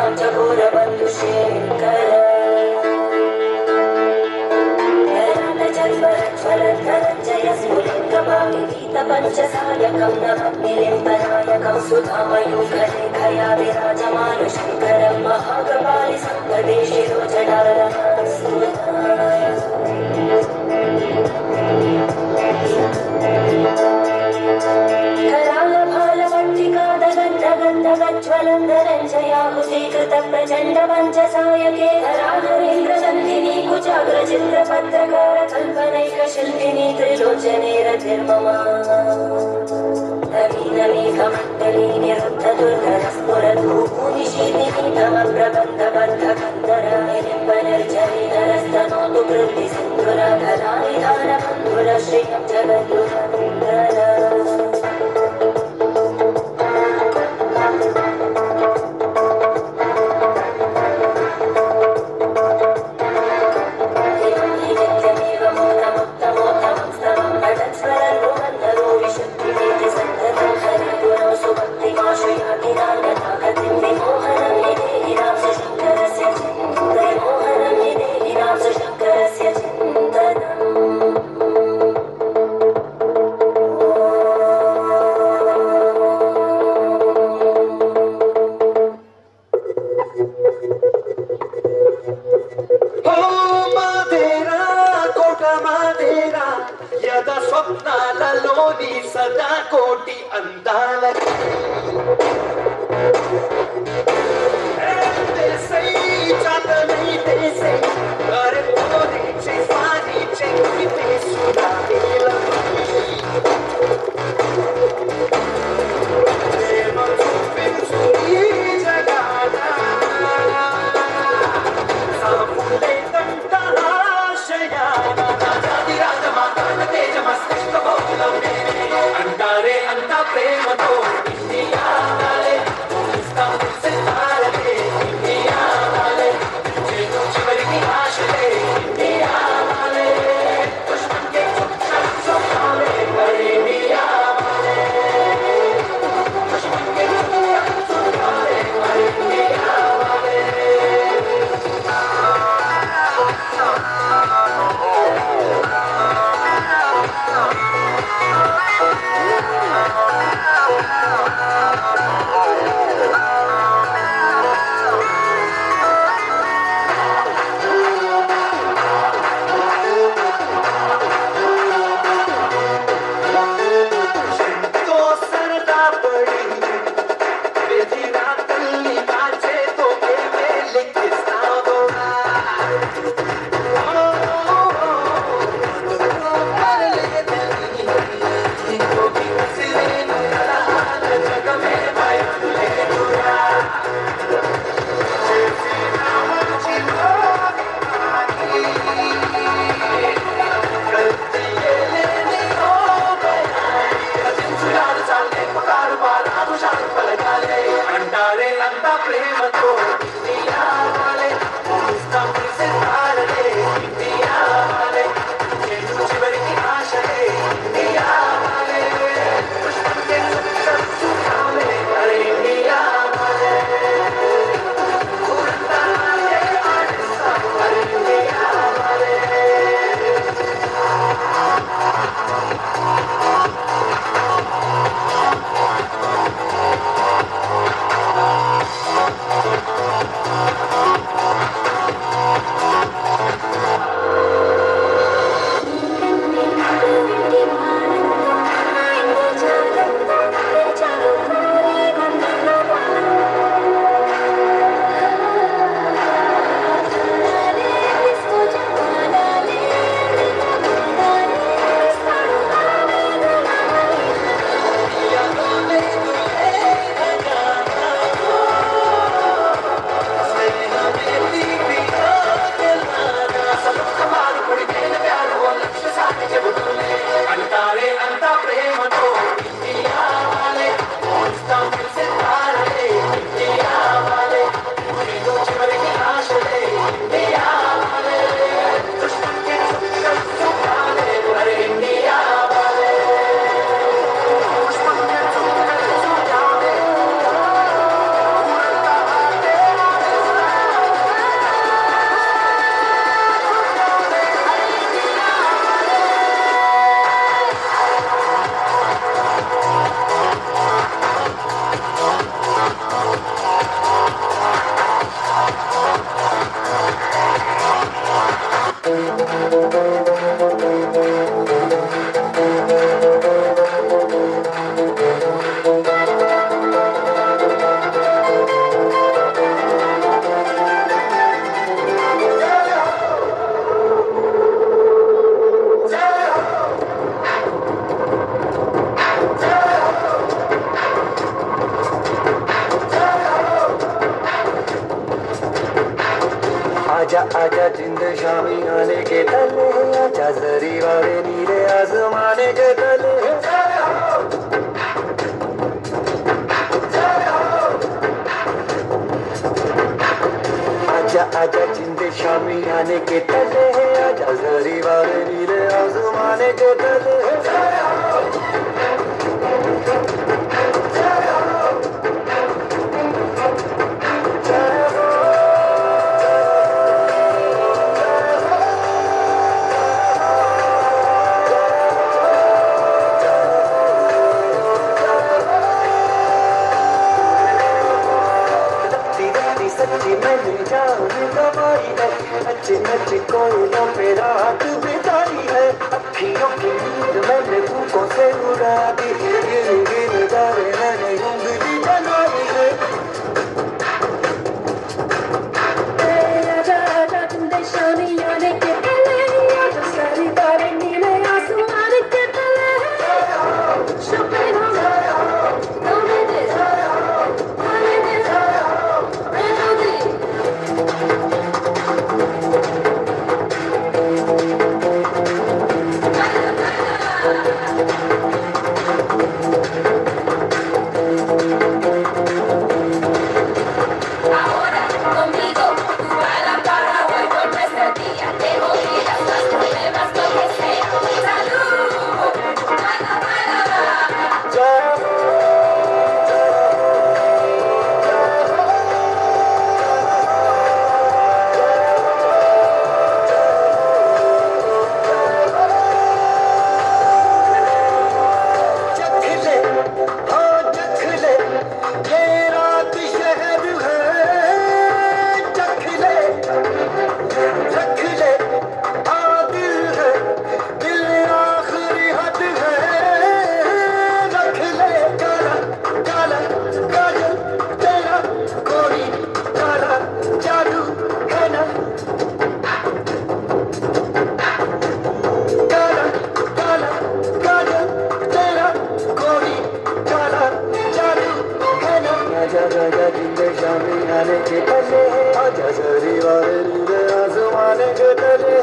चकोरबन्धुशेखर पञ्चसायकं नवनिलिम्बनायकं सुधामयूखलेखया विराजमानु शङ्करं महाकपालि सम्पदे शिरोजडालः प्रचण्ड पञ्चसायके हराधरेन्द्रनन्दिनी कुचाग्रचित्रपत्रकार कल्पनैकशिल्पिनी त्रिलोचने रतिर्ममा नवीनमेघमण्डली निरुद्धदुर्धरस्फुरद्भूनिशीलिनी तम प्रबन्धबद्धकन्दराय निम्बनर्जनि नरस्तनोतु कृति सिन्धुरधरानिधानबन्धुर श्रियं जगद्गुरन्दर नित्यमेव मोदमुत्तमोत्तमं स्तवं पठत्स्वरन्नुमन्दरो विशुद्धिमेति सन्ततं हरिगुणौ सुभक्तिमाश्रयातिरागतागतिं विमोहनं निदेहिनां शङ्करस्य चिन्तयमोहनं निदेहिनां शङ्करस्य चिन्तनम् ఓ మాదేరా కోట మాదేరా యద స్వప్నాలలోని సదా కోటి అందాల దేశై చాతనై దేశై అరే పోరే చే సారి చెక్కితే సుదావేల ప్రేమ చూపించు ఈ జగాన అంటారే అంత ప్రేమతో ఇండియా आजा जिंद शामी आने के तले आजा जरी वाले नीले आसमाने के तले आजा आजा जिंद शामी आने के तले आजा जरी वाले नीले आसमाने के तले लगती लगती सच्ची मैंने जान गवाई है अच्छी अच्छी कोयलों पे रात बिताई है अखियों की नींद मैंने फूकों से उड़ा दी गिर गिर दारे मैंने उंगली बनाई है आजा आजा जिंदे शामी आने के तले आजा सारी तारे नीले आसमान के तले Chopin Don't need it I need it Melody Ahora conmigo, tú baila para hoy por nuestro día. Te olvidas los problemas, lo que sea. Salud, baila, baila, baila. चख ले हाँ चख ले ये रात शहर है चख ले रख ले हाँ दिल है दिल आखिरी हद है रख ले काला काला काजल तेरा कोई काला जादू है ना काला काला काजल तेरा कोई काला जादू है ना आजा आजा जिंदे शामी आने के तले आजा सरी वाले नीले आसमाने के तले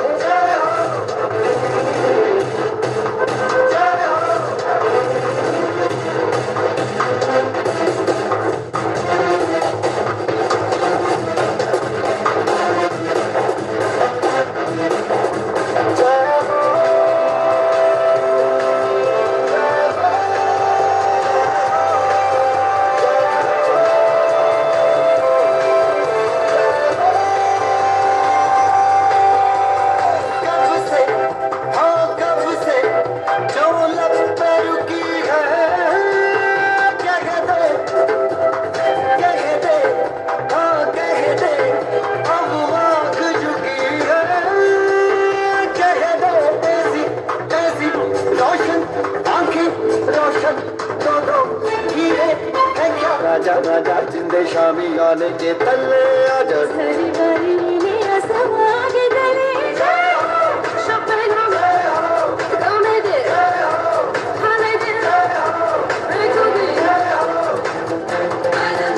कब से हाँ कब से जो लब पे रुकी है कह दे कह दे हाँ कह दे अब आँख झुकी है कह दे ऐसी ऐसी रोशन आंखें रोशन दो दो हीरे है क्या राजा राजा जिंदे शामी आने के तले आजा सारी बारी नीले आसमान के तले Chopin Don't need it I need it Melody Baila,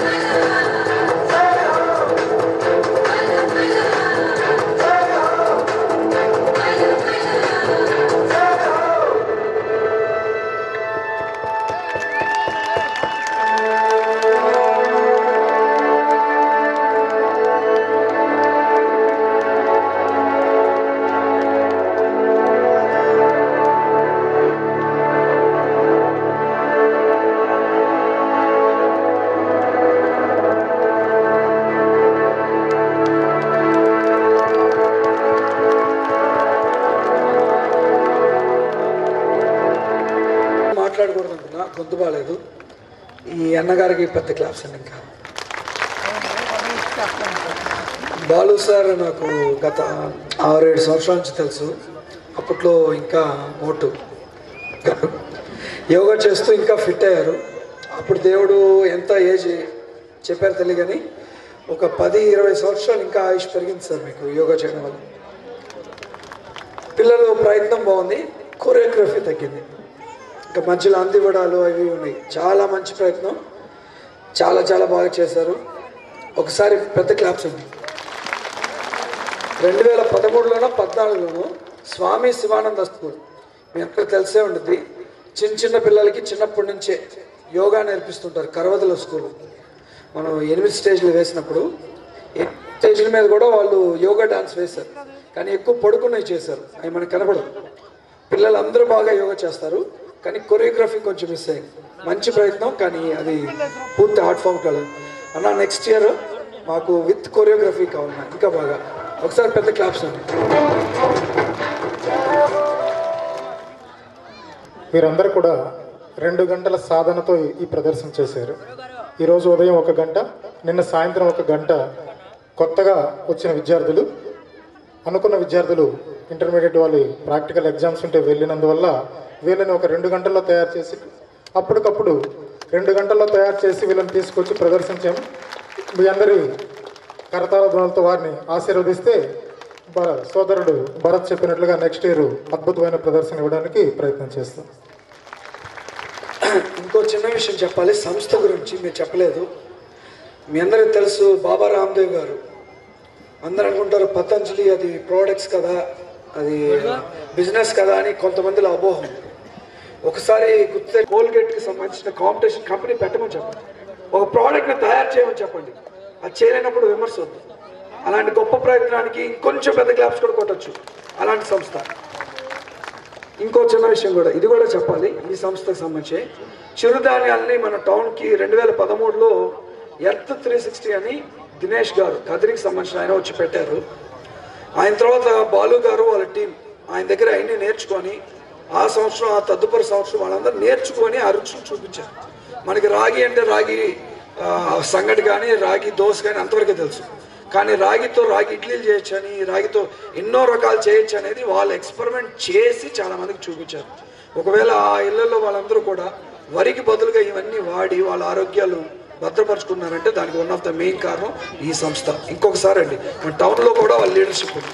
baila, baila. Baila, baila, baila. మాట్లాడకూడదు అనుకున్నా గొంతు బాగాలేదు ఈ అన్నగారికి పెద్ద క్లాప్స్ అండి ఇంకా బాలు సార్ నాకు గత ఆరు ఏడు సంవత్సరాల నుంచి తెలుసు అప్పట్లో ఇంకా మోటు గారు యోగా చేస్తూ ఇంకా ఫిట్ అయ్యారు అప్పుడు దేవుడు ఎంత ఏజ్ చెప్పారు తెలియదు కానీ ఒక పది ఇరవై సంవత్సరాలు ఇంకా ఆయుష్ పెరిగింది సార్ మీకు యోగా చేయడం వల్ల పిల్లలు ప్రయత్నం బాగుంది కొరియోగ్రఫీ తగ్గింది ఇంకా మధ్యలో అందివ్వడాలు అవి ఉన్నాయి చాలా మంచి ప్రయత్నం చాలా చాలా బాగా చేశారు ఒకసారి పెద్ద క్లాప్స్ ఉంది రెండు వేల పదమూడులోనో పద్నాలుగులోనో స్వామి శివానంద స్కూల్ మీ అందరికి తెలిసే ఉంటుంది చిన్న చిన్న పిల్లలకి చిన్నప్పటి నుంచే యోగా నేర్పిస్తుంటారు కరవదల స్కూల్ మనం ఎనిమిది స్టేజ్లు వేసినప్పుడు ఎనిమిది స్టేజ్ల మీద కూడా వాళ్ళు యోగా డాన్స్ వేశారు కానీ ఎక్కువ పడుకున్నవి చేశారు అవి మనకు కనబడదు పిల్లలందరూ బాగా యోగా చేస్తారు కానీ కొరియోగ్రఫీ కొంచెం మిస్ అయింది మంచి ప్రయత్నం కానీ అది పూర్తి ఆర్ట్ ఫామ్ కాదు అన్న నెక్స్ట్ ఇయర్ మాకు విత్ కొరియోగ్రఫీ కావాలి నాకు ఇంకా బాగా ఒకసారి పెద్ద క్లాప్స్ అండి వీరందరూ కూడా రెండు గంటల సాధనతో ఈ ప్రదర్శన చేశారు ఈరోజు ఉదయం ఒక గంట నిన్న సాయంత్రం ఒక గంట కొత్తగా వచ్చిన విద్యార్థులు అనుకున్న విద్యార్థులు ఇంటర్మీడియట్ వాళ్ళు ప్రాక్టికల్ ఎగ్జామ్స్ ఉంటే వెళ్ళినందువల్ల వీళ్ళని ఒక రెండు గంటల్లో తయారు చేసి అప్పటికప్పుడు రెండు గంటల్లో తయారు చేసి వీళ్ళని తీసుకొచ్చి ప్రదర్శించాము మీ అందరి కరతాల ధ్వనులతో వారిని ఆశీర్వదిస్తే భ- సోదరుడు భరత్ చెప్పినట్లుగా నెక్స్ట్ ఇయర్ అద్భుతమైన ప్రదర్శన ఇవ్వడానికి ప్రయత్నం చేస్తాం ఇంకో చిన్న విషయం చెప్పాలి సంస్థ గురించి మీరు చెప్పలేదు మీ అందరికి తెలుసు బాబా రామ్దేవ్ గారు అందరు అనుకుంటారు పతంజలి అది ప్రోడక్ట్స్ కదా అది బిజినెస్ కదా అని కొంతమందిలో అపోహం ఒకసారి గుర్తే కోల్గేట్కి సంబంధించిన కాంపిటీషన్ కంపెనీ పెట్టమని చెప్పండి ఒక ప్రోడక్ట్ని తయారు చేయమని చెప్పండి అది చేయలేనప్పుడు విమర్శ వద్దు అలాంటి గొప్ప ప్రయత్నానికి ఇంకొంచెం పెద్ద క్లాప్స్ కూడా కొట్టచ్చు అలాంటి సంస్థ ఇంకో చిన్న విషయం కూడా ఇది కూడా చెప్పాలి ఈ సంస్థకు సంబంధించి చిరుధాన్యాలని మన టౌన్కి రెండు వేల పదమూడులో ఎర్త్ త్రీ సిక్స్టీ అని దినేష్ గారు కదిరికి సంబంధించిన ఆయన వచ్చి పెట్టారు ఆయన తర్వాత బాలు గారు వాళ్ళ టీం ఆయన దగ్గర అన్ని నేర్చుకొని ఆ సంవత్సరం ఆ తదుపరి సంవత్సరం వాళ్ళందరూ నేర్చుకొని ఆ రుచులు చూపించారు మనకి రాగి అంటే రాగి ఆ, సంగటి కానీ రాగి దోశ కానీ అంతవరకే తెలుసు కానీ రాగితో రాగి ఇడ్లీలు చేయొచ్చు అని రాగితో ఎన్నో రకాలు చేయొచ్చు అనేది వాళ్ళు ఎక్స్పెరిమెంట్ చేసి చాలా మందికి చూపించారు ఒకవేళ ఆ ఇళ్లలో వాళ్ళందరూ కూడా వరికి బదులుగా ఇవన్నీ వాడి వాళ్ళ ఆరోగ్యాలు భద్రపరుచుకున్నారంటే దానికి వన్ ఆఫ్ ద మెయిన్ కారణం ఈ సంస్థ ఇంకొకసారి అండి మన టౌన్లో కూడా వాళ్ళ లీడర్షిప్ ఉంది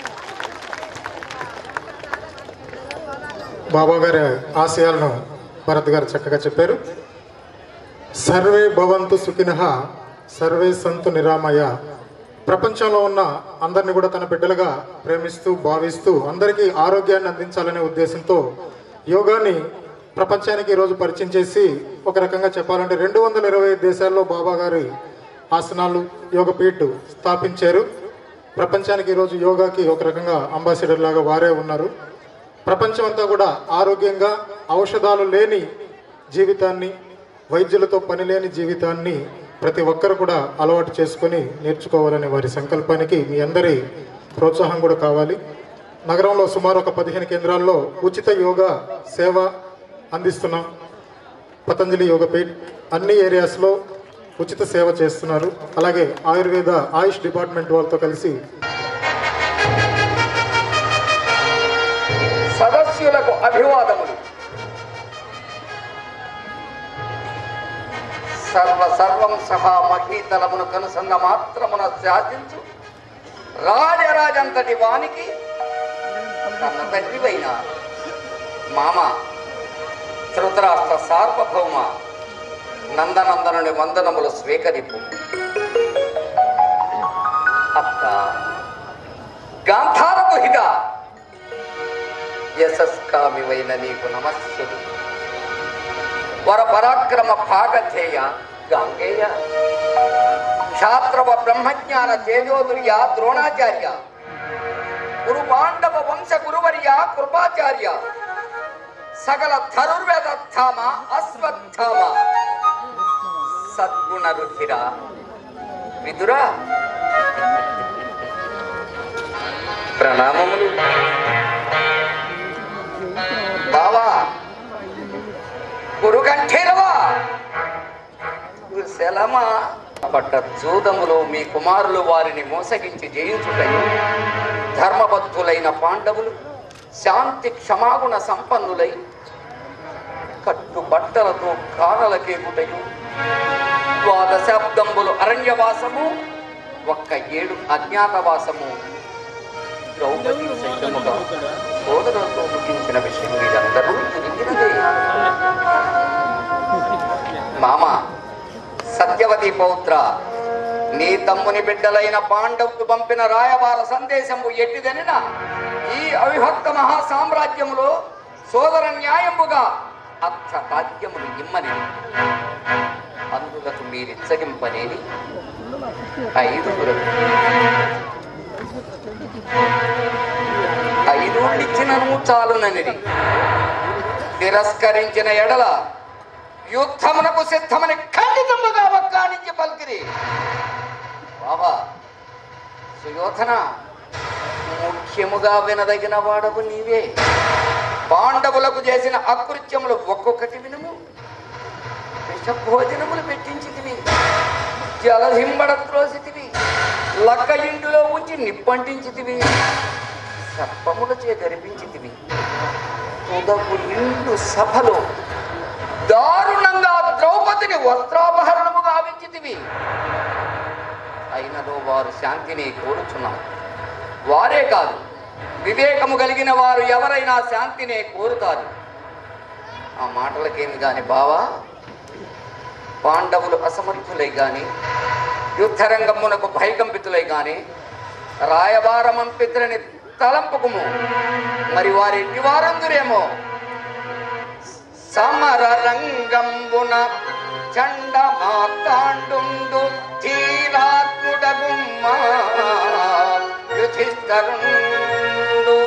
బాబా గారి ఆశయాలను భరత్ గారు చక్కగా చెప్పారు సర్వే భవంతు సుఖినః సర్వే సంతు నిరామయ ప్రపంచంలో ఉన్న అందరిని కూడా తన బిడ్డలుగా ప్రేమిస్తూ భావిస్తూ అందరికీ ఆరోగ్యాన్ని అందించాలనే ఉద్దేశంతో యోగాని ప్రపంచానికి ఈరోజు పరిచయం చేసి ఒక రకంగా చెప్పాలంటే రెండు వందల ఇరవై ఐదు దేశాల్లో బాబా గారి ఆసనాలు యోగ పీఠ్ స్థాపించారు ప్రపంచానికి ఈరోజు యోగాకి ఒక రకంగా అంబాసిడర్ లాగా వారే ఉన్నారు ప్రపంచం అంతా కూడా ఆరోగ్యంగా ఔషధాలు లేని జీవితాన్ని వైద్యులతో పని లేని జీవితాన్ని ప్రతి ఒక్కరు కూడా అలవాటు చేసుకొని నేర్చుకోవాలనే వారి సంకల్పానికి మీ అందరి ప్రోత్సాహం కూడా కావాలి నగరంలో సుమారు ఒక పదిహేను కేంద్రాల్లో ఉచిత యోగా సేవ అందిస్తున్నాం పతంజలి యోగపీఠ్ అన్ని ఏరియాస్లో ఉచిత సేవ చేస్తున్నారు అలాగే ఆయుర్వేద ఆయుష్ డిపార్ట్మెంట్ వాళ్ళతో కలిసి సదస్యులకు అభివాదములు సర్వ సర్వం సహా మహీతలమును కనుసంగ మాత్రమున శాసించు రాజరాజంతటి వానికి కన్న తండ్రివైన మామ ధృతరాష్ట్ర సార్వభౌమ నందనందనుని వందనములు స్వీకరింపు అత్త గాంధారకు హిత యశస్కామివైన నీకు నమస్సులు వర పరాక్రమ భాగధేయ గాంగేయ క్షాత్రవ బ్రహ్మజ్ఞాన తేజోదుర్య ద్రోణాచార్య గురు పాండవ వంశ గురువర్య కృపాచార్య సకల ధనుర్వేదధామ అశ్వత్థామ సద్గుణ రుధిర విదురా ప్రణామములు బావా గురుగంఠీరవా కుశలమా పట్ట జూదములో మీ కుమారులు వారిని మోసగించి జయించుటయు ధర్మబద్ధులైన పాండవులు శాంతి క్షమాగుణ సంపన్నులై కట్టు బట్టలతో కానలకేగుటయు ద్వాదశాబ్దంబులు అరణ్యవాసము ఒక్క ఏడు అజ్ఞాతవాసము ద్రౌపది సైతముగా సోదరులతో ముగించిన విషయం మీరందరూ తిరిగినదే మామ సత్యవతి పౌత్ర నీ తమ్ముని బిడ్డలైన పాండవులు పంపిన రాయబార సందేశము ఎట్టిదనిన ఈ అవిభక్త మహా సామ్రాజ్యములో సోదర న్యాయముగా అర్థ రాజ్యములు ఇమ్మని అందులకు మీరిచ్చగింపనేది ఐదుగురు ఐదుగురు ఇచ్చినను చాలుననిది తిరస్కరించిన ఎడల యుద్ధమునకు సిద్ధమని ఖండితముగా ఒక్కానికి పలికిరి బాబా సుయోధన ముఖ్యముగా వినదగిన వాడవు నీవే పాండవులకు చేసిన అకృత్యములు ఒక్కొక్కటి వినుము విష భోజనములు పెట్టించితివి జలహింబడ త్రోసితివి లక్క ఇంటిలో ఉంచి నిప్పంటించితివి సర్పములచే గరిపించితివి తుదకు నిండు సభలో దారుణంగా ద్రౌపదిని వస్త్రాపహరణము గావించితివి అయినదో వారు శాంతిని కోరుచున్నారు వారే కాదు వివేకము కలిగిన వారు ఎవరైనా శాంతినే కోరుతారు ఆ మాటలకేమి గాని బావా పాండవులు అసమర్థులై గాని యుద్ధరంగమునకు భయకంపితులై గాని రాయబారమంపితులని తలంపకము మరి వారి నివారందురేమో సమర రంగంబున చండ మాతాండు ధీరాత్ముడగుమ్మా యుధిష్ఠరుండు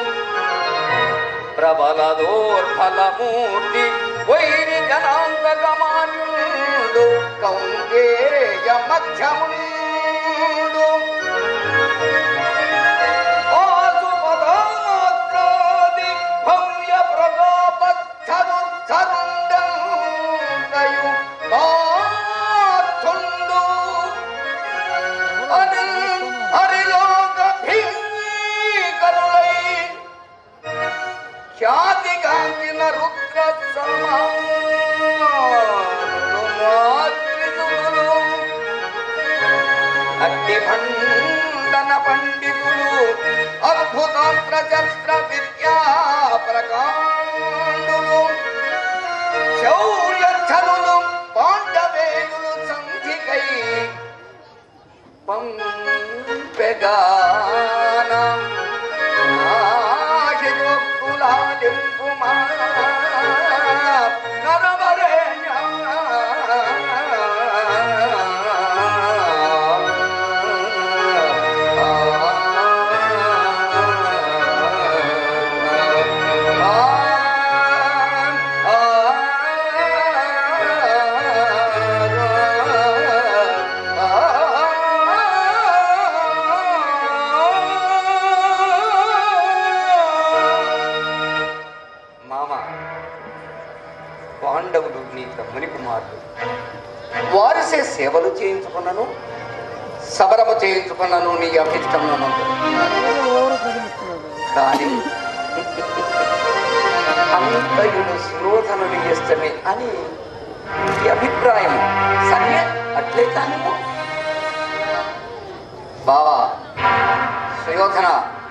ప్రబలదోర్ఫలమూర్తి వైరి జనాంతగమాన్యుడు కౌంగేయ మధ్యముండు ఆసుపదాత్రాది భవ్య ప్రజాపద్ధరుద్ధరుండయు పార్థుండు అనిల్ హరిలోక భీకరులై ఖ్యాతి గాంచిన రుద్ర సమాత్రితులు అట్టి భండన పండితులు అద్భుతాస్త్ర శస్త్ర విద్యా ప్రకాండులు శౌర్య ఛనులు పాండవేయులు సంధికై పంపెగాన ఆశిదొక్కులాలింపుమా నరవరేణ్య మామ పాండవులు నీ తమ్ముని కుమారుడు వారిసే సేవలు చేయించుకున్నాను సబరము చేయించుకున్నాను నీ అభిష్టమును కానీ అంతయుడు సురోధనుడి ఇష్టమే అని ఈ అభిప్రాయం సరే అట్లే కానీ బావా సుయోధన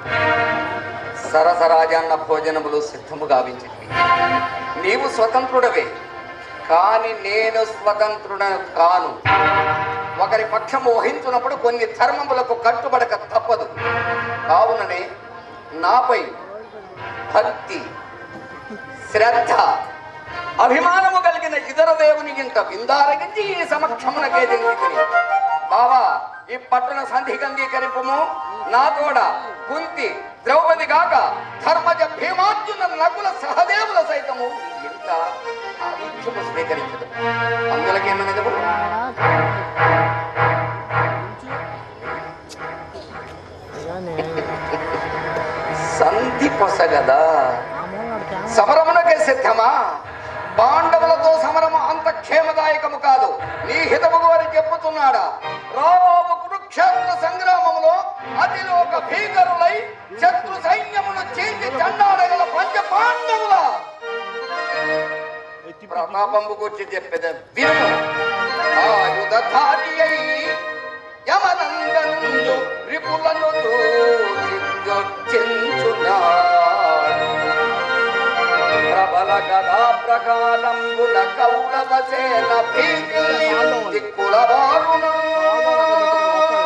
సరసరాజాన్న భోజనములు సిద్ధము గావించింది నీవు స్వతంత్రుడవే కాని నేను స్వతంత్రుడ కాను ఒకరి పక్షము వహించున్నప్పుడు కొన్ని ధర్మములకు కట్టుబడక తప్పదు కావుననే నాపై భక్తి శ్రద్ధ అభిమానము కలిగిన ఇతర దేవుని ఇంట విందారగించి ఈ సమక్షమునకే దించుకుని బావా ఈ పట్టణ సంధికి అంగీకరింపము నా తోడ కుంతి ద్రౌపది కాక ధర్మజ భీమార్జున నకుల సహదేవుల సైతము ఇంత ఆతిథ్యము స్వీకరించదు అందులకేమనగదు సంధి పొసగదా సమరమునకే సిద్ధమా పాండవులతో సమరము అంత క్షేమదాయకము కాదు నీ హితము వారి చెప్పుతున్నాడా రాబోవు కురుక్షేత్ర సంగ్రామములో అతిలోక భీకరులై శత్రు సైన్యమును చీల్చి చండాడగల పంచ పాండవుల ప్రతాపంబు గురించి చెప్పేద విను ఆయుధారి అయి యమనందనుండు రిపులను చెంచున్నాడు ప్రబల గదా ప్రకాలంబుల కౌరవ సేన భీతి దిక్కుల వారును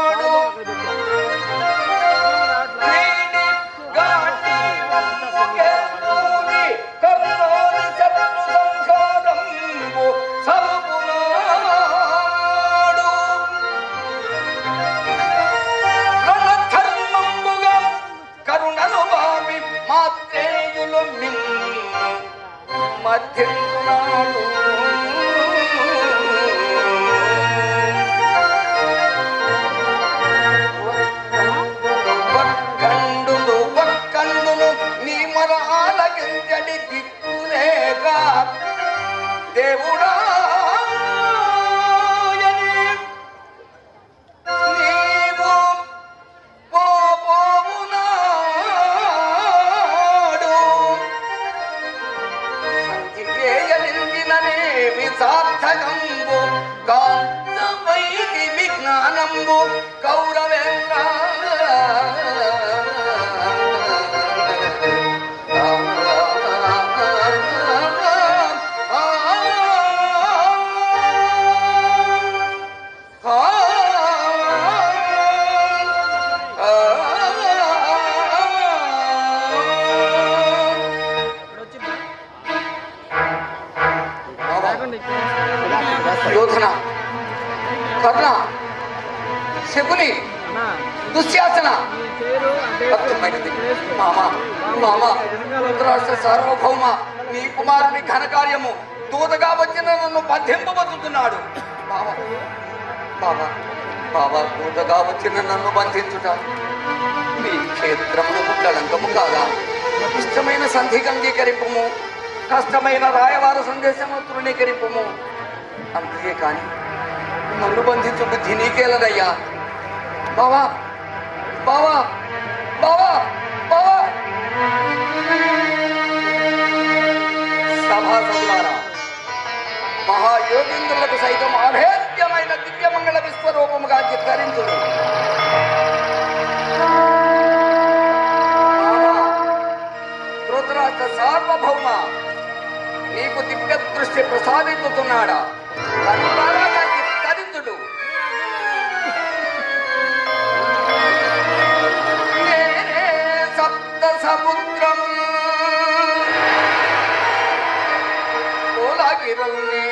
బాధ్యున్నాడు ఒక్కండును ఒక్కండును నీ మరాలకించడి దిక్కులేక దేవుడా నీవు పోపోవునాడు సంధివేయలిందిననేమి సార్థకంబు కాంతమైది విజ్ఞానంబు కౌరవేంద్ర యోధన కర్ణ శకుని దుశ్శాసన భక్తుమైనది మామ మామ రుద్రాష్ట్ర సార్వభౌమ నీ కుమారుని ఘనకార్యము దూతగా వచ్చిన నన్ను బంధింపబడుతున్నాడు మామ బావ బావ దూతగా వచ్చిన నన్ను బంధించుట నీ క్షేత్రమునకు కళంకము కాగా ఇష్టమైన సంధికి అంగీకరింపము కష్టమైన రాయవార సందేశము తృణీకరింపము అంతే కాని నన్ను బంధించు బుద్ధి నీకేలదయ్యా బావా బావా బావా బావా సభాసదులారా మహాయోగేంద్రులకు సైతం అభేద్యమైన దివ్యమంగళ విశ్వరూపముగా చిత్కరించుడు రుద్రాష్ట్ర సార్వభౌమ నీకు దివ్య దృష్టి ప్రసాదించుతున్నాడా కనులారా నాకు తరించుడు నేనే సప్త సముద్రము కోలాగిరుల్నే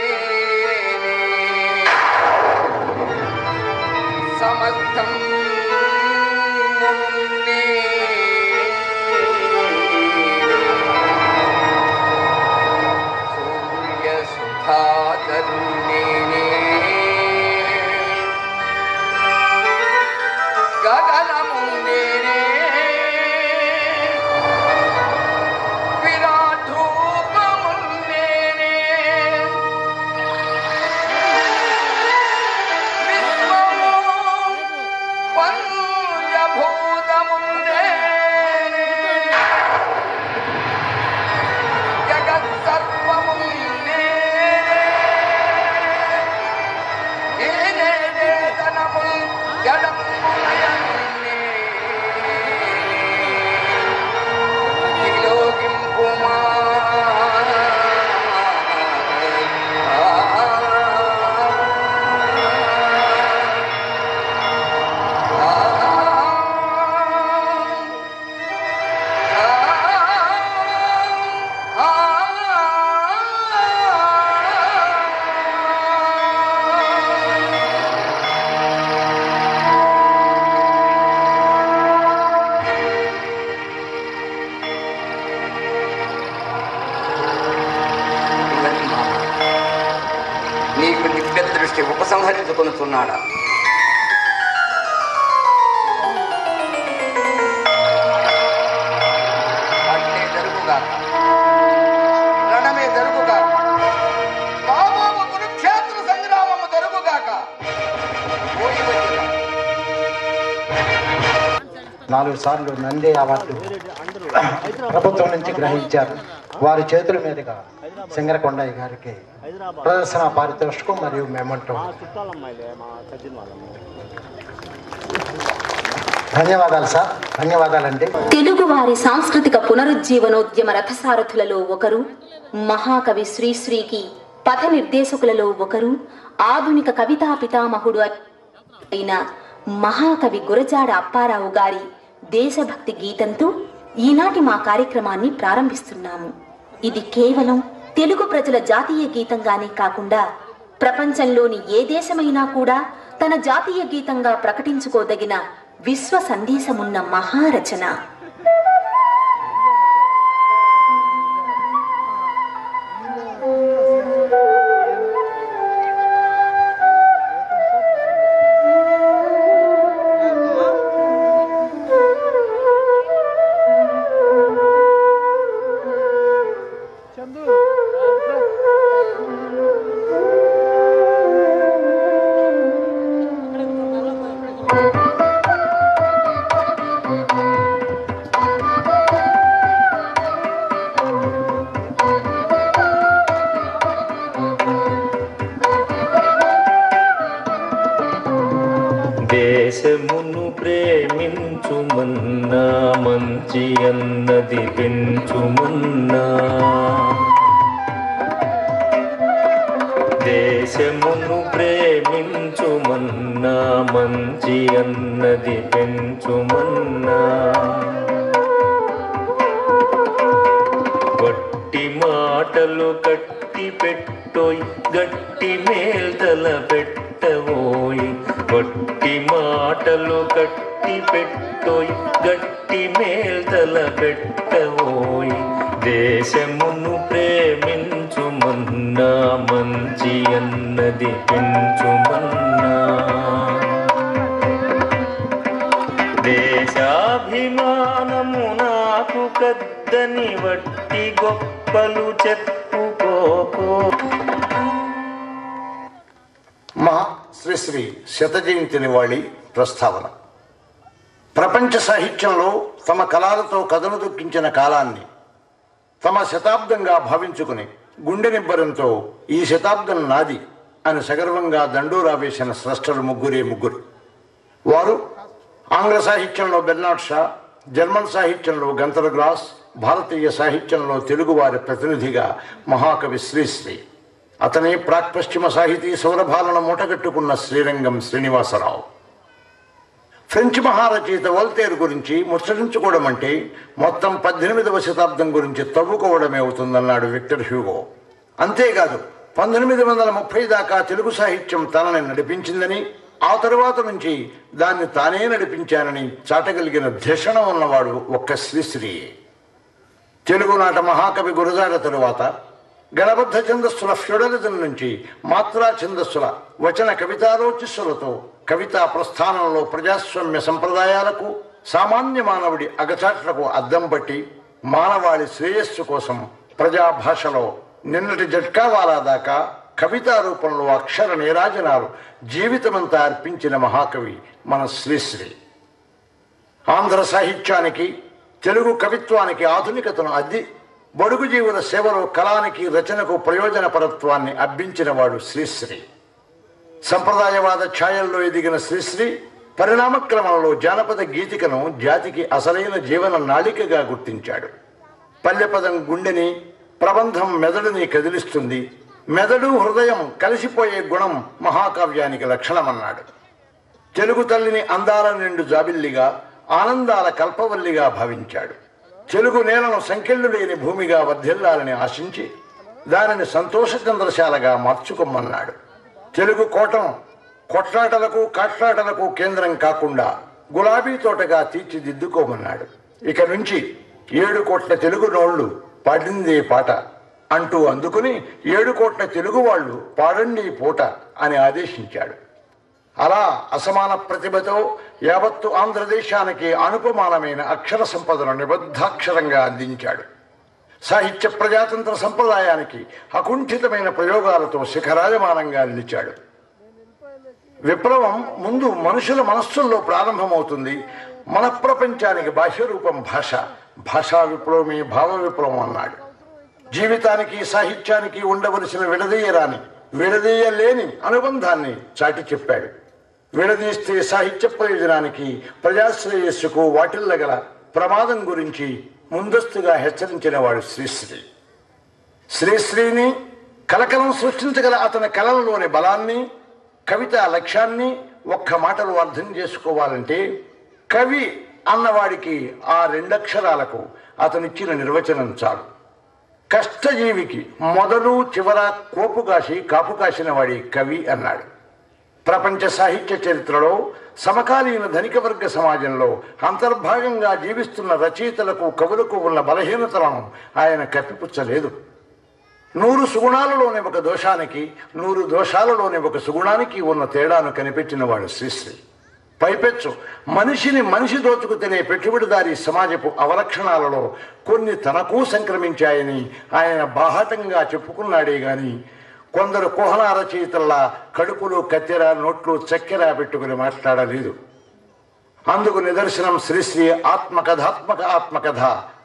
సమస్తం సూర్య సుధాకరుణే గగనముందేనే విరాటూపముందేనే విశ్వము పంచభూతముందేనే జగత్సర్వముందేనే నేనే ధనముల్ జడములయన్నే విలోకింపుమా నీకు దివ్య దృష్టి ఉపసంహరించుకొనుచున్నాడా అట్లే జరుగుగాక రణమే జరుగుగాక రాబోవు కురుక్షేత్ర సంగ్రామము జరుగుగాక ఓడి వచ్చిన నాలుగు సార్లు నంది అవార్డు ప్రభుత్వం నుంచి గ్రహించారు వారి చేతుల మీదుగా సింగరకొండయ్య గారికి ప్రదర్శన పారితోషికం మరియు మెమంటో ధన్యవాదాలు సార్ ధన్యవాదాలండి తెలుగువారి సాంస్కృతిక పునరుజ్జీవనోద్యమ రథసారథులలో ఒకరు మహాకవి శ్రీశ్రీకి పథ నిర్దేశకులలో ఒకరు ఆధునిక కవితా పితామహుడు అయిన మహాకవి గురజాడ అప్పారావు గారి దేశభక్తి గీతంతో ఈనాటి మా కార్యక్రమాన్ని ప్రారంభిస్తున్నాము ఇది కేవలం తెలుగు ప్రజల జాతీయ గీతంగానే కాకుండా ప్రపంచంలోని ఏ దేశమైనా కూడా తన జాతీయ గీతంగా ప్రకటించుకోదగిన విశ్వ సందేశమున్న మహారచన దేశమును ప్రేమించుమన్నా మంచి అన్నది పెంచుమన్నా దేశమును ప్రేమించుమన్నా మంచి అన్నది పెంచుమన్నా వట్టి మాటలు కట్టి పెట్టోయ్ గట్టి మేల్తల పెట్టవోయ్ వట్టి మాటలు కట్టి పెట్టోయ్ గట్టి మేల్తల పెట్టవోయ్ దేశమును ప్రేమించుమన్నా మంచి అన్నది పెంచుమన్నా దేశాభిమానము నాకు కద్దని వట్టి గొప్పలు చెప్పుకోకో మా శ్రీ శ్రీ శత జయంతి నివాళి ప్రస్తావన ప్రపంచ సాహిత్యంలో తమ కళలతో కథను దొక్కించిన కాలాన్ని తమ శతాబ్దంగా భావించుకుని గుండె నిబ్బరంతో ఈ శతాబ్దం నాది అని సగర్వంగా దండోరా వేసిన స్రష్టలు ముగ్గురే ముగ్గురు వారు ఆంగ్ల సాహిత్యంలో బెర్నాడ్ షా జర్మన్ సాహిత్యంలో గంతర్ గ్లాస్ భారతీయ సాహిత్యంలో తెలుగువారి ప్రతినిధిగా మహాకవి శ్రీశ్రీ అతనే ప్రాక్ పశ్చిమ సాహితీ సౌరభాలను మూటగట్టుకున్న శ్రీరంగం శ్రీనివాసరావు ఫ్రెంచ్ మహారచయిత వోల్తేర్ గురించి ముచ్చరించుకోవడం అంటే మొత్తం పద్దెనిమిదవ శతాబ్దం గురించి తవ్వుకోవడమే అవుతుందన్నాడు విక్టర్ హ్యూగో అంతేకాదు పంతొమ్మిది వందల ముప్పై దాకా తెలుగు సాహిత్యం తనని నడిపించిందని ఆ తరువాత నుంచి దాన్ని తానే నడిపించానని చాటగలిగిన ధిషణం ఉన్నవాడు ఒక్క శ్రీశ్రీయే తెలుగునాట మహాకవి గురజాడ తరువాత గణబద్ధ ఛందస్సుల ఫ్యూడలిజం నుంచి మాత్రా ఛందస్సుల వచన కవితారోచిస్సులతో కవితా ప్రస్థానంలో ప్రజాస్వామ్య సంప్రదాయాలకు సామాన్య మానవుడి అగచాట్లకు అద్దం పట్టి మానవాళి శ్రేయస్సు కోసం ప్రజా భాషలో నిన్నటి జట్కావాలా దాకా కవితా రూపంలో అక్షర నీరాజనాలు జీవితమంతా అర్పించిన మహాకవి మన శ్రీశ్రీ ఆంధ్ర సాహిత్యానికి తెలుగు కవిత్వానికి ఆధునికతను అద్ది బడుగు జీవుల సేవలో కళానికి రచనకు ప్రయోజనపరత్వాన్ని అబ్బించినవాడు శ్రీశ్రీ సంప్రదాయవాద ఛాయల్లో ఎదిగిన శ్రీశ్రీ పరిణామక్రమంలో జానపద గీతికను జాతికి అసలైన జీవన నాళికగా గుర్తించాడు పల్లెపదం గుండెని ప్రబంధం మెదడుని కదిలిస్తుంది మెదడు హృదయం కలిసిపోయే గుణం మహాకావ్యానికి లక్షణమన్నాడు తెలుగు తల్లిని అందాల నిండు జాబిల్లిగా ఆనందాల కల్పవల్లిగా భావించాడు తెలుగు నేలను సంకెళ్ళు లేని భూమిగా వర్ధిల్లాలని ఆశించి దానిని సంతోష చంద్రశాలగా మార్చుకోమన్నాడు తెలుగు కోటం కొట్లాటలకు కాట్లాటలకు కేంద్రం కాకుండా గులాబీ తోటగా తీర్చిదిద్దుకోమన్నాడు ఇక నుంచి ఏడు కోట్ల తెలుగు నోళ్లు పాడిందే పాట అంటూ అందుకుని ఏడు కోట్ల తెలుగు వాళ్ళు పాడండి ఈ పూట అని ఆదేశించాడు అలా అసమాన ప్రతిభతో యావత్తు ఆంధ్రదేశానికి అనుపమానమైన అక్షర సంపదను నిబద్ధాక్షరంగా అందించాడు సాహిత్య ప్రజాతంత్ర సంప్రదాయానికి అకుంఠితమైన ప్రయోగాలతో శిఖరాజమానంగా నిలిచాడు విప్లవం ముందు మనుషుల మనస్సుల్లో ప్రారంభమవుతుంది మన ప్రపంచానికి బాహ్య రూపం భాష భాషా విప్లవమే భావ విప్లవం అన్నాడు జీవితానికి సాహిత్యానికి ఉండవలసిన విడదీయరాని విడదీయలేని అనుబంధాన్ని చాటి చెప్పాడు విడదీస్తే సాహిత్య ప్రయోజనానికి ప్రజాశ్రేయస్సుకు వాటిల్లగల ప్రమాదం గురించి ముందస్తుగా హెచ్చరించిన వాడు శ్రీశ్రీ శ్రీశ్రీని కలకలం సృష్టించగల అతని కళలలోని బలాన్ని కవిత లక్ష్యాన్ని ఒక్క మాటలో అర్థం చేసుకోవాలంటే కవి అన్నవాడికి ఆ రెండక్షరాలకు అతనిచ్చిన నిర్వచనం చాలు కష్టజీవికి మొదలు చివర కోపు కాసి కాపు కాసిన వాడి కవి అన్నాడు ప్రపంచ సాహిత్య చరిత్రలో సమకాలీన ధనిక వర్గ సమాజంలో అంతర్భాగంగా జీవిస్తున్న రచయితలకు కవులకు ఉన్న బలహీనతలను ఆయన కప్పిపుచ్చలేదు నూరు సుగుణాలలోని ఒక దోషానికి నూరు దోషాలలోని ఒక సుగుణానికి ఉన్న తేడాను కనిపెట్టినవాడు శ్రీశ్రీ పైపెచ్చు మనిషిని మనిషి దోచుకు తినే పెట్టుబడిదారి సమాజపు అవలక్షణాలలో కొన్ని తనకు సంక్రమించాయని ఆయన బాహాటంగా చెప్పుకున్నాడే గాని కొందరు కుహన రచయితల్లా కడుపులో కత్తెర నోట్లు చక్కెర పెట్టుకుని మాట్లాడలేదు అందుకు నిదర్శనం శ్రీశ్రీ ఆత్మకథాత్మక ఆత్మకథ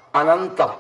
అనంతం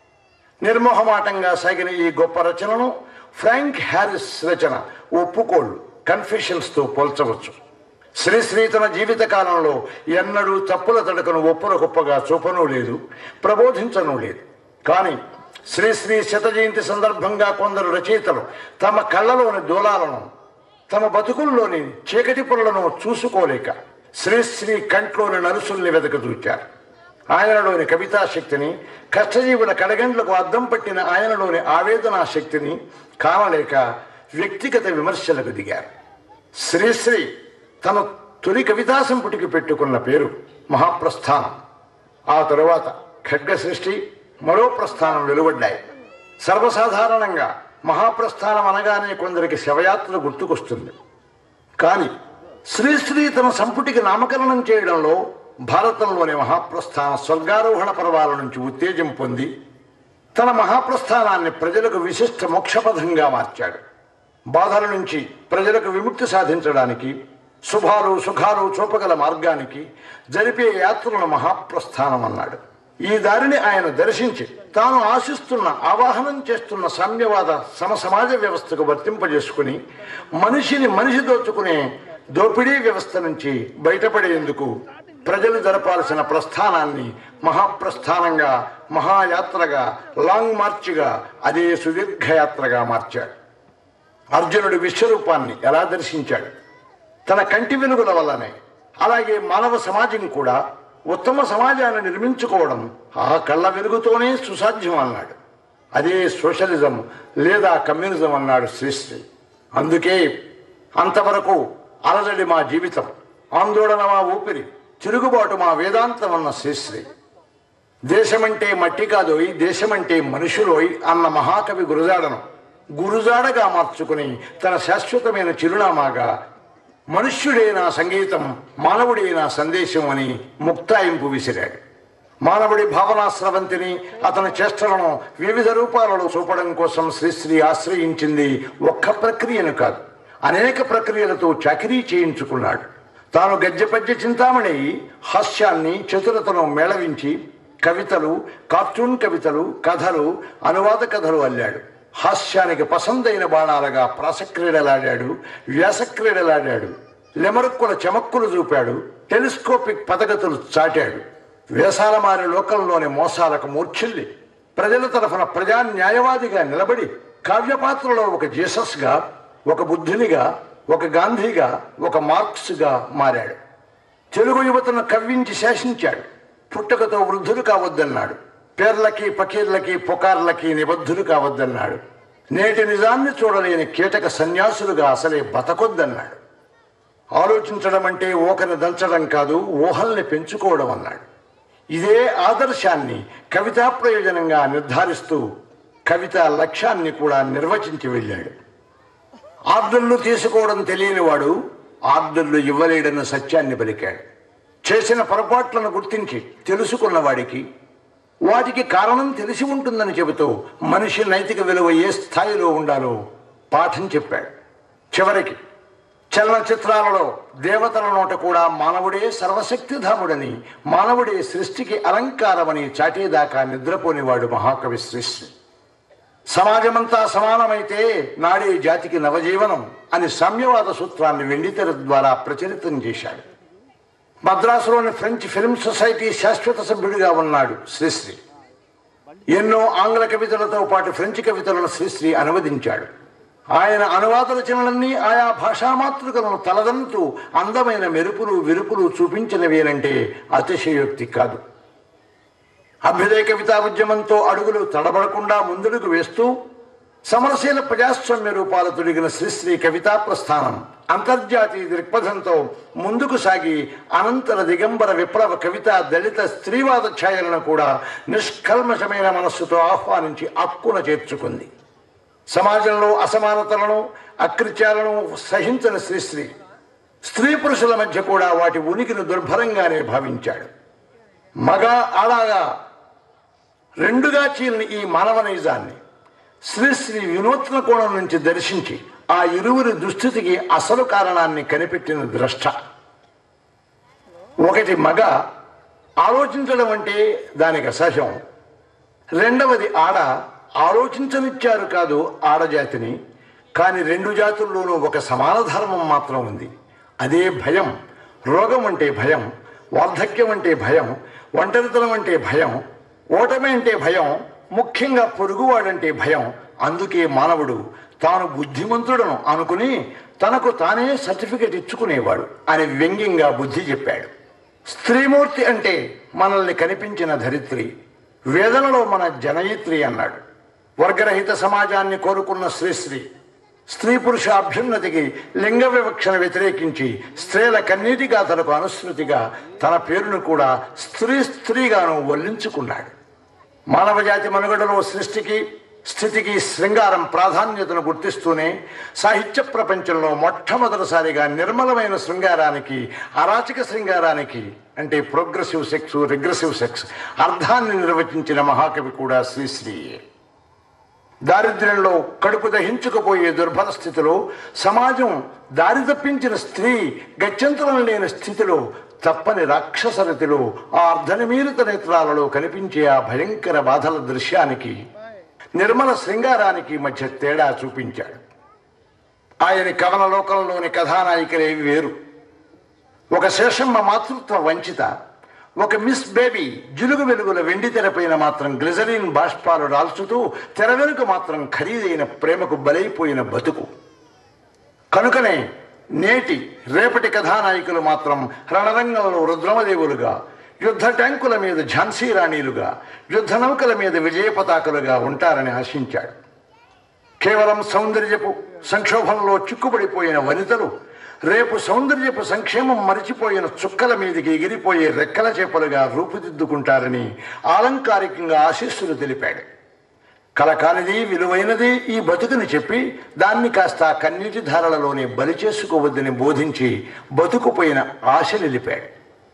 నిర్మోహమాటంగా సాగిన ఈ గొప్ప రచనను ఫ్రాంక్ హ్యారిస్ రచన ఒప్పుకోళ్ళు కన్ఫెషన్స్తో పోల్చవచ్చు శ్రీశ్రీ తన జీవిత కాలంలో ఎన్నడూ తప్పుల తడకను ఒప్పుల గొప్పగా చూపనూ లేదు ప్రబోధించనూ లేదు కానీ శ్రీశ్రీ శత జయంతి సందర్భంగా కొందరు రచయితలు తమ కళ్ళలోని దూలాలను తమ బతుకుల్లోని చీకటి పొరలను చూసుకోలేక శ్రీశ్రీ కంట్లోని నరుసుల్ని వెతకదూచారు ఆయనలోని కవితా శక్తిని కష్టజీవుల కడగండ్లకు అద్దం పట్టిన ఆయనలోని ఆవేదనా శక్తిని కానలేక వ్యక్తిగత విమర్శలకు దిగారు శ్రీశ్రీ తన తొలి కవితా సంపుటికి పెట్టుకున్న పేరు మహాప్రస్థానం ఆ తరువాత ఖడ్గ సృష్టి మరో ప్రస్థానం వెలువడ్డాయి సర్వసాధారణంగా మహాప్రస్థానం అనగానే కొందరికి శవయాత్ర గుర్తుకొస్తుంది కానీ శ్రీశ్రీ తన సంపుటికి నామకరణం చేయడంలో భారతంలోని మహాప్రస్థాన స్వర్గారోహణ పర్వాల నుంచి ఉత్తేజం పొంది తన మహాప్రస్థానాన్ని ప్రజలకు విశిష్ట మోక్షపథంగా మార్చాడు బాధల నుంచి ప్రజలకు విముక్తి సాధించడానికి శుభాలు సుఖాలు చూపగల మార్గానికి జరిపే యాత్రలను మహాప్రస్థానం అన్నాడు ఈ దారిని ఆయన దర్శించి తాను ఆశిస్తున్న ఆవాహనం చేస్తున్న సామ్యవాద సమసమాజ వ్యవస్థకు వర్తింపజేసుకుని మనిషిని మనిషి దోచుకునే దోపిడీ వ్యవస్థ నుంచి బయటపడేందుకు ప్రజలు జరపాల్సిన ప్రస్థానాన్ని మహాప్రస్థానంగా మహాయాత్రగా లాంగ్ మార్చ్గా అదే సుదీర్ఘయాత్రగా మార్చాడు అర్జునుడు విశ్వరూపాన్ని ఎలా దర్శించాడు తన కంటి వెలుగుల వల్లనే అలాగే మానవ సమాజం కూడా ఉత్తమ సమాజాన్ని నిర్మించుకోవడం ఆ కళ్ళ వెలుగుతోనే సుసాధ్యం అన్నాడు అదే సోషలిజం లేదా కమ్యూనిజం అన్నాడు శ్రీశ్రీ అందుకే అంతవరకు అలజడి మా జీవితం ఆందోళన మా ఊపిరి తిరుగుబాటు మా వేదాంతం అన్న శ్రీశ్రీ దేశమంటే మట్టి కాదోయ్ దేశమంటే మనుషులోయ్ అన్న మహాకవి గురజాడను గురుజాడగా మార్చుకుని తన శాశ్వతమైన చిరునామాగా మనుష్యుడే నా సంగీతం మానవుడే నా సందేశం అని ముక్తాయింపు విసిరాడు మానవుడి భావనా స్రవంతిని అతని చేష్టలను వివిధ రూపాలలో చూపడం కోసం శ్రీశ్రీ ఆశ్రయించింది ఒక్క ప్రక్రియను కాదు అనేక ప్రక్రియలతో చాకరీ చేయించుకున్నాడు తాను గజ్జపద్య చింతామణి హాస్యాన్ని చతురతను మేళవించి కవితలు కార్టూన్ కవితలు కథలు అనువాద కథలు అల్లాడు హాస్యానికి పసందైన బాణాలుగా ప్రాసక్రీడలాడాడు వ్యాసక్రీడలాడాడు లెమరుక్కుల చెమక్కులు చూపాడు టెలిస్కోపిక్ పదగతులు చాటాడు వేసాలమారి లోకంలోని మోసాలకు మూర్ఛిల్లి ప్రజల తరఫున ప్రజా న్యాయవాదిగా నిలబడి కావ్యపాత్రలో ఒక జీసస్గా ఒక బుద్ధునిగా ఒక గాంధీగా ఒక మార్క్స్గా మారాడు తెలుగు యువతను కవ్వించి శాసించాడు పుట్టుకతో వృద్ధులు కావద్దన్నాడు పేర్లకి పకీర్లకి పుకార్లకి నిబద్ధులు కావద్దన్నాడు నేటి నిజాన్ని చూడలేని కీటక సన్యాసులుగా అసలే బతకొద్దన్నాడు ఆలోచించడం అంటే ఊకని దంచడం కాదు ఊహల్ని పెంచుకోవడం అన్నాడు ఇదే ఆదర్శాన్ని కవితా ప్రయోజనంగా నిర్ధారిస్తూ కవిత లక్ష్యాన్ని కూడా నిర్వచించి వెళ్ళాడు ఆర్డర్లు తీసుకోవడం తెలియనివాడు ఆర్డర్లు ఇవ్వలేడన్న సత్యాన్ని పలికాడు చేసిన పొరపాట్లను గుర్తించి తెలుసుకున్న వాడికి వాటికి కారణం తెలిసి ఉంటుందని చెబుతూ మనిషి నైతిక విలువ ఏ స్థాయిలో ఉండాలో పాఠం చెప్పాడు చివరికి చలనచిత్రాలలో దేవతల నోట కూడా మానవుడే సర్వశక్తిధాముడని మానవుడే సృష్టికి అలంకారమని చాటేదాకా నిద్రపోనివాడు మహాకవి శ్రీశ్రీ సమాజమంతా సమానమైతే నాడే జాతికి నవజీవనం అని సామ్యవాద సూత్రాన్ని వెండితెర ద్వారా ప్రచలితం చేశాడు మద్రాసులోని ఫ్రెంచ్ ఫిల్మ్ సొసైటీ శాశ్వత సభ్యుడిగా ఉన్నాడు శ్రీశ్రీ ఎన్నో ఆంగ్ల కవితలతో పాటు ఫ్రెంచ్ కవితలను శ్రీశ్రీ అనువదించాడు ఆయన అనువాద రచనలన్నీ ఆయా భాషామాతృకలను తలదంతూ అందమైన మెరుపులు విరుపులు చూపించినవేనంటే అతిశయోక్తి కాదు అభ్యుదయ కవితా ఉద్యమంతో అడుగులు తడబడకుండా ముందుకు వేస్తూ సమరశీల ప్రజాస్వామ్య రూపాలు తొడిగిన శ్రీశ్రీ కవితా ప్రస్థానం అంతర్జాతీయ దృక్పథంతో ముందుకు సాగి అనంతర దిగంబర విప్లవ కవిత దళిత స్త్రీవాద ఛాయలను కూడా నిష్కల్మషమైన మనస్సుతో ఆహ్వానించి అక్కున చేర్చుకుంది సమాజంలో అసమానతలను అకృత్యాలను సహించిన శ్రీశ్రీ స్త్రీ పురుషుల మధ్య కూడా వాటి ఉనికిని దుర్భరంగానే భావించాడు మగ ఆడాగా రెండుగా చీలిన ఈ మానవ నైజాన్ని శ్రీశ్రీ వినూత్న కోణం నుంచి దర్శించి ఆ ఇరువురి దుస్థితికి అసలు కారణాన్ని కనిపెట్టిన ద్రష్ట ఒకటి మగ ఆలోచించడం అంటే దానికి అసహ్యం రెండవది ఆడ ఆలోచించనిచ్చారు కాదు ఆడజాతిని కానీ రెండు జాతుల్లోనూ ఒక సమాన ధర్మం మాత్రం ఉంది అదే భయం రోగం అంటే భయం వార్ధక్యం అంటే భయం ఒంటరితనం అంటే భయం ఓటమి అంటే భయం ముఖ్యంగా పొరుగువాడంటే భయం అందుకే మానవుడు తాను బుద్ధిమంతుడను అనుకుని తనకు తానే సర్టిఫికెట్ ఇచ్చుకునేవాడు అని వ్యంగ్యంగా బుద్ధి చెప్పాడు స్త్రీమూర్తి అంటే మనల్ని కనిపించిన ధరిత్రి వేదనలో మన జనయిత్రి అన్నాడు వర్గరహిత సమాజాన్ని కోరుకున్న శ్రీశ్రీ స్త్రీ పురుష అభ్యున్నతికి లింగ వివక్షను వ్యతిరేకించి స్త్రీల కన్నీటి గాథలకు అనుసృతిగా తన పేరును కూడా స్త్రీ స్త్రీగాను వల్లించుకున్నాడు మానవ జాతి మనుగడలో సృష్టికి స్థితికి శృంగారం ప్రాధాన్యతను గుర్తిస్తూనే సాహిత్య ప్రపంచంలో మొట్టమొదటిసారిగా నిర్మలమైన శృంగారానికి అరాచక శృంగారానికి అంటే ప్రోగ్రెసివ్ సెక్స్ రిగ్రెసివ్ సెక్స్ అర్థాన్ని నిర్వచించిన మహాకవి కూడా శ్రీశ్రీయే దారిద్ర్యంలో కడుపు దహించుకుపోయే దుర్భర స్థితిలో సమాజం దారి తప్పించిన స్త్రీ గత్యంతరం లేని స్థితిలో తప్పని రాక్షసరతిలో ఆ అర్ధనిమీలిత నేత్రాలలో కనిపించే ఆ భయంకర బాధల దృశ్యానికి నిర్మల శృంగారానికి మధ్య తేడా చూపించాడు ఆయన కవన లోకంలోని కథానాయికలేవి వేరు ఒక శేషమ్మ మాతృత్వ వంచిత ఒక మిస్ బేబీ జిలుగు వెలుగుల వెండి తెరపైన మాత్రం గ్లిజరిన్ బాష్పాలు రాల్చుతూ తెర వెనుక మాత్రం ఖరీదైన ప్రేమకు బలైపోయిన బతుకు కనుకనే నేటి రేపటి కథానాయకులు మాత్రం రణరంగంలో రుద్రమదేవులుగా యుద్ధ ట్యాంకుల మీద ఝాన్సీ రాణీలుగా యుద్ధ నౌకల మీద విజయ పతాకులుగా ఉంటారని ఆశించాడు కేవలం సౌందర్యపు సంక్షోభంలో చిక్కుబడిపోయిన వనితలు రేపు సౌందర్యపు సంక్షేమం మరిచిపోయిన చుక్కల మీదికి ఎగిరిపోయే రెక్కల చేపలుగా రూపుదిద్దుకుంటారని ఆలంకారికంగా ఆశీస్సులు తెలిపాడు కలకానిది విలువైనది ఈ బతుకుని చెప్పి దాన్ని కాస్త ఆ కన్నీటి ధారలలోనే బలి చేసుకోవద్దని బోధించి బతుకుపోయిన ఆశ నిలిపాడు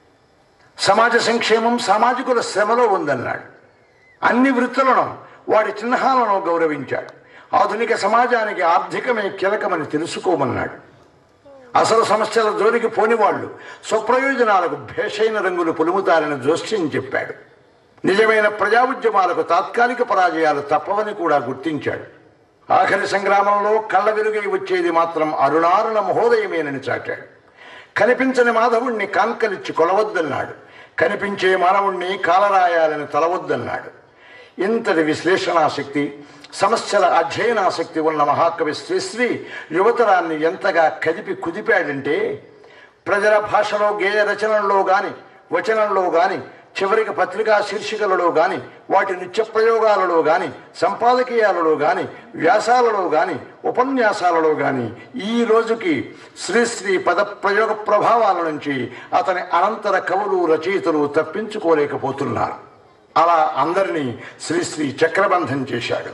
సమాజ సంక్షేమం సామాజికుల శ్రమలో ఉందన్నాడు అన్ని వృత్తులను వాటి చిహ్నాలను గౌరవించాడు ఆధునిక సమాజానికి ఆర్థికమే కీలకమని తెలుసుకోమన్నాడు అసలు సమస్యల జోలికి పోని వాళ్ళు స్వప్రయోజనాలకు భేషైన రంగులు పులుముతారని జోస్యం చెప్పాడు నిజమైన ప్రజా ఉద్యమాలకు తాత్కాలిక పరాజయాలు తప్పవని కూడా గుర్తించాడు ఆఖరి సంగ్రామంలో కళ్ళ వెలుగై వచ్చేది మాత్రం అరుణారుణ మహోదయమేనని చాటాడు కనిపించని మాధవుణ్ణి కాంకలిచ్చి కొలవద్దన్నాడు కనిపించే మానవుణ్ణి కాలరాయాలని తలవద్దన్నాడు ఇంతటి విశ్లేషణాశక్తి సమస్యల అధ్యయనాసక్తి ఉన్న మహాకవి శ్రీశ్రీ యువతరాన్ని ఎంతగా కదిపి కుదిపాడంటే ప్రజల భాషలో గేయ రచనల్లో గాని వచనంలో గాని చివరికి పత్రికా శీర్షికలలో గాని వాటి నిత్య ప్రయోగాలలో గాని సంపాదకీయాలలో గాని వ్యాసాలలో గాని ఉపన్యాసాలలో గాని ఈ రోజుకి శ్రీశ్రీ పద ప్రయోగ ప్రభావాల నుంచి అతని అనంతర కవులు రచయితలు తప్పించుకోలేకపోతున్నారు అలా అందరినీ శ్రీశ్రీ చక్రబంధం చేశాడు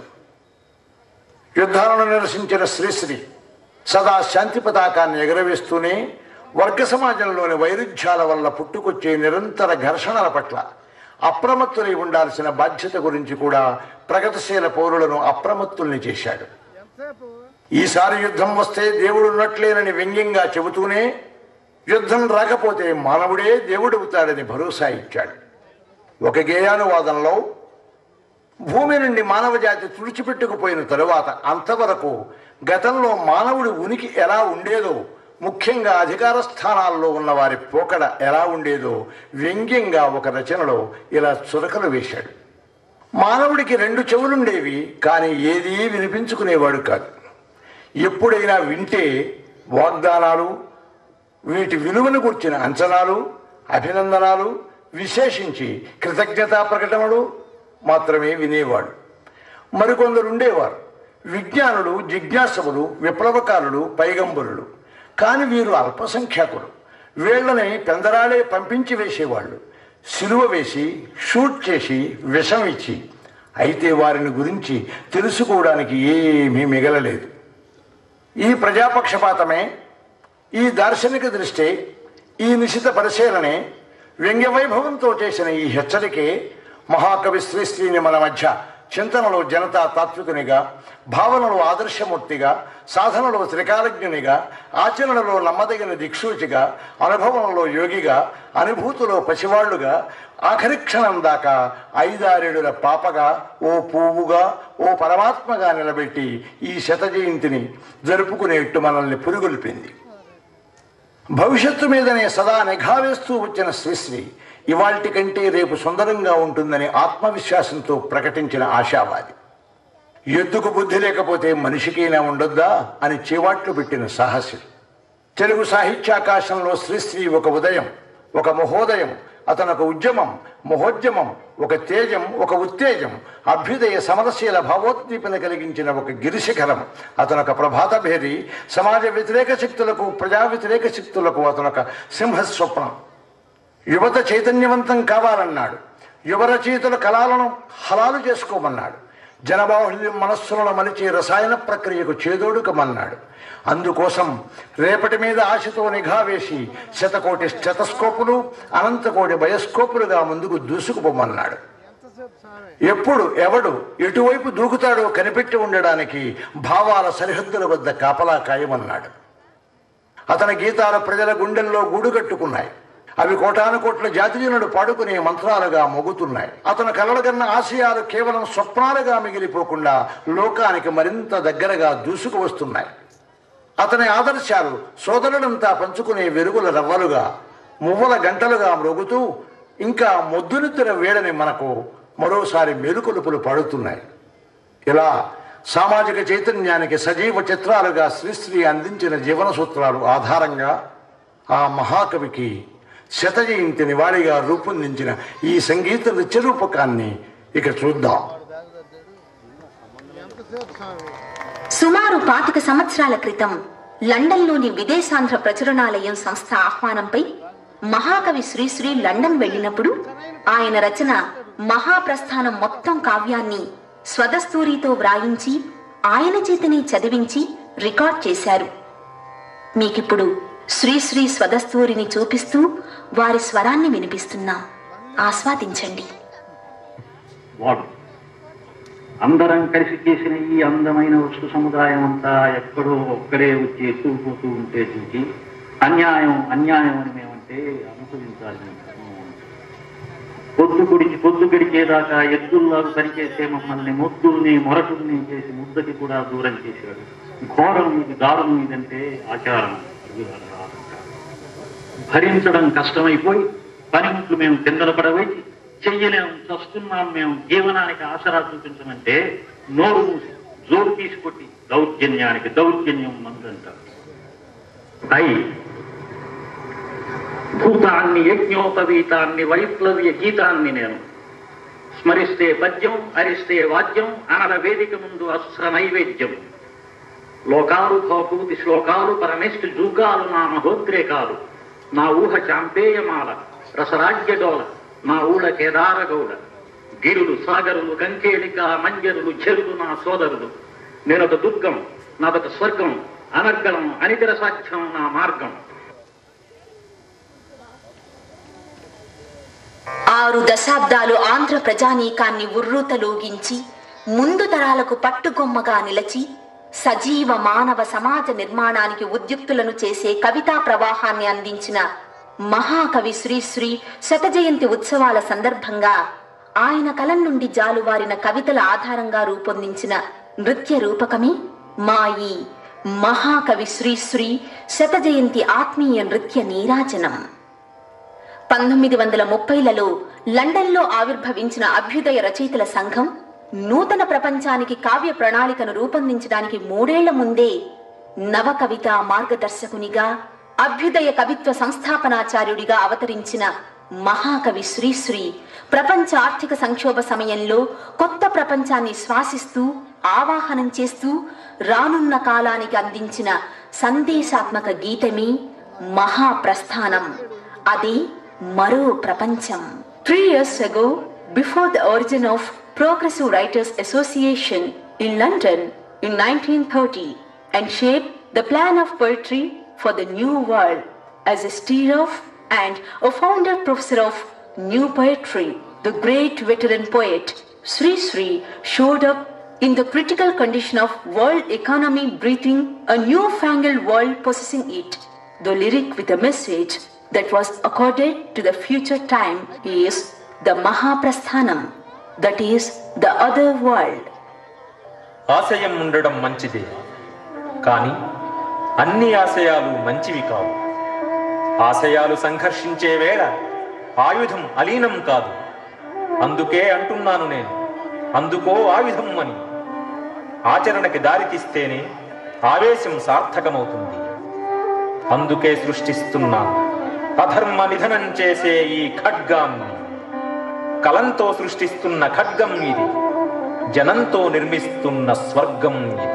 యుద్ధాలను నిరసించిన శ్రీశ్రీ సదా శాంతి పతాకాన్ని ఎగరవేస్తూనే వర్గ సమాజంలోని వైరుధ్యాల వల్ల పుట్టుకొచ్చే నిరంతర ఘర్షణల పట్ల అప్రమత్తులై ఉండాల్సిన బాధ్యత గురించి కూడా ప్రగతిశీల పౌరులను అప్రమత్తుల్ని చేశాడు ఈసారి యుద్ధం వస్తే దేవుడు ఉన్నట్లేనని వ్యంగ్యంగా చెబుతూనే యుద్ధం రాకపోతే మానవుడే దేవుడవుతాడని భరోసా ఇచ్చాడు ఒక గేయానువాదంలో భూమి నుండి మానవ జాతి తుడిచిపెట్టుకుపోయిన తరువాత అంతవరకు గతంలో మానవుడి ఉనికి ఎలా ఉండేదో ముఖ్యంగా అధికార స్థానాల్లో ఉన్న వారి పోకడ ఎలా ఉండేదో వ్యంగ్యంగా ఒక రచనలో ఇలా చురకలు వేశాడు మానవుడికి రెండు చెవులుండేవి కానీ ఏదీ వినిపించుకునేవాడు కాదు ఎప్పుడైనా వింటే వాగ్దానాలు వీటి విలువను గుర్చిన అంచనాలు అభినందనాలు విశేషించి కృతజ్ఞతా ప్రకటనలు మాత్రమే వినేవాడు మరికొందరు ఉండేవారు విజ్ఞానులు జిజ్ఞాసవులు విప్లవకారులు పైగంబరులు కానీ వీరు అల్పసంఖ్యాకులు వీళ్ళని పెందరాలే పంపించి వేసేవాళ్ళు సిలువ వేసి షూట్ చేసి విషం ఇచ్చి అయితే వారిని గురించి తెలుసుకోవడానికి ఏమీ మిగలలేదు ఈ ప్రజాపక్షపాతమే ఈ దార్శనిక దృష్టి ఈ నిశిత పరిశీలనే వ్యంగ్య వైభవంతో చేసిన ఈ హెచ్చరికే మహాకవి శ్రీశ్రీని మన మధ్య చింతనలో జనతా తాత్వికునిగా భావనలో ఆదర్శమూర్తిగా సాధనలో త్రికాలజ్ఞునిగా ఆచరణలో నమ్మదగిన దిక్సూచిగా అనుభవంలో యోగిగా అనుభూతిలో పసివాళ్లుగా ఆఖరి క్షణం దాకా ఐదారేడుల పాపగా ఓ పువ్వుగా ఓ పరమాత్మగా నిలబెట్టి ఈ శత జయంతిని జరుపుకునేట్టు మనల్ని పురుగొల్పింది భవిష్యత్తు మీదనే సదా నిఘా వేస్తూ వచ్చిన శ్రీశ్రీ ఇవాల్టి కంటే రేపు సుందరంగా ఉంటుందని ఆత్మవిశ్వాసంతో ప్రకటించిన ఆశావాది ఎద్దుకు బుద్ధి లేకపోతే మనిషికైనా ఉండొద్దా అని చేవాట్లు పెట్టిన సాహసి తెలుగు సాహిత్యాకాశంలో శ్రీశ్రీ ఒక ఉదయం ఒక మహోదయం అతను ఒక ఉద్యమం మహోద్యమం ఒక తేజం ఒక ఉత్తేజం అభ్యుదయ సమరశీల భావోద్దీపన కలిగించిన ఒక గిరిశిఖరం అతను ఒక ప్రభాత భేరి సమాజ వ్యతిరేక శక్తులకు ప్రజా వ్యతిరేక శక్తులకు అతను ఒక సింహస్వప్నం యువత చైతన్యవంతం కావాలన్నాడు యువ రచయితల కళాలను హలాలు చేసుకోమన్నాడు జనబాహుల్యం మనస్సులను మలిచే రసాయన ప్రక్రియకు చేదోడుకమన్నాడు అందుకోసం రేపటి మీద ఆశతో నిఘా వేసి శతకోటి స్టెతస్కోపులు అనంతకోటి బయస్కోపులుగా ముందుకు దూసుకుపోమన్నాడు ఎప్పుడు ఎవడు ఎటువైపు దూకుతాడో కనిపెట్టి ఉండడానికి భావాల సరిహద్దుల వద్ద కాపలా కాయమన్నాడు అతని గీతాలు ప్రజల గుండెల్లో గూడు కట్టుకున్నాయి అవి కోటాను కోట్ల జాతీయులను పాడుకునే మంత్రాలుగా మోగుతున్నాయి అతను కలలుగన్న ఆశయాలు కేవలం స్వప్నాలుగా మిగిలిపోకుండా లోకానికి మరింత దగ్గరగా దూసుకు వస్తున్నాయి అతని ఆదర్శాలు సోదరులంతా పంచుకునే వెలుగుల రవ్వలుగా మువ్వల గంటలుగా మ్రోగుతూ ఇంకా మొద్దునిద్దున వేడని మనకు మరోసారి మెరుకొలుపులు పడుతున్నాయి ఇలా సామాజిక చైతన్యానికి సజీవ చిత్రాలుగా శ్రీశ్రీ అందించిన జీవన సూత్రాలు ఆధారంగా ఆ మహాకవికి శత జయంతి నివాళిగా రూపొందించిన ఈ సంగీత నృత్య రూపకాన్ని ఇక చూద్దాం సుమారు పాతిక సంవత్సరాల క్రితం లండన్లోని విదేశాంధ్ర ప్రచురణాలయం సంస్థ ఆహ్వానంపై మహాకవి శ్రీశ్రీ లండన్ వెళ్ళినప్పుడు ఆయన రచన మహాప్రస్థానం మొత్తం కావ్యాన్ని స్వదస్తూరితో వ్రాయించి ఆయన చేతనే చదివించి రికార్డ్ చేశారు మీకిప్పుడు శ్రీశ్రీ స్వదస్తూరిని చూపిస్తూ వారి స్వరాన్ని వినిపిస్తున్నాం ఆస్వాదించండి వాడు అందరం కలిసి చేసిన ఈ అందమైన వస్తు సముదాయం అంతా ఎక్కడో ఒక్కడే వచ్చి ఎత్తుకుపోతూ ఉంటే చూసి అన్యాయం అన్యాయం అని మేమంటే అనుభవించాలి పొద్దు గుడిచి పొద్దు గడిచేదాకా ఎద్దుల్లాగా పనిచేసే మమ్మల్ని ముద్దుల్ని మొరటుల్ని చేసి ముద్దకి కూడా దూరం చేశాడు ఘోరం ఇది దారుణం ఇదంటే ఆచారం భరించడం కష్టమైపోయి పనిముట్లు మేము కిందల పడవేసి చెయ్యలేం చస్తున్నాం మేము జీవనానికి ఆసరా చూపించమంటే నోరు మూసి జోరు తీసుకొట్టి దౌర్జన్యానికి దౌర్జన్యం మందంటారు అయి భూతాన్ని యజ్ఞోపవీతాన్ని వైప్లవ్య గీతాన్ని నేను స్మరిస్తే పద్యం అరిస్తే వాద్యం అనల వేదిక ముందు అస్త్ర నైవేద్యం లోకాలు భవభూతి శ్లోకాలు పరమేష్టి జూకాలు నా మహోద్రేకాలు నా ఊహ చాంపేయమాల రసరాజ్యడోల నా ఊళ్ళ కేదారగౌడ గిరులు సాగరులు కంకేళిక మంజరులు చెరులు నా సోదరులు నేనొక దుర్గం నాదొక స్వర్గం అనర్గళం అనితర సాధ్యం నా మార్గం ఆరు దశాబ్దాలు ఆంధ్ర ప్రజానీకాన్ని ఉర్రూతలూగించి ముందు తరాలకు పట్టుగొమ్మగా నిలచి సజీవ మానవ సమాజ నిర్మాణానికి ఉద్యుక్తులను చేసే కవితా ప్రవాహాన్ని అందించిన మహాకవి శ్రీశ్రీ శత జయంతి ఉత్సవాల సందర్భంగా ఆయన కలం నుండి జాలువారిన కవితల ఆధారంగా రూపొందించిన నృత్య రూపకమే మా ఈ మహాకవి శ్రీశ్రీ శత జయంతి ఆత్మీయ నృత్య నీరాజనం పంతొమ్మిది వందల ముప్పైలలో లండన్లో ఆవిర్భవించిన అభ్యుదయ రచయితల సంఘం నూతన ప్రపంచానికి కావ్య ప్రణాళికను రూపొందించడానికి మూడేళ్ల ముందే నవ కవిత మార్గదర్శకునిగా అభ్యుదయ కవిత్వ సంస్థాపనాచార్యుడిగా అవతరించిన మహాకవి శ్రీశ్రీ ప్రపంచ ఆర్థిక సంక్షోభ సమయంలో కొత్త ప్రపంచాన్ని శ్వాసిస్తూ ఆవాహనం చేస్తూ రానున్న కాలానికి అందించిన సందేశాత్మక గీతమే మహాప్రస్థానం అది మరో ప్రపంచం three years ago before the origin of Progressive Writers Association in London in 1930 and shaped the plan of poetry for the new world as a steer of and a founder professor of new poetry. The great veteran poet Sri Sri showed up in the critical condition of world economy breathing a newfangled world possessing it. The lyric with a message that was accorded to the future time is the Mahaprasthanam, that is the other world. ఆశయం ఉండడం మంచిదే కానీ అన్ని ఆశయాలు మంచివి కావు ఆశయాలు సంఘర్షించే వేళ ఆయుధం అలీనం కాదు అందుకే అంటున్నాను నేను అందుకో ఆయుధం అని ఆచరణకి దారితీస్తేనే ఆవేశం సార్థకమవుతుంది అందుకే సృష్టిస్తున్నాను అధర్మ నిధనం చేసే ఈ ఖడ్గాన్ని కలంతో సృష్టిస్తున్న ఖడ్గం ఇది జనంతో నిర్మిస్తున్న స్వర్గం ఇది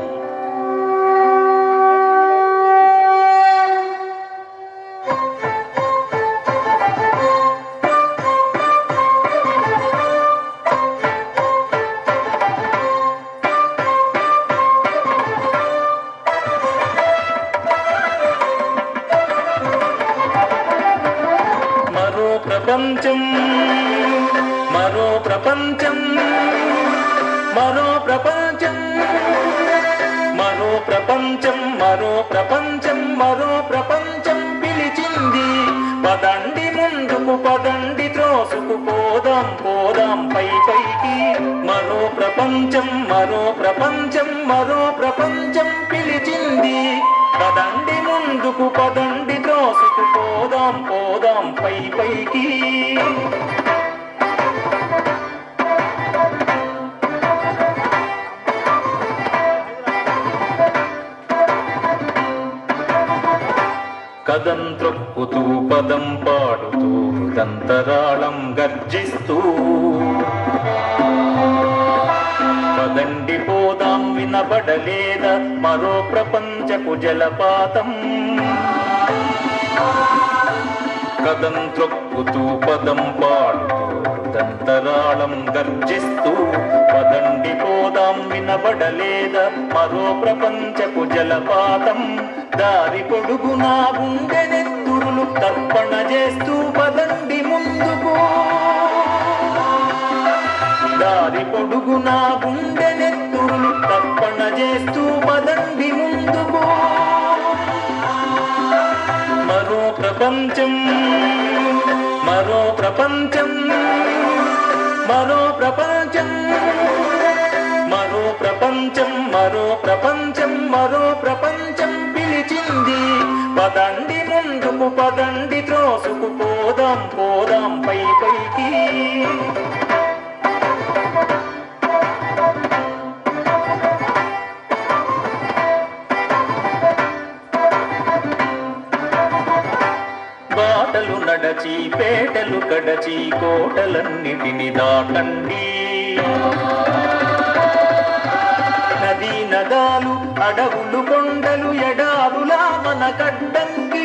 మరో ప్రపంచం మరో ప్రపంచం మరో ప్రపంచం మరో ప్రపంచం మరో ప్రపంచం మరో ప్రపంచం పిలిచింది పదండి ముందుకు పదండి త్రోసుకు పోదాం పోదాం పై పైకి మరో ప్రపంచం మరో ప్రపంచం మరో ప్రపంచం పిలిచింది పదండి ముందుకు పదండి త్రోసుకు పోదాం పోదాం పై పైకి కదం త్రొక్కుతూ పదం పాడుతూ దంతరాళం గర్జిస్తూ పదండి పోదాం వినబడలేదా మరో ప్రపంచపు జలపాతం కదం త్రొక్కుతూ పదం పాడుతూ దంతరాళం గర్జిస్తూ పదండి పోదాం వినబడలేదా మరో ప్రపంచపు జలపాతం దారి పొడుగునా గుండెనెత్తురులు తర్పణ చేస్తూ పదండి ముందుకు దారి పొడుగునా గుండెనెత్తురులు తర్పణ చేస్తూ పదండి ముందుకు మరో ప్రపంచం మరో ప్రపంచం మరో ప్రపంచం మరో ప్రపంచం మరో ప్రపంచం మరో ప్రపంచం పిలిచింది పదండి ముందుకు పదండి త్రోసుకు పోదాం పోదాం పై పైకి బాటలు నడచి పేటలు కడచి కోటలన్నిటిని దాటండి నదీ నదాలు అడవులు కొండలు ఎడారులా మన కడ్డంకి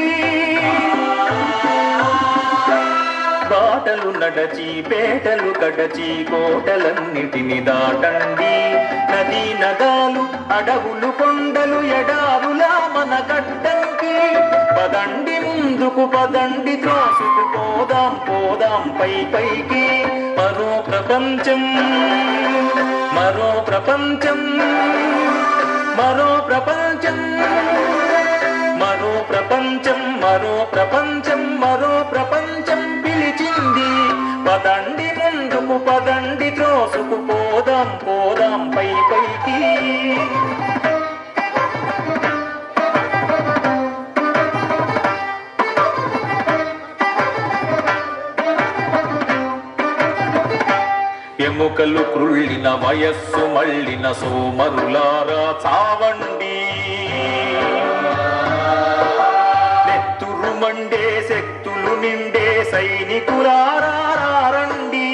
బాటలు నడచి పేటలు కడచి కోటలన్నిటిని దాటండి నదీ నదాలు అడవులు కొండలు ఎడారులా మన కడ్డంకి పదండి ముందుకు పదండి త్రోసుకు పోదాం పోదాం పై పైకి మరో ప్రపంచం మరో ప్రపంచం మరో ప్రపంచం మరో ప్రపంచం మరో ప్రపంచం మరో ప్రపంచం పిలిచింది పదండి ముందుకు పదండి త్రోసుకు పోదాం పోదాం పై పైకి ఎముకలు క్రుళ్ళిన వయస్సు మళ్ళిన సోమరులారా చావండి నెత్తురు మండే శక్తులు నిండే సైనికులారండి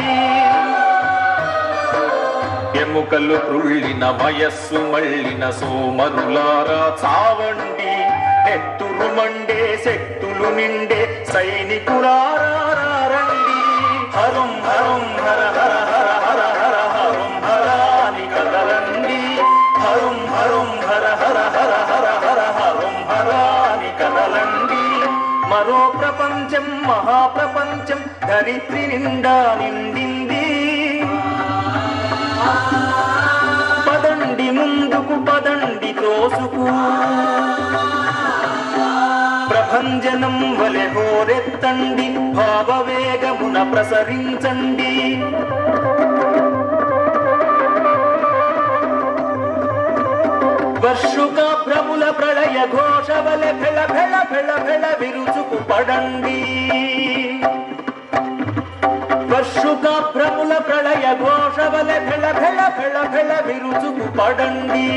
ఎముకలు క్రుళ్ళిన వయస్సు మళ్ళిన సోమరులారా చావండి నెత్తురు మండే శక్తులు నిండే సైనికులారండి హరం హరం హర హర హర హర హర హరం హరాని కదలండి హరం హరం హర హర హర హర హర హరం హరాని మరో ప్రపంచం మహాప్రపంచం ధరిత్రి నిండా నిండింది పదండి ముందుకు పదండి తోసుకు ప్రభంజనం వలె హోరెత్తండి భావవేగమున ప్రసరించండి వర్షుక భ్రముల ప్రళయ ఘోష వలె ఫెళ ఫెళ ఫెళ ఫెళ విరుచుకు పడండి వర్షుక భ్రముల ప్రళయ ఘోష వలె ఫెళ ఫెళ ఫెళ ఫెళ విరుచుకు పడండి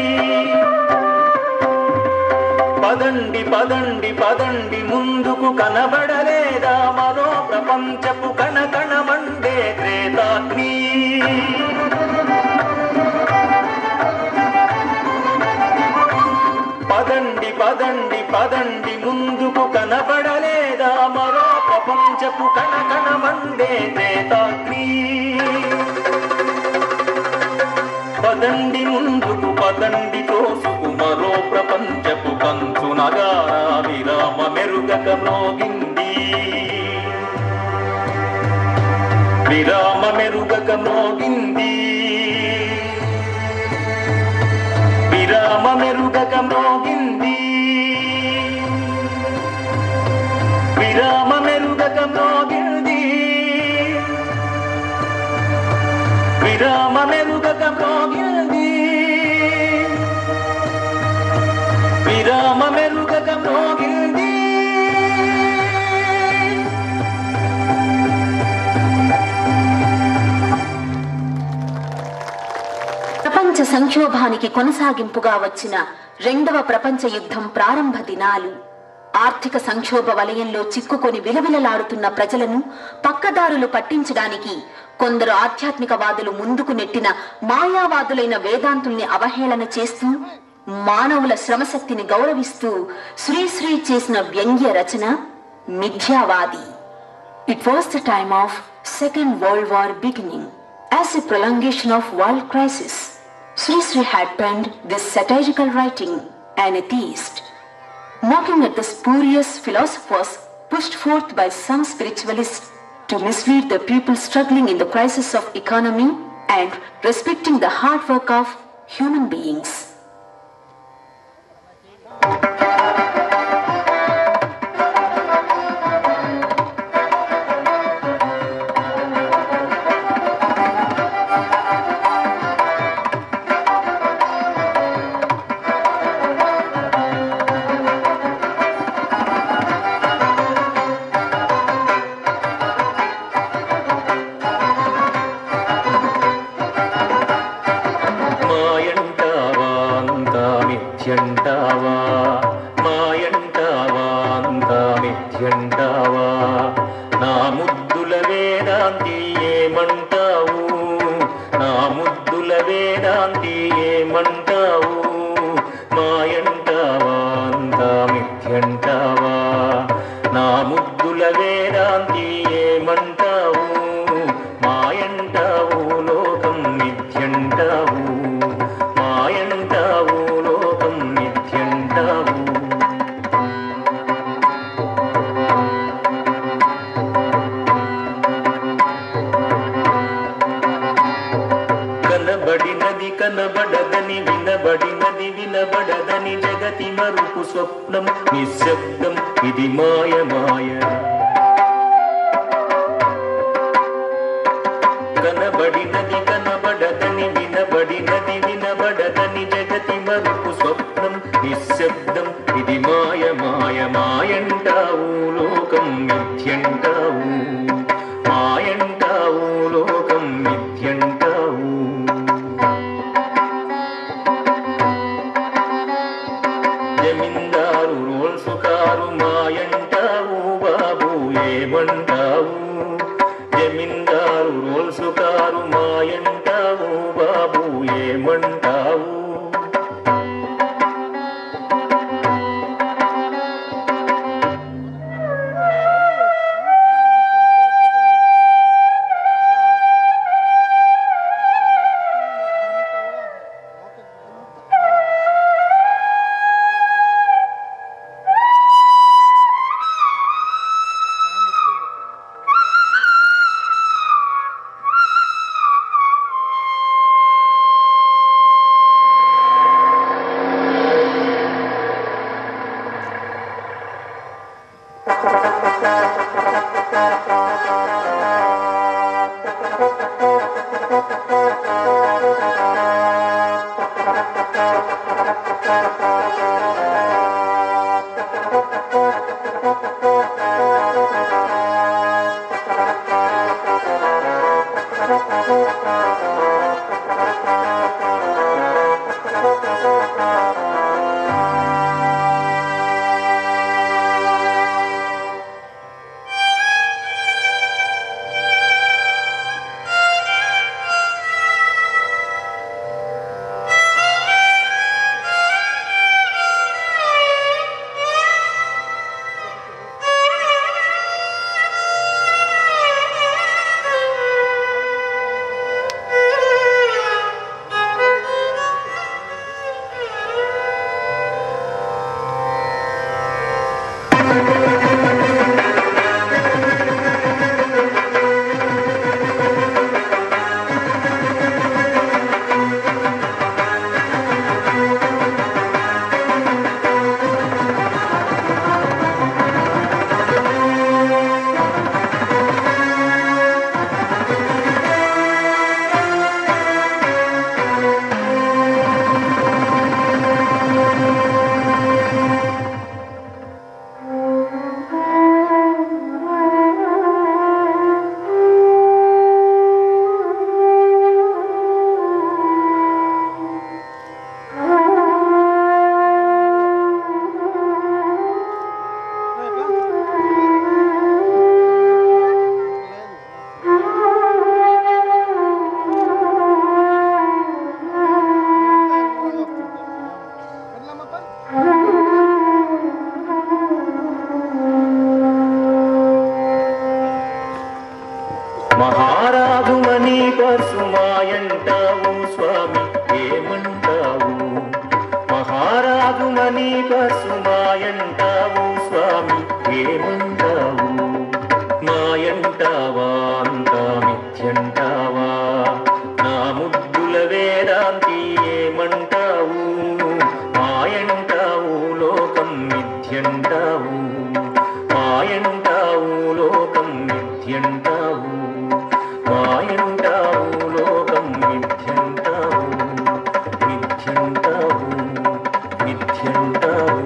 పదండి పదండి పదండి ముందుకు కనబడలేదా మరో ప్రపంచపు కణ కణమండే త్రేతాగ్ని పదండి పదండి పదండి ముందుకు కనబడలేదా మరో ప్రపంచపు కణ కణమండే త్రేతాగ్ని పదండి ముందుకు పదండి తోసుకు మరో ప్రపంచపు కంచు నగారా విరామ మెరుగక మ్రోగింది విరామ మెరుగక మ్రోగింది విరామ మెరుగక మ్రోగింది విరామ మెరుగక మ్రోగింది విరామ మెరుగక మ్రోగింది విరామ మెరుగక మ్రోగింది ప్రపంచ సంక్షోభానికి కొనసాగింపుగా వచ్చిన రెండవ ప్రపంచ యుద్ధం ప్రారంభ దినాలు ఆర్థిక సంక్షోభ వలయంలో చిక్కుకొని విలవిలలాడుతున్న ప్రజలను పక్కదారులు పట్టించడానికి కొందరు ఆధ్యాత్మికవాదులు ముందుకు నెట్టిన మాయావాదులైన వేదాంతుల్ని అవహేళన చేస్తూ మానవుల శ్రమశక్తిని గౌరవిస్తూ శ్రీశ్రీ చేసిన వ్యంగ్య రచన మిథ్యావాది It was the time of Second World War beginning. As a prolongation of world crisis, Sri Sri had penned this satirical writing, an atheist, mocking at the spurious philosophers pushed forth by some spiritualists to mislead the people struggling in the crisis of economy and respecting the hard work of human beings. మాయంటావా అంతా మిథ్యంటావా మాయంటావా అంతా మిథ్యంటావా నా ముద్దుల వేదాంతి ఏమంటావు నా ముద్దుల వేదాంతి ఏమంటావు మాయంటావా అంతా మిథ్యంటావా నా ముద్దుల వేదాంతి ఏమంటావు మాయంటావు లోకం మిథ్యంటావు మాయంటావు లోకం మిథ్యంటావు కనబడినది కనబడదని వినబడినది వినబడదని జగతి మరుపు స్వప్నం నిశ్శబ్దం ఇది మాయ మాయ కనబడినది కనబడదని వినబడినది వినబడదని జగతి మరుపు స్వప్నం నిశ్శబ్దం ఇది మాయ మాయ మాయంటావు లోకం మిథ్యంటావు మాయంటావు లోకం మిథ్యంటావు జమీందారు రోల్సు కారు మాయంటావు బాబు ఏమంటావు జమీందారు రోల్సు కారు మాయంటావు బాబు ఏమంటావు మహారాజుమని పసుమాయంటావు స్వామి ఏమంటావు మహారాజుమని పసుమాయంటావు స్వామి ఏమంటావు మాయంటావా అంతా మిథ్యంటావా నా ముద్దుల వేదాంతి ఏమంటావు మాయంటావు లోకం మిథ్యంటావు మాయంటావు లోకం మిథ్యంటావు మాయంటావు లోకం మిథ్యంటావు మిథ్యంటావు మిథ్యంటావు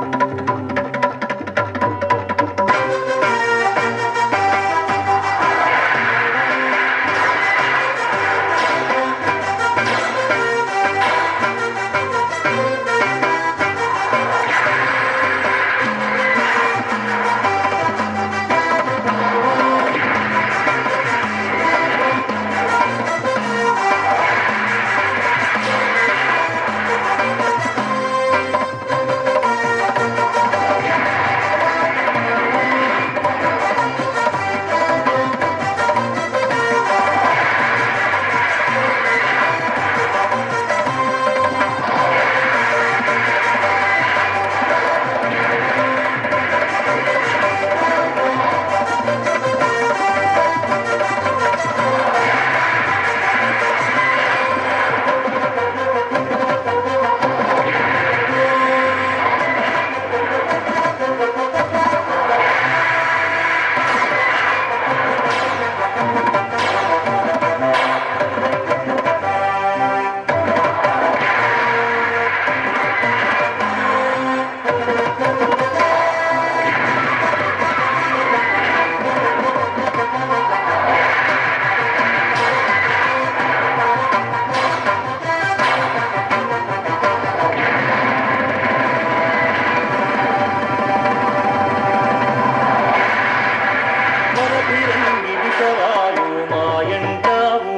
మరపిరంగి విషవాయు మాయంటావు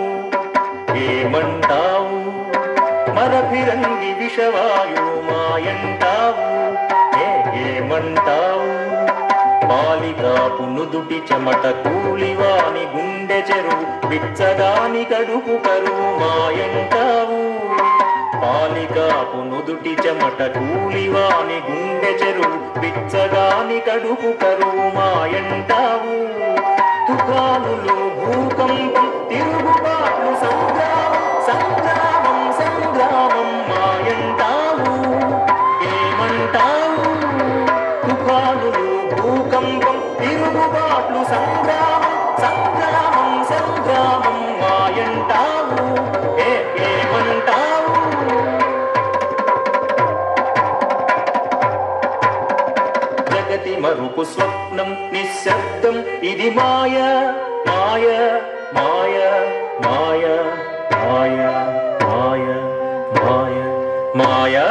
ఏమంటావు మరపిరంగి విషవాయు మాయంటావు ఏ ఏమంటావు బాలికాపు నుదుటి చెమట కూలివాని గుండె చెరువు పిచ్చగాని కడుపు కరువు మాయంటావు పాలికాపు నుదుటి చెమట కూలివాని గుండె చెరువు పిచ్చగాని కడుపు కరువు మాయంటావు తుఫానులు భూకంపం తిరుగుబాట్లు సంగ్రామం సంగ్రామం సంగ్రామం మాయంటావు ఏమంటావు తుఫానులు భూకంపం తిరుగుబాట్లు సంగ్రామం సంగ్రామం సంగ్రామం మాయంటావు ఏ ఏమంటావు మతి మరుపు స్వప్నం నిశ్శబ్దం ఇది మాయ మాయ మాయ మాయ మాయ మాయ మాయ మాయా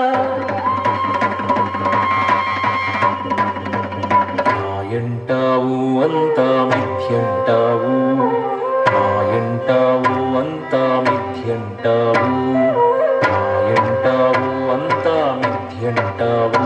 మాయంటావు అంతా మిథ్యంటావు మాయంటావు అంతా మిథ్యంటావు మాయంటావు అంతా మిథ్యంటావు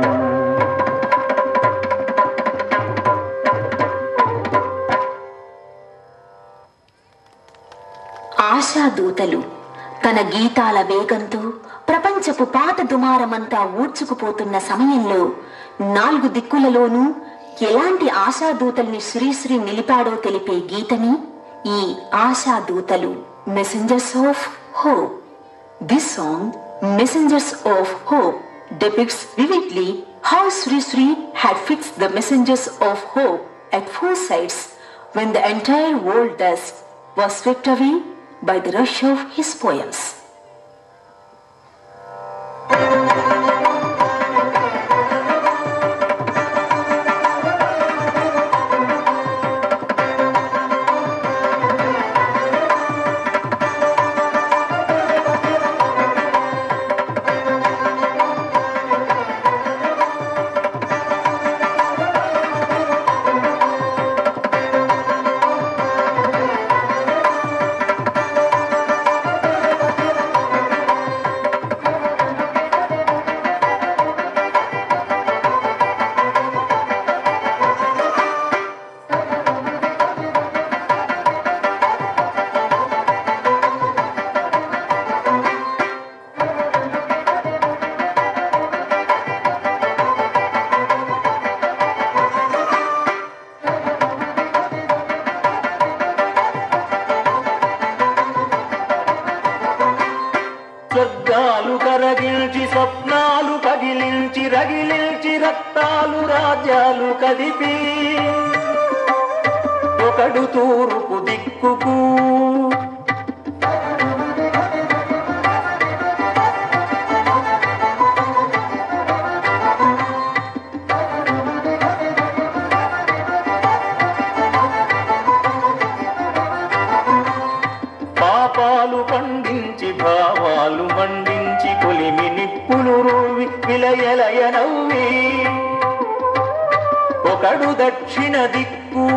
ఆశాదూతలు తన గీతాల వేగంతో ప్రపంచపు పాత దుమారమంతా ఊడ్చుకుపోతున్న సమయంలో నాలుగు దిక్కులలోనూ ఎలాంటి ఆశాదూతల్ని శ్రీశ్రీ నిలిపాడో తెలిపే గీతని ఈ ఆశాదూతలు messengers of hope this song messengers of hope depicts vividly how Sri Sri had fixed the messengers of hope at four sides when the entire world dust was swept away by the rush of his poems. స్వర్గాలు కరగిల్చి స్వప్నాలు పగిలించి రగిలించి రక్తాలు రాజ్యాలు కదిపి ఒకడు తూర్పు దిక్కుకు పాపాలు పండించి భావాలు మండించి కొలిమి నిప్పులు రూవి విలయలయ నవ్వి ఒకడు దక్షిణ దిక్కు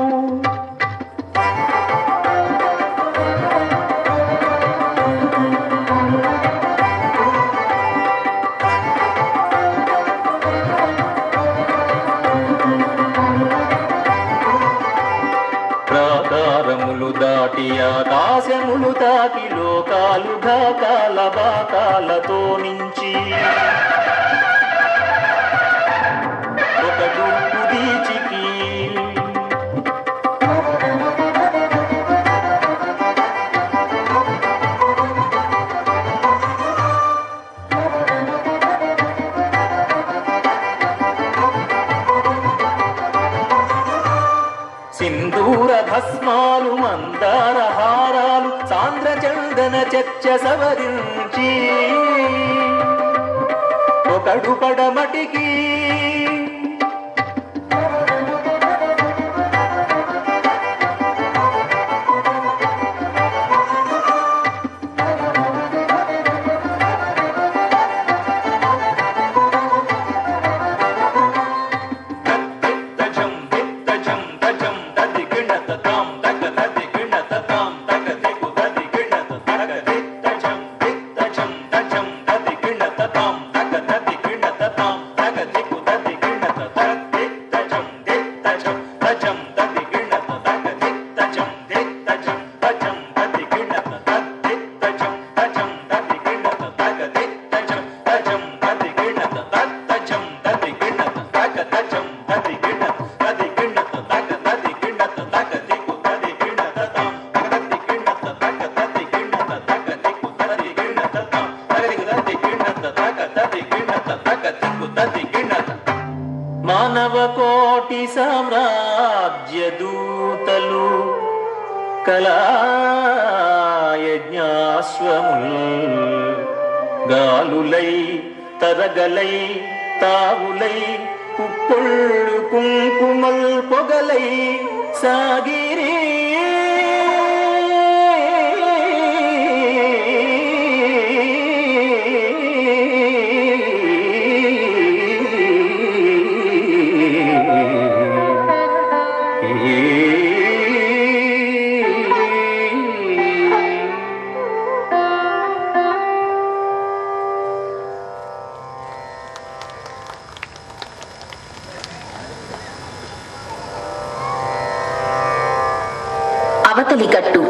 ప్రాకారములు దాటి ఆకాశములు తాకి లోకాలు ఢాకాల బాకాలతో నుంచి ఒకడు కుదీచికి సింధూర భస్మాలు మందార హారాలు సాంద్ర చందన చర్చ సవరించి ఒకడు పడమటికి తజం తజం తజం తది గిణత తాం తగ తది గిణత తాం తగ దిగు తది గిణత తగ ది తజం తజం తజం తది గిణత తాం తగ తది గిణత తాం తగ దిగు తది గిణత తగ ది తజం ది తజం తజం తది గిణత తగ ది తజం ది తజం తజం తది గిణత తగ ది తజం తజం తది గిణత తగ ది తజం తజం తది గిణత తగ తజం తది గిణత తగ తజం తది గిణత తది గిణత తగ తది గిణత తగ దిగు తది గిణత తాం తగ తది గిణత తగ తది గిణత తగ దిగు తది గిణత తాం తగ దిగు తది గిణత తగ తది గిణత తగ దిగు తది గిణత మానవ కోటి సామ్రాజ్య దూతలు కళాయజ్ఞాశ్వముల్ గాలులై తరగలై తావులై పుప్పొళ్ళు కుంకుమల్ పొగలై సాగిరే అవతలి గట్టు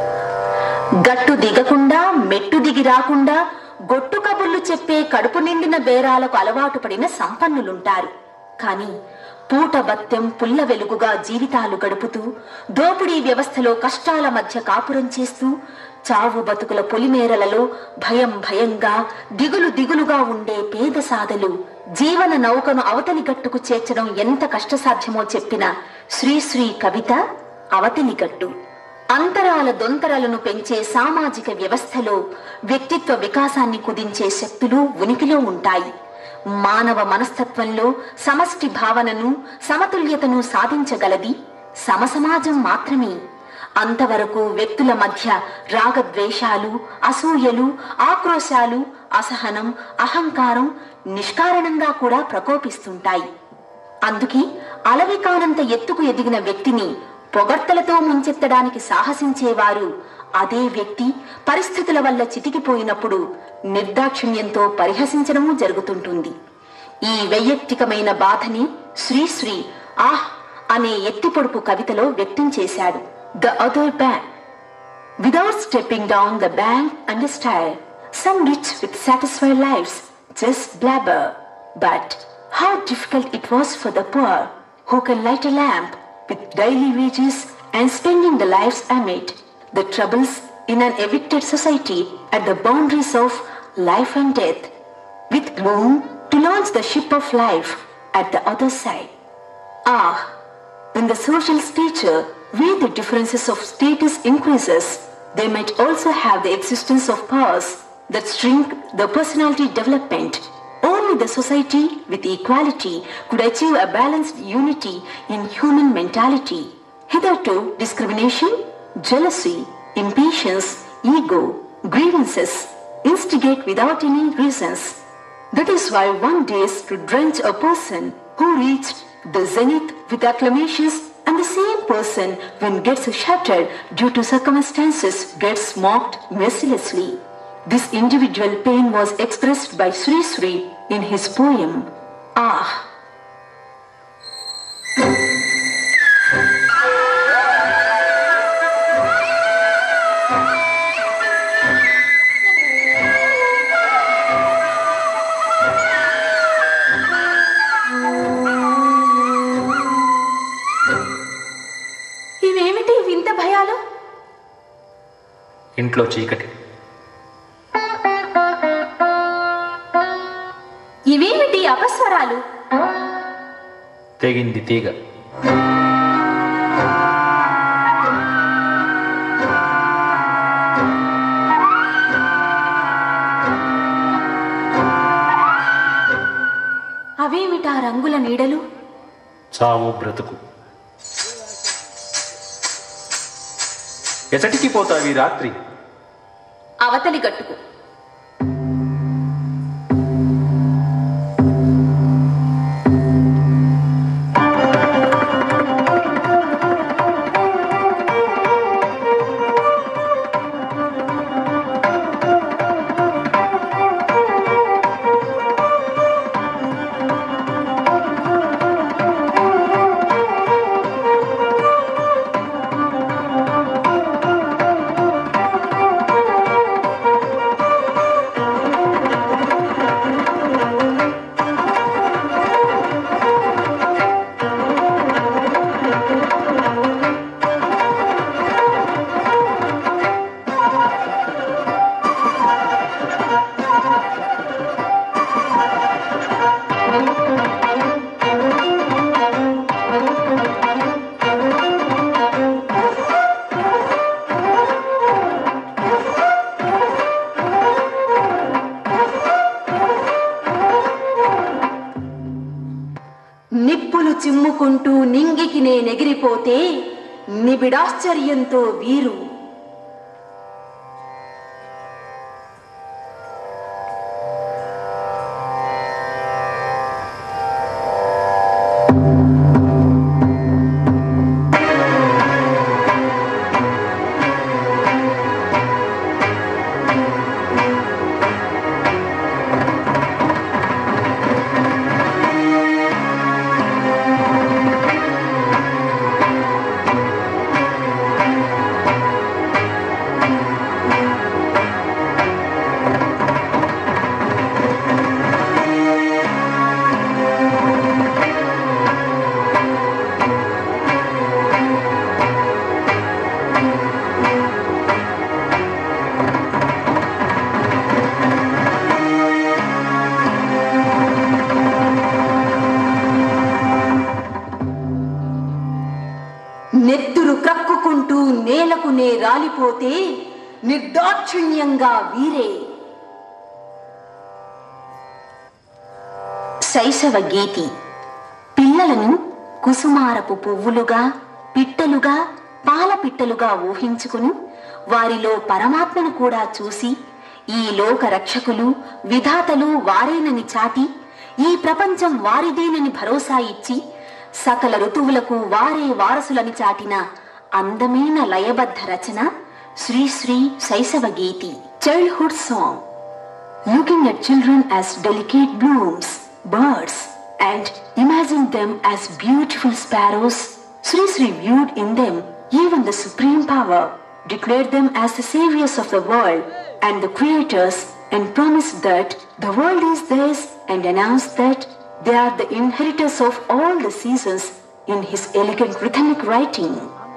గట్టు దిగకుండా మెట్టు దిగి రాకుండా గొట్టు కబుర్లు చెప్పే కడుపు నిండిన బేరాలకు అలవాటు పడిన సంపన్నులుంటారు కాని పూట బత్తెం పుల్ల వెలుగుగా జీవితాలు గడుపుతూ దోపిడీ వ్యవస్థలో కష్టాల మధ్య కాపురం చేస్తూ చావు బతుకుల పొలిమేరలలో భయం భయంగా దిగులు దిగులుగా ఉండే పేద సాధలు జీవన నౌకను అవతలి గట్టుకు చేర్చడం ఎంత కష్టసాధ్యమో చెప్పిన శ్రీశ్రీ కవిత అవతలి గట్టు అంతరాల దొంతరలను పెంచే సామాజిక వ్యవస్థలో వ్యక్తిత్వ వికాసాన్ని కుదించే శక్తులు ఉనికిలో ఉంటాయి మానవ మనస్తత్వంలో సమష్టి భావనను సమతుల్యతను సాధించగలది సమసమాజం మాత్రమే అంతవరకు వ్యక్తుల మధ్య రాగద్వేషాలు అసూయలు ఆక్రోశాలు అసహనం అహంకారం నిష్కారణంగా కూడా ప్రకోపిస్తుంటాయి అందుకే అలవి కానంత ఎత్తుకు ఎదిగిన వ్యక్తిని పొగడ్తలతో ముంచెత్తడానికి సాహసించేవారు అదే వ్యక్తి పరిస్థితుల వల్ల చితికిపోయినప్పుడు నిర్దాక్షిణ్యంతో పరిహసించడము జరుగుతుంటుంది ఈ వైయక్తికమైన బాధని శ్రీశ్రీ ఆహ్ అనే ఎత్తిపొడుపు కవితలో వ్యక్తం చేశాడు the other bank Without stepping down the bank and stare, some rich with satisfied lives just blabber. But how difficult it was for the poor who can light a lamp with daily wages and spending the lives amid the troubles in an evicted society at the boundaries of life and death, with gloom to launch the ship of life at the other side. Ah, in the social stature where the differences of status increases, they might also have the existence of powers that shrink the personality development. Only the society with equality could achieve a balanced unity in human mentality. Hitherto, discrimination, jealousy, impatience, ego, grievances instigate without any reasons. That is why one dares to drench a person who reached the zenith with acclamations and the same person when gets shattered due to circumstances gets mocked mercilessly. This individual pain was expressed by Sri Sri in his poem Ah. ఇవేమిటి వింత భయాలు ఇంట్లో చీకటి ఇవేమిటి అపస్వరాలు తెగింది తీగ అవేమిటా రంగుల నీడలు చావు బ్రతుకు ఎచటికి పోతావి రాత్రి అవతలి గట్టుకు ఆ చిమ్ముకుంటూ నింగికి నేనెగిరిపోతే నిబిడాశ్చర్యంతో వీరు నెత్తురు క్రక్కుకుంటూ నేలకు నే రాలిపోతే నిర్దాక్షిణ్యంగా వీరే శైశవ గీతి పిల్లలను కుసుమారపు పువ్వులుగా పిట్టలుగా పాల పిట్టలుగా ఊహించుకుని వారిలో పరమాత్మను కూడా చూసి ఈ లోక రక్షకులు విధాతలు వారేనని చాటి ఈ ప్రపంచం వారిదేనని భరోసా ఇచ్చి సకల ఋతువులకు వారే వారసులని చాటిన అందమైన లయబద్ధ రచన శ్రీశ్రీ శైశవ గీతి childhood song looking at children as delicate blooms, birds, and imagine them as beautiful sparrows, Sri Sri viewed in them even the supreme power, declared them as the saviors of the world and the creators, and promised that the world is theirs and announced that they are the inheritors of all the seasons in his elegant rhythmic writing.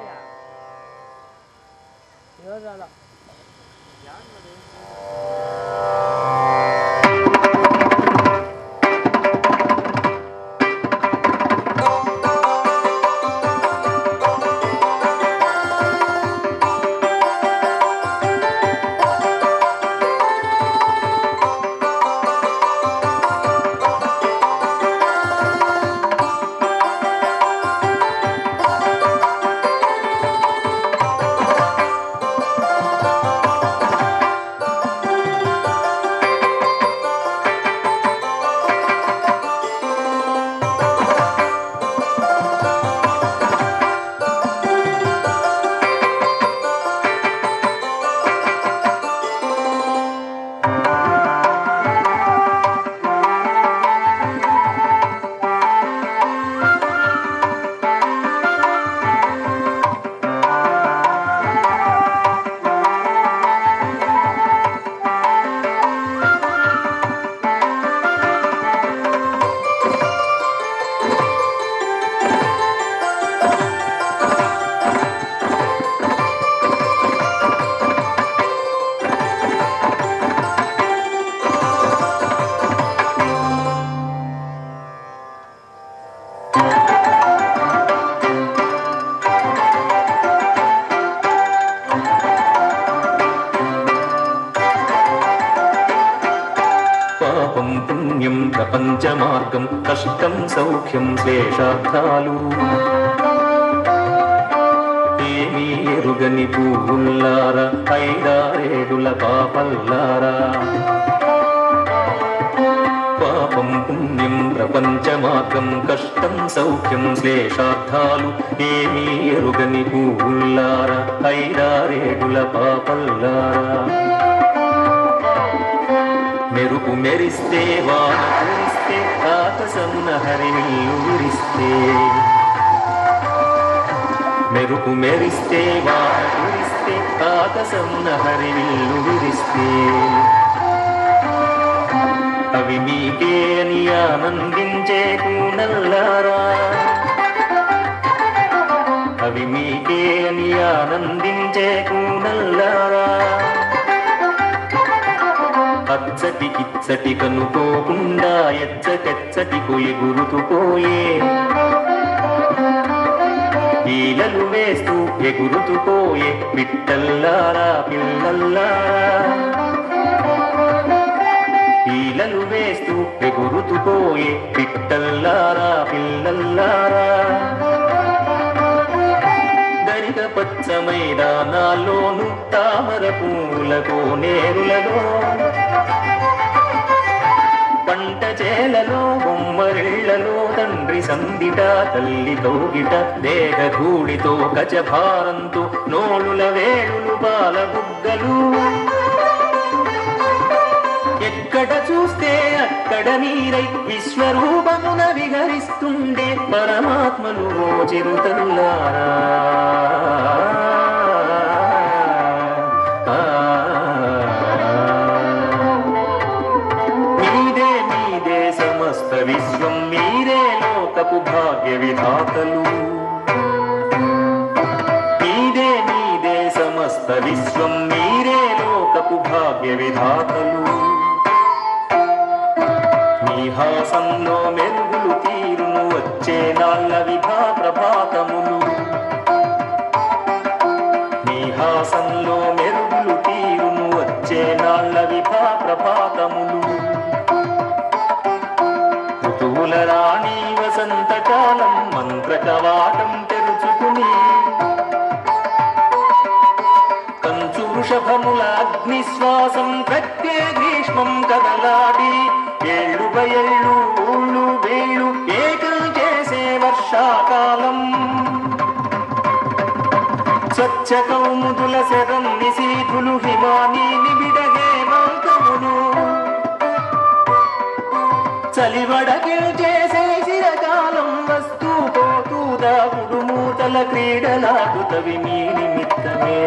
పాపం పుణ్యం ప్రపంచ మార్గం కష్టం సౌఖ్యం శేషార్థాలు ఏమీ ఎరుగని పువ్వుల్లారా ఐదారేడుల పాపల్లారా పాపం పుణ్యం ప్రపంచ మార్గం కష్టం సౌఖ్యం శ్లేషార్థాలు ఏమీ ఎరుగని పువ్వుల్లారా ఐదారేడుల పాపల్లారా మెరుపు మెరిస్తే వాన కురిస్తే ఆకాశమున హరివిల్లు విరిస్తే మెరుపు మెరిస్తే వాన కురిస్తే ఆకాశమున హరివిల్లు విరిస్తే అవి మీకే అని ఆనందించే కూనల్లారా అవి మీకే అని ఆనందించే కూనల్లారా అచ్చటి కిచ్చటి కనుకోకుండా ఎచ్చటెచ్చటి కొలి గురుతుపోయే ఈలలు వేస్తూ ఎగురుతుపోయే పిట్టల్లారా పిల్లల్లారా ఈలలు వేస్తూ ఎగురు గురుతుపోయే పిట్టల్లారా పిల్లల్లారా దరిక పచ్చ మైదానాల్లోను తామర పూలకు నేరులలో పంట చేలలో బొమ్మరిళ్లలో తండ్రి సందిట తల్లి తోగిట దేహ ధూళితో గజభారంతో నోళుల వేళులు బాలబుగ్గలు ఎక్కడ చూస్తే అక్కడ నీరై విశ్వరూపమున విహరిస్తుండే పరమాత్మలు ఓ చిరుతల్లారా మీదే మీదే సమస్త విశ్వం మీరే లోకపు భాగ్య విధాతలు మీదే మీదే సమస్త విశ్వం మీరే లోకపు భాగ్య విధాతలు మీహాసంలో మెరుగులు తీరును వచ్చే నాళ్ళ విభా ప్రభాతములు మీహాసంలో మెరుగులు తీరును వచ్చే నాళ్ళ విభా ప్రభాతములు ఋతువుల రాణి వసంతకాలం మంత్ర కవాటం తెరుచుకుని కంచు వృషభముల అగ్నిశ్వాసం ప్రత్యే గ్రీష్మం కదలాడి ఏళ్ళు బయళ్ళు ఊళ్ళు వేళ్ళు ఏకం చేసే వర్షాకాలం స్వచ్ఛ కౌముదుల శరం నిశీధులు హిమాని నిబిడ హేమంతములు చలివడకిల్ చేసే చిరకాలం వస్తూ పోతూ దాగుడు మూతల క్రీడలాడుతవి మీ నిమిత్తమే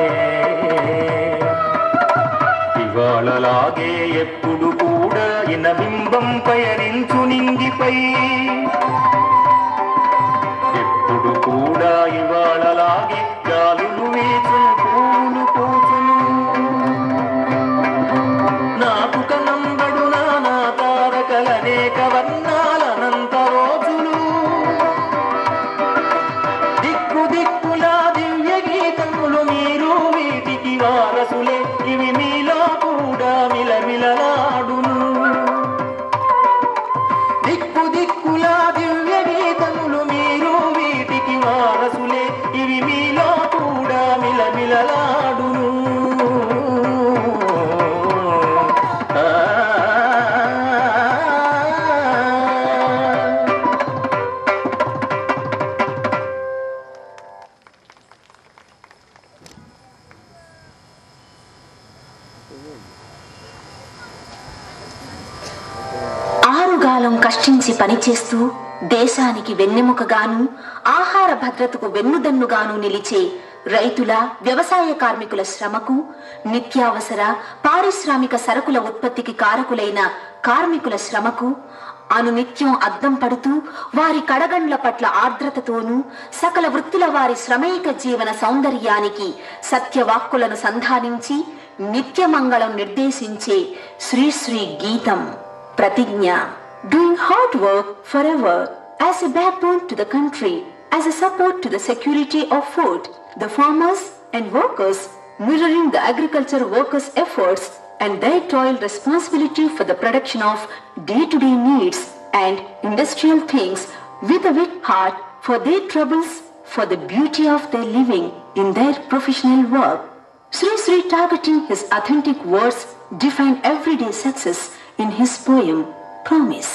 ఇవాళలాగే ఎప్పుడు కూడా ఇనబింబం పయనించు నింగిపై ఎప్పుడు కూడా ఇవాళలాగే గాలులు వీచును పూలు పూచును నాకు కనంబడు నానా తారకలనేక వర్ణాలనంత రోజులు దిక్కు దిక్కులా దివ్య గీతములు మీరు వీటికి వారసులే ఇవి మీలో కూడా మిలమిలలాడును దిక్కు దిక్కులా దివ్య గీతములు మీరు వీటికి వారసులే ఇవి మీలో కూడా మిలమిలలాడును ఆ ఆరుగాలం కష్టించి పనిచేస్తూ దేశానికి వెన్నెముకగాను ఆహార భద్రతకు వెన్నుదన్నుగాను నిలిచే రైతుల వ్యవసాయ కార్మికుల శ్రమకు నిత్యావసర పారిశ్రామిక సరకుల ఉత్పత్తికి కారకులైన కార్మికుల శ్రమకు అనునిత్యం అద్దం పడుతూ వారి కడగండ్ల పట్ల ఆర్ద్రతతోనూ సకల వృత్తుల వారి శ్రమైక జీవన సౌందర్యానికి సత్యవాక్కులను సంధానించి నిత్యమంగళం నిర్దేశించే శ్రీశ్రీ గీతం ప్రతిజ్ఞ doing hard work forever as a backbone to the country, as a support to the security of food, the farmers and workers mirroring the agriculture workers' efforts and their toil responsibility for the production of day-to-day needs and industrial things with a wit heart for their troubles, for the beauty of their living in their professional work. Sri Sri targeting his authentic words define everyday success in his poem Promise.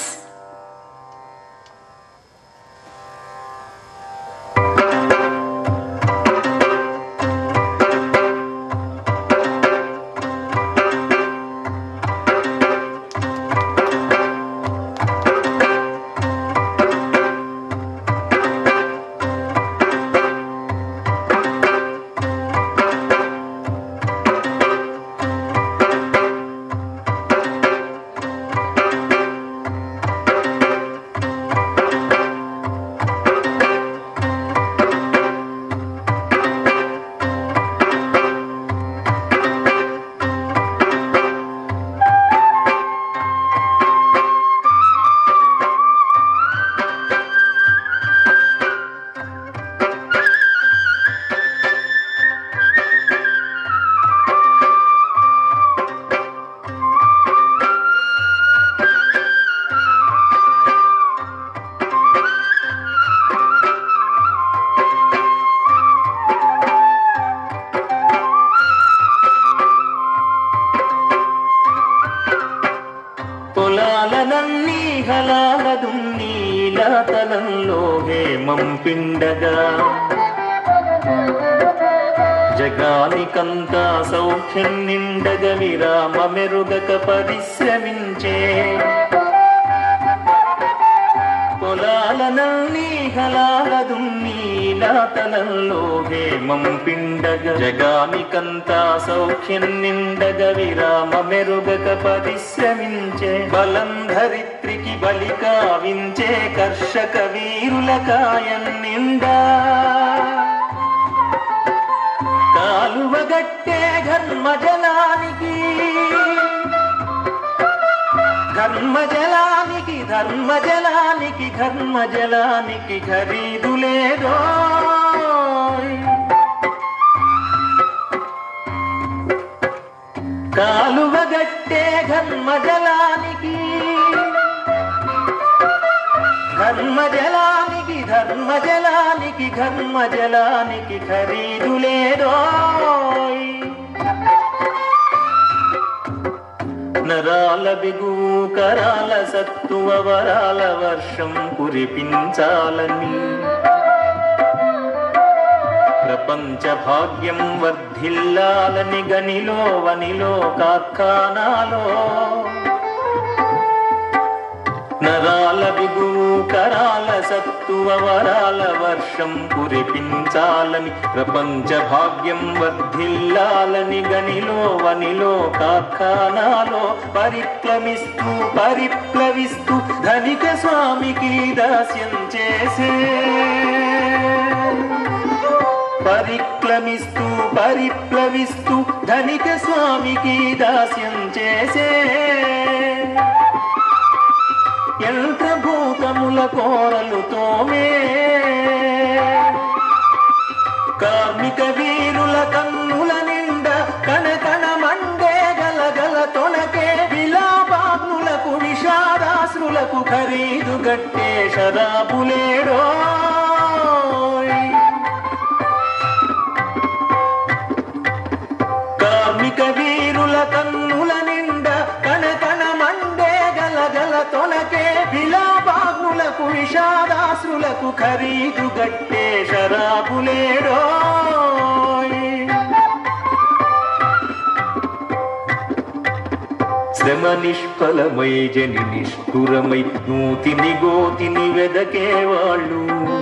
నీలాతలంలో హేమం పిండగా జగానికంతా సౌఖ్యం నిండగ విరామ మెరుగక పరిశ్రమించే పొలాలనల్ని హలాలదు నీలాతలంలో హేమం పిండగ జగానికంతా సౌఖ్యం నిండగ విరామ మెరుగక పరిశ్రమించే బలం ధరిత్రికి బలి కావించే కర్షక వీరుల కాయం నిండా కాలువగట్టే ధర్మజలానికి ధర్మజలానికి ధర్మజలానికి ధర్మజలానికి ఖరీదు లేదో కాలువగట్టే ధర్మజలానికి ధర్మజలానికి ధర్మజలానికి ధర్మజలానికి ఖరీదు లేదో నరాల బిగువు కరాల సత్తువ వరాల వర్షం కురిపించాలని ప్రపంచ భాగ్యం వర్ధిల్లాలని గనిలో వనిలో కార్ఖానాలో నరాల బిగువు కరాల సత్తువ వరాల వర్షం కురిపించాలని ప్రపంచ భాగ్యం వర్ధిల్లాలని గనిలో వనిలో కార్ఖానాలో పరిక్రమిస్తూ పరిప్లవిస్తూ ధనిక స్వామికి దాస్యం చేసే పరిక్రమిస్తూ పరిప్లవిస్తూ ధనిక స్వామికి దాస్యం చేసే యంత్రభూతముల కోరలు తోమే కార్మిక వీరుల కన్నుల నిండా కణకణ మండే గలగల తొణకే విలాపాగ్నులకు విషాదాశ్రులకు ఖరీదు గట్టే శరాబులేడో కార్మిక వీరుల కన్నుల నిండా కణకణ మండే గలగల తొణకే విలాపాగ్నులకు విషాదాశ్రులకు ఖరీదు గట్టే శరాబులేడో శ్రమ నిష్ఫలమై జని నిష్ఠురమై నూతిని గోతిని వెదకేవాళ్ళు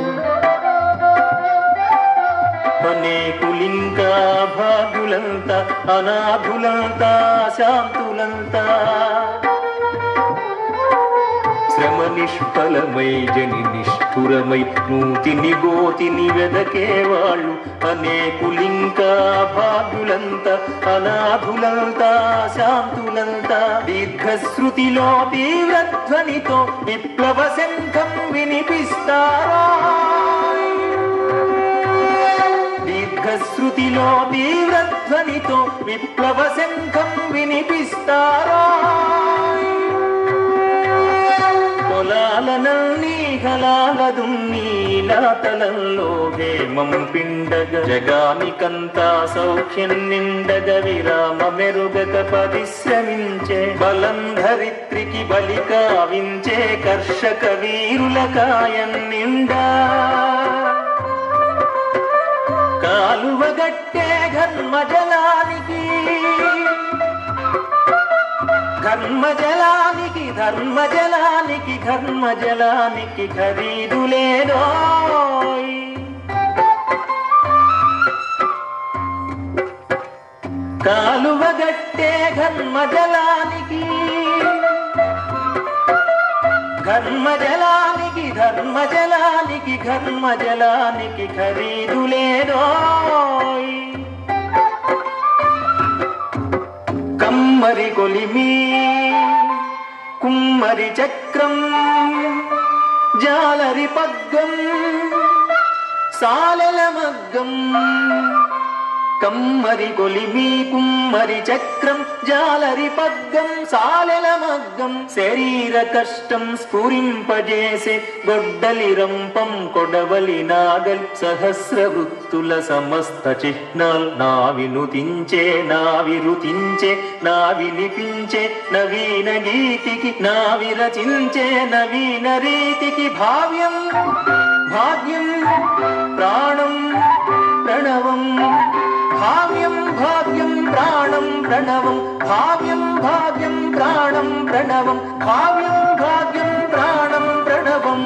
అనేకులింకా భాగులంతా అనాథులంతా శాంతులంతా శ్రమ నిష్ఫలమై జని నిష్ఠురమై నూతిని గోతిని వెదకేవాళ్ళు అనేకులింకా భాగ్యులంతా అనాథులంతా శాంతులంతా దీర్ఘశ్రుతిలో తీవ్రధ్వనితో విప్లవ శంఖం వినిపిస్తారా దీర్ఘశ్రుతిలో తీవ్రధ్వనితో విప్లవ శంఖం వినిపిస్తారా పొలాలనల్ని హలాలదు నీలాతలంలో హేమం పిండగ జగానికంతా సౌఖ్యం నిండగ విరామ మెరుగక పరిశ్రమించే బలం ధరిత్రికి బలి కావించే కర్షక వీరుల కాయం నిండా కాలువగట్టే ధర్మజలానికి ధర్మజలానికి ధర్మజలానికి ధర్మజలానికి ఖరీదు లేదో కాలువగట్టే ధర్మజలానికి ధర్మజలానికి ధర్మజలానికి ధర్మజలానికి ఖరీదు లేదో కమ్మరి కొలిమి కుమ్మరి చక్రం జాలరి పగ్గం సాలెల మగ్గం కమ్మరి కొలిమి కుమ్మరి చక్రం జాలరి పగ్గం సాలెల మగ్గం శరీర కష్టం స్ఫురింపజేసే గొడ్డలి రంపం కొడవలి నాగల్ సహస్ర వృత్తుల సమస్త చిహ్నాల్ నా వినుతించే నా విరుతించే నా వినిపించే నవీన గీతికి నా విరచించే నవీన రీతికి భావ్యం భాగ్యం ప్రాణం ప్రణవం భావ్యం భాగ్యం ప్రాణం ప్రణవం భావ్యం భాగ్యం ప్రాణం ప్రణవం భావ్యం భాగ్యం ప్రాణం ప్రణవం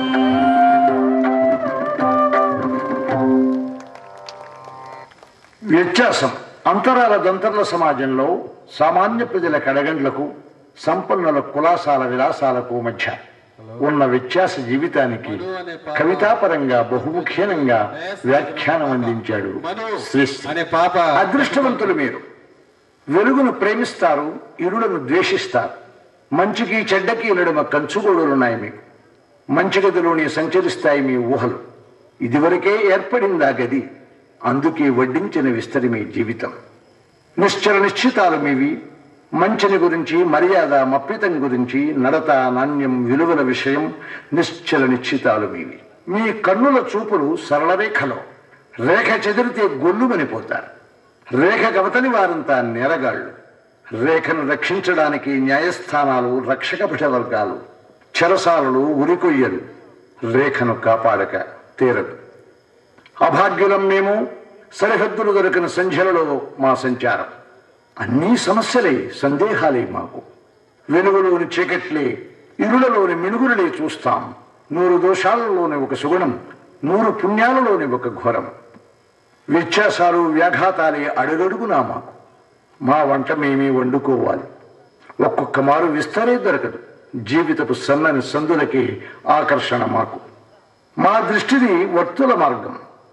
వ్యత్యాసం అంతరాల దంతర్ల సమాజంలో సామాన్య ప్రజల కడగండ్లకు సంపన్నుల కులాసాల విలాసాలకు మధ్య ఉన్న వ్యత్యాస జీవితానికి కవితాపరంగా బహుముఖ్యంగా వ్యాఖ్యానం అందించాడు శ్రీశ్రీ అనే పాప అదృష్టవంతులు మీరు వెలుగును ప్రేమిస్తారు ఇరులను ద్వేషిస్తారు మంచికి చెడ్డకి నడుమ కంచుగోడులున్నాయి మీకు మంచి గదిలోని సంచరిస్తాయి మీ ఊహలు ఇదివరకే ఏర్పడిందా గది అందుకే వడ్డించిన విస్తరి మీ జీవితం నిశ్చల నిశ్చితాలు మీవి మంచిని గురించి మర్యాద మప్పితం గురించి నడత నాణ్యం విలువల విషయం నిశ్చల నిశ్చితాలు మీవి మీ కన్నుల చూపులు సరళ రేఖలో రేఖ చెదిరితే గొల్లుమనిపోతారు రేఖ కవతని వారంతా నేరగాళ్ళు రేఖను రక్షించడానికి న్యాయస్థానాలు రక్షక వర్గాలు చెరసాలలు ఉరికొయ్యలు రేఖను కాపాడక తీరదు అభాగ్యులం మేము సరిహద్దులు దొరికిన సంధ్యలలో మా సంచారం అన్నీ సమస్యలే సందేహాలే మాకు వెలుగులోని చీకట్లే ఇరులలోని మినుగురులే చూస్తాం నూరు దోషాలలోని ఒక సుగుణం నూరు పుణ్యాలలోని ఒక ఘోరం వ్యత్యాసాలు వ్యాఘాతాలే అడుగడుగునా మాకు మా వంట మేమే వండుకోవాలి ఒక్కొక్క మారు విస్తరే దొరకదు జీవితపు సన్నని సందులకి ఆకర్షణ మాకు మా దృష్టిది వర్తుల మార్గం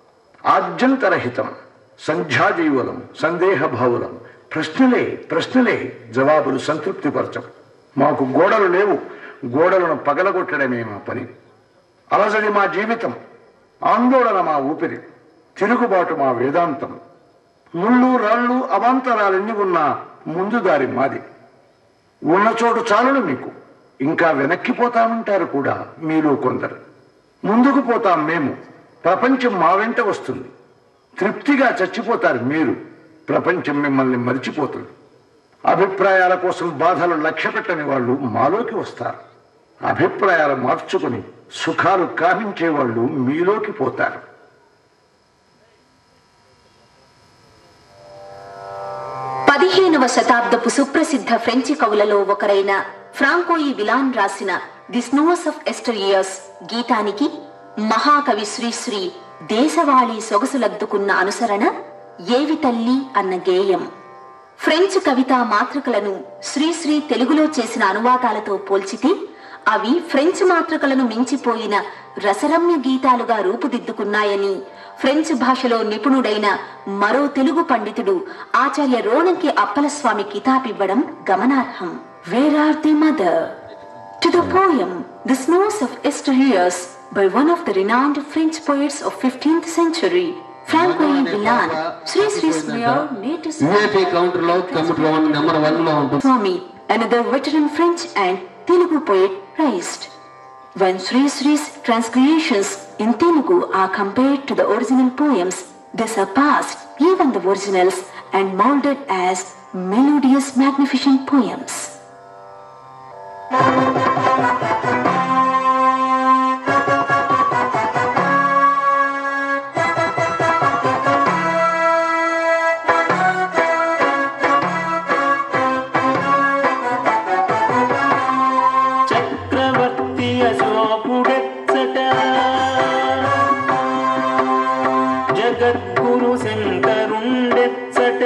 ఆద్యంతరహితం సంధ్యాజీవులం సందేహభావులం ప్రశ్నలే ప్రశ్నలే జవాబులు సంతృప్తిపరచం మాకు గోడలు లేవు గోడలను పగలగొట్టడమే మా పని అలజడి మా జీవితం ఆందోళన మా ఊపిరి తిరుగుబాటు మా వేదాంతం ముళ్ళు రాళ్ళు అవాంతరాలెన్ని ఉన్నా ముందు దారి మాది ఉన్న చోటు చాలును మీకు ఇంకా వెనక్కిపోతామంటారు కూడా మీలో కొందరు ముందుకు పోతాం మేము ప్రపంచం మా వెంట వస్తుంది తృప్తిగా చచ్చిపోతారు మీరు ప్రపంచం మిమ్మల్ని మరిచిపోతుంది అభిప్రాయాల కోసం బాధలు లక్ష్య పెట్టని వాళ్ళు మాలోకి వస్తారు అభిప్రాయాలు మార్చుకుని సుఖాలు కామించే వాళ్ళు మీలోకి పోతారు పదిహేనవ శతాబ్దపు సుప్రసిద్ధ ఫ్రెంచి కవులలో ఒకరైన ఫ్రాంకోయి విలాన్ రాసిన ది స్నోస్ ఆఫ్ ఎస్టరియాస్ గీతానికి మహాకవి శ్రీశ్రీ దేశవాళీ సొగసులద్దుకున్న అనుసరణ ఏవి తల్లి అన్న గేయం ఫ్రెంచ్ కవితా మాతృకలను శ్రీశ్రీ తెలుగులో చేసిన అనువాదాలతో పోల్చితే అవి ఫ్రెంచ్ మాతృకలను మించిపోయిన రసరమ్య గీతాలుగా రూపుదిద్దుకున్నాయని ఫ్రెంచ్ భాషలో నిపుణుడైన మరో తెలుగు పండితుడు ఆచార్య రోణంకి అప్పలస్వామి కితాబివ్వడం గమనార్హం where are the mother to the poem the snows of yesteryears by one of the renowned French poets of 15th century, Francois Villon, Sri Sri Smear, native UAP counter లో computer one number one లో ఉంటుంది Swami, another veteran French and Telugu poet, praised. When Sri Sri's transcreations in Telugu are compared to the original poems, they surpassed even the originals and molded as melodious, magnificent poems. చక్రవర్తి అశోకుడెచ్చట జగద్గురు శంకరుండెచ్చట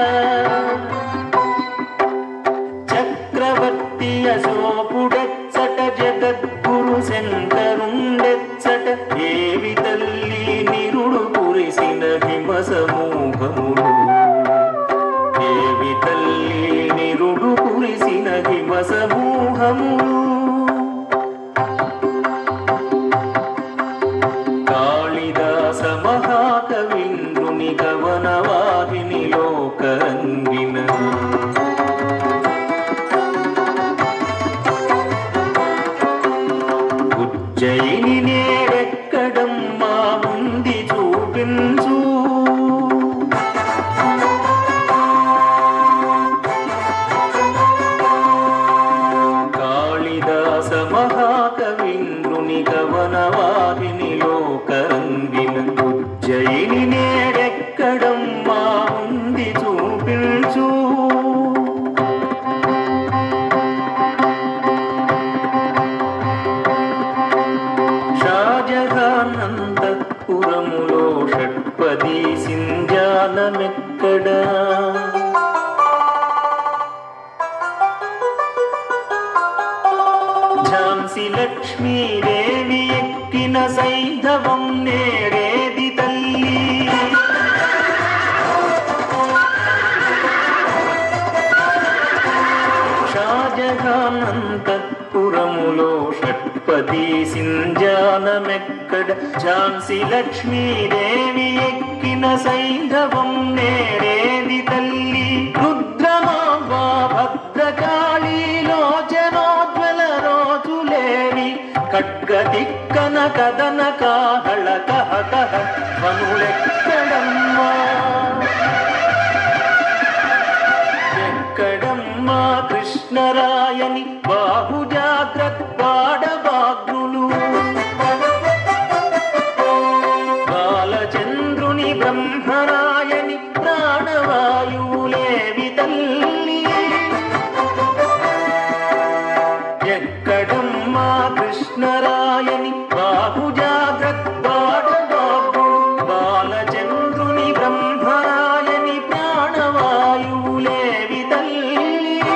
చక్రవర్తి అశోకుడెచ్చట జగద్గురు శంకరుండెచ్చట ఏవి తల్లి నిరుడు కురిసిన హిమ సమూహములు ఏవి తల్లి నిరుడు కురిసిన హిమ సమూహములు కాళిదాస మహాకవింద్రుని గవనవాహినిలో ఉజ్జయిని నేడెక్కడమ్మా ఉంది చూపించు కాళిదాస మహాకవీంద్రుని కవనవాహినిలో కరంగిన ఉజ్జయిని నేడెక్కడమ్మా ఉంది చూపించు షాజహానంతపురములో షట్పది సింజానమెక్కడా ఝాన్సీ లక్ష్మీదేవి ఎక్కిన సైధవం నేడేది తల్లి షాజహానంతపురములో షట్పది సింజానమెక్కడ ఝాన్సీ లక్ష్మీదేవి ఎక్కిన సైధవం నేడేది తల్లి రుద్రమాంబా భద్రకాళీ లోచనోజ్వల రోజులేవి ఖడ్గదిక్కన కదన కాహళ కహ కహ మనులెక్కడమ్మా ఎక్కడమ్మా కృష్ణరాయని బాహు జాగ్రత్త బాడబాగ్నులు బాలచంద్రుని బ్రహ్మరాయని ప్రాణవాయువులేవి తల్లి ఎక్కడమ్మా కృష్ణరాయని బాహు జాగ్రత్త బాడబాగ్నులు బాలచంద్రుని బ్రహ్మరాయని ప్రాణవాయువులేవి తల్లి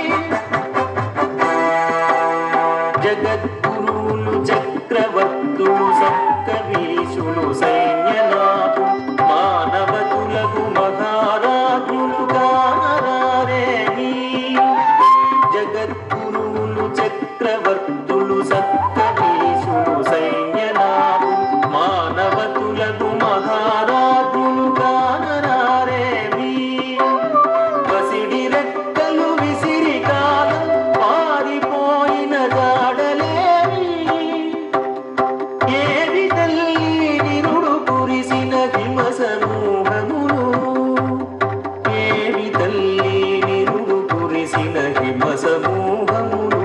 జగద్గురువులు చక్రవర్తులు సప్తవీశులు సైన్యనాథు మానవతులకు మహారాజులు కానరారేమి జగద్గురువులు చక్రవర్తులు సప్తవీశులు సైన్యనాథు మానవతులకు మహారాజులు కానరారేమి పసిడి రెక్కలు విసిరి కాలం పారిపోయిన జాడలేవి ఏవి తల్లి నిరుడు కురిసిన హిమ సమూహములు ఏవి తల్లి నిరుడు కురిసిన హిమ సమూహములు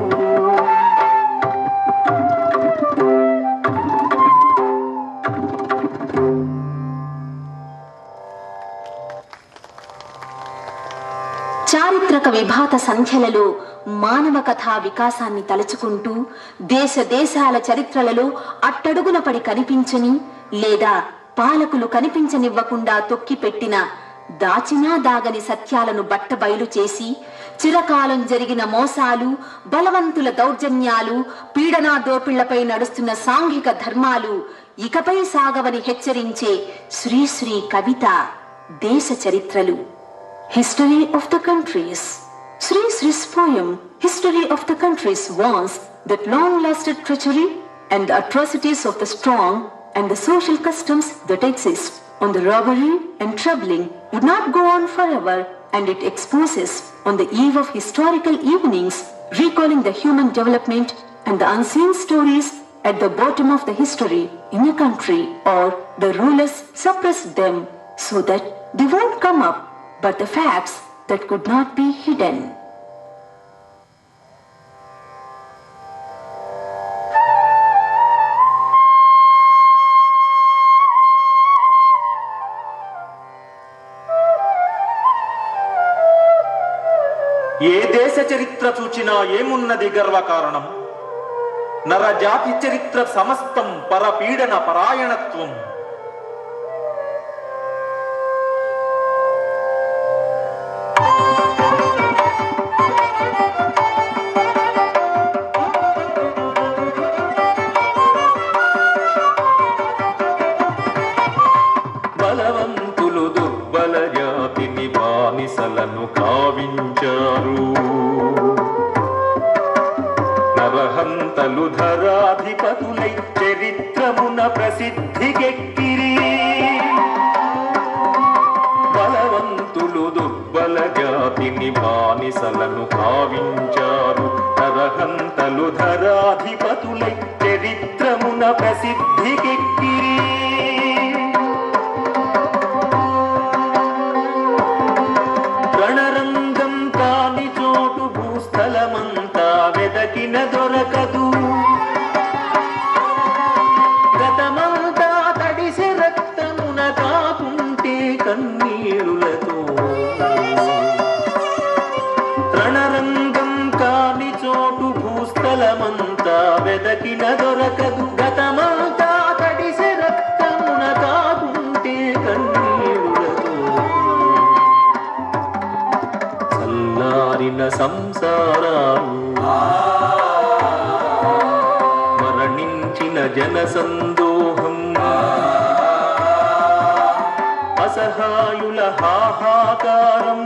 చారిత్రక విభాత సంఖ్యలలో మానవ కథా వికాసాన్ని తలుచుకుంటూ దేశ దేశాల చరిత్రలలో అట్టడుగున పడి కనిపించని లేదా పాలకులు కనిపించనివ్వకుండా తొక్కిపెట్టిన దాచినా దాగని సత్యాలను బట్టబయలు చేసి చిరకాలం జరిగిన మోసాలు బలవంతుల దౌర్జన్యాలు పీడనా దోపిళ్లపై నడుస్తున్న సాంఘిక ధర్మాలు ఇకపై సాగవని హెచ్చరించే శ్రీశ్రీ కవిత దేశ చరిత్రలు History of the Countries. Sri Sri's poem, History of the Countries, warns that long-lasted treachery and the atrocities of the strong and the social customs that exist on the robbery and troubling would not go on forever and it exposes on the eve of historical evenings recalling the human development and the unseen stories at the bottom of the history in a country or the rulers suppressed them so that they won't come up but the facts that could not be hidden. ఏ దేశ చరిత్ర చూచినా ఏమున్నది గర్వకారణం నరజాతి చరిత్ర సమస్తం పరపీడన పరాయణత్వం బలవంతులు దుర్బల జాతిని బానిసలను కావించారు నరహంతలు ధరాధిపతులై చరిత్రమున ప్రసిద్ధికెక్కిరి బలవంతులు దుర్బల జాతిని బానిసలను కావించారు నరహంతలు ధరాధిపతులై చరిత్రమున చరిత్రమున ప్రసిద్ధికెక్కిరి రణరంగం కాని చోటు భూస్థలమంతా వెదకిన దొరకదు గతమంతా తడిసి రక్తమున కాకుంటే కన్నీరులతో రణరంగం కాని చోటు భూస్థలమంతా వెదకిన దొరకదు గతమంతా తడిసి రక్తమున కాకుంటే కన్నీరులతో చల్లారిన సంసారాలు మరణించిన జన సందోహం అసహాయుల హాహాకారం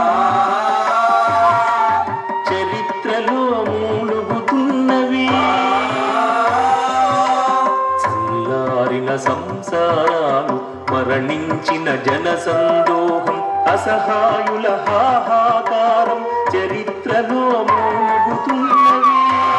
చరిత్రలో మూలుగుతున్నవి చల్లారిన సంసారాలు మరణించిన జన సందోహం అసహాయుల హాహాకారం చరిత్రలో మూలుగుతున్నవి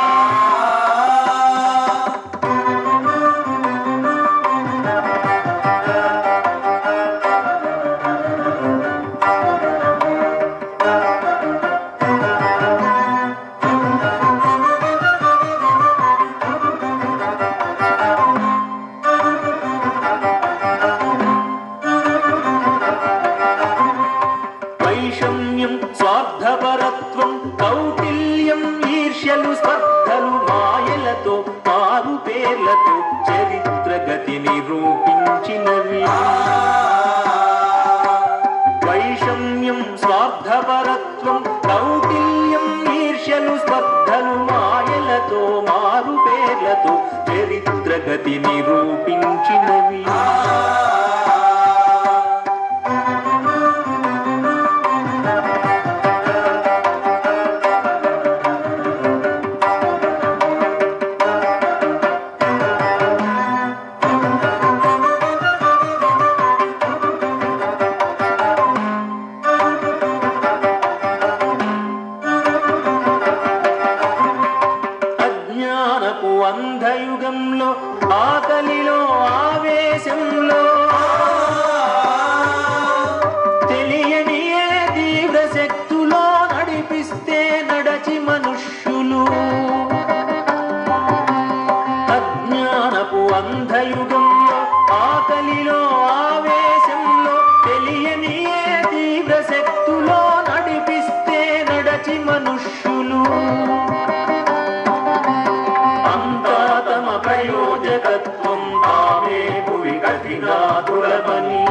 వైషమ్యం స్వార్థపరత్వం కౌటిల్యం ఈర్ష్యలు స్పర్ధలు మాయలతో మారు పేర్లతో చరిత్ర గతి నిరూపించినవి వైషమ్యం స్వార్థపరత్వం కౌటిల్యం ఈర్ష్యలు స్పర్ధలు మాయలతో మారు పేర్లతో చరిత్ర గతి నిరూపించినవి అజ్ఞానపు అంధయుగంలో ఆకలిలో ఆవేశంలో తెలియని ఏ తీవ్ర శక్తులో నడిపిస్తే నడచి మనుష్యులు అజ్ఞానపు అంధయుగంలో ఆకలిలో ఆవేశంలో తెలియని ఏ తీవ్ర శక్తులో నడిపిస్తే నడచి మనుష్యులు అంతా తమ ప్రయోజకత్వం తామే భువి కఠినాతులమని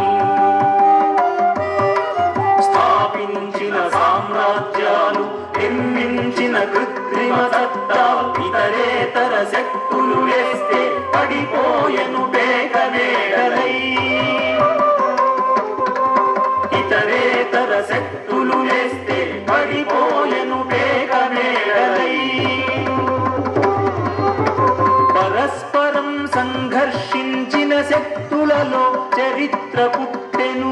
స్థాపించిన సామ్రాజ్యాలు నిర్మించిన కృత్రిమ సత్తా ఇతరేతర శక్తులు వేస్తే పడిపోయెను పేక మేడలై ఇతరేతర శక్తులు వేస్తే పడిపోయెను పేక మేడలై పరస్పరం సంఘర్షించిన శక్తులలో చరిత్ర పుట్టెను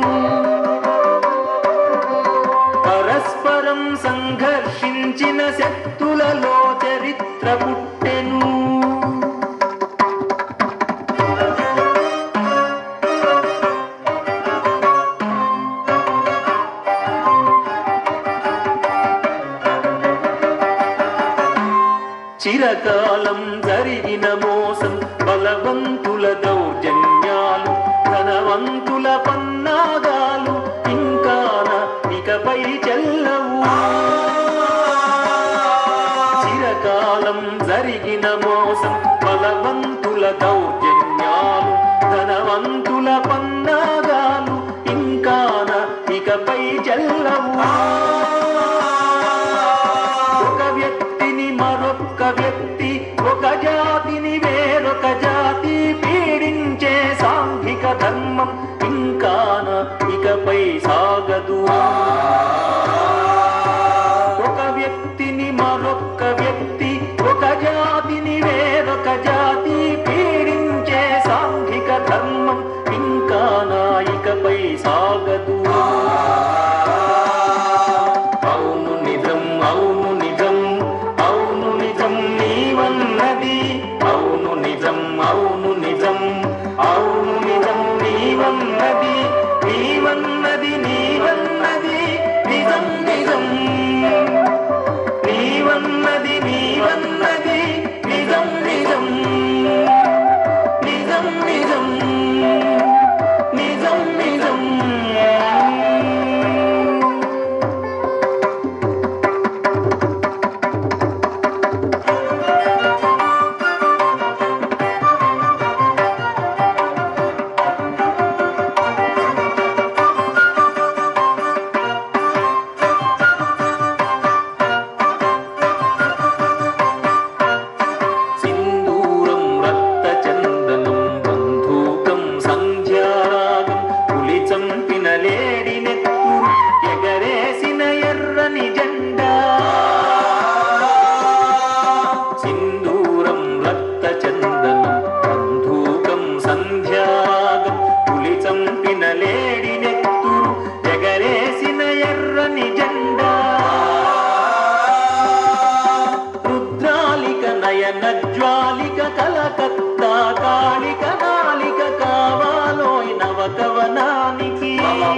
పరస్పరం సంఘర్షించిన శక్తులలో చరిత్ర పుట్టెను చిరకాలం జరిగిన మోసం బలవంతుల దౌర్జన్యాలు ధనవంతుల పన్నాగాలు ఇంకాన ఇకపై చెల్లవు చిరకాలం జరిగిన మోసం బలవంతుల దౌర్జన్యాలు ధనవంతుల పన్నాగాలు ఇంకాన ఇకపై చెల్లవు ఒక వ్యక్తిని మరొక వ్యక్తి ఒక జాతిని వేరొక జాతి పీడించే సాంఘిక ధర్మం ఇంకాన ఇకపై సాగదు ఒక వ్యక్తిని మరొక వ్యక్తి ఒక జాతిని వేరొక జాతి పీడించే నిజం నిజం నిజం నిజం సింధూరం రక్తచందనం బంధూకం సంధ్యారాగం పులి చంపిన లేడి నెత్తురు ఎగరేసిన ఎర్రని జెండా సింధూరం రక్తచందనం బంధూకం సంధ్యారాగం పులి చంపిన లేడి నెత్తురు ఎగరేసిన ఎర్రని జెండా రుద్రాలిక నయన జ్వాలిక కలకత్తా కాళిక నాలిక కావాలోయ్ నవకవనానికి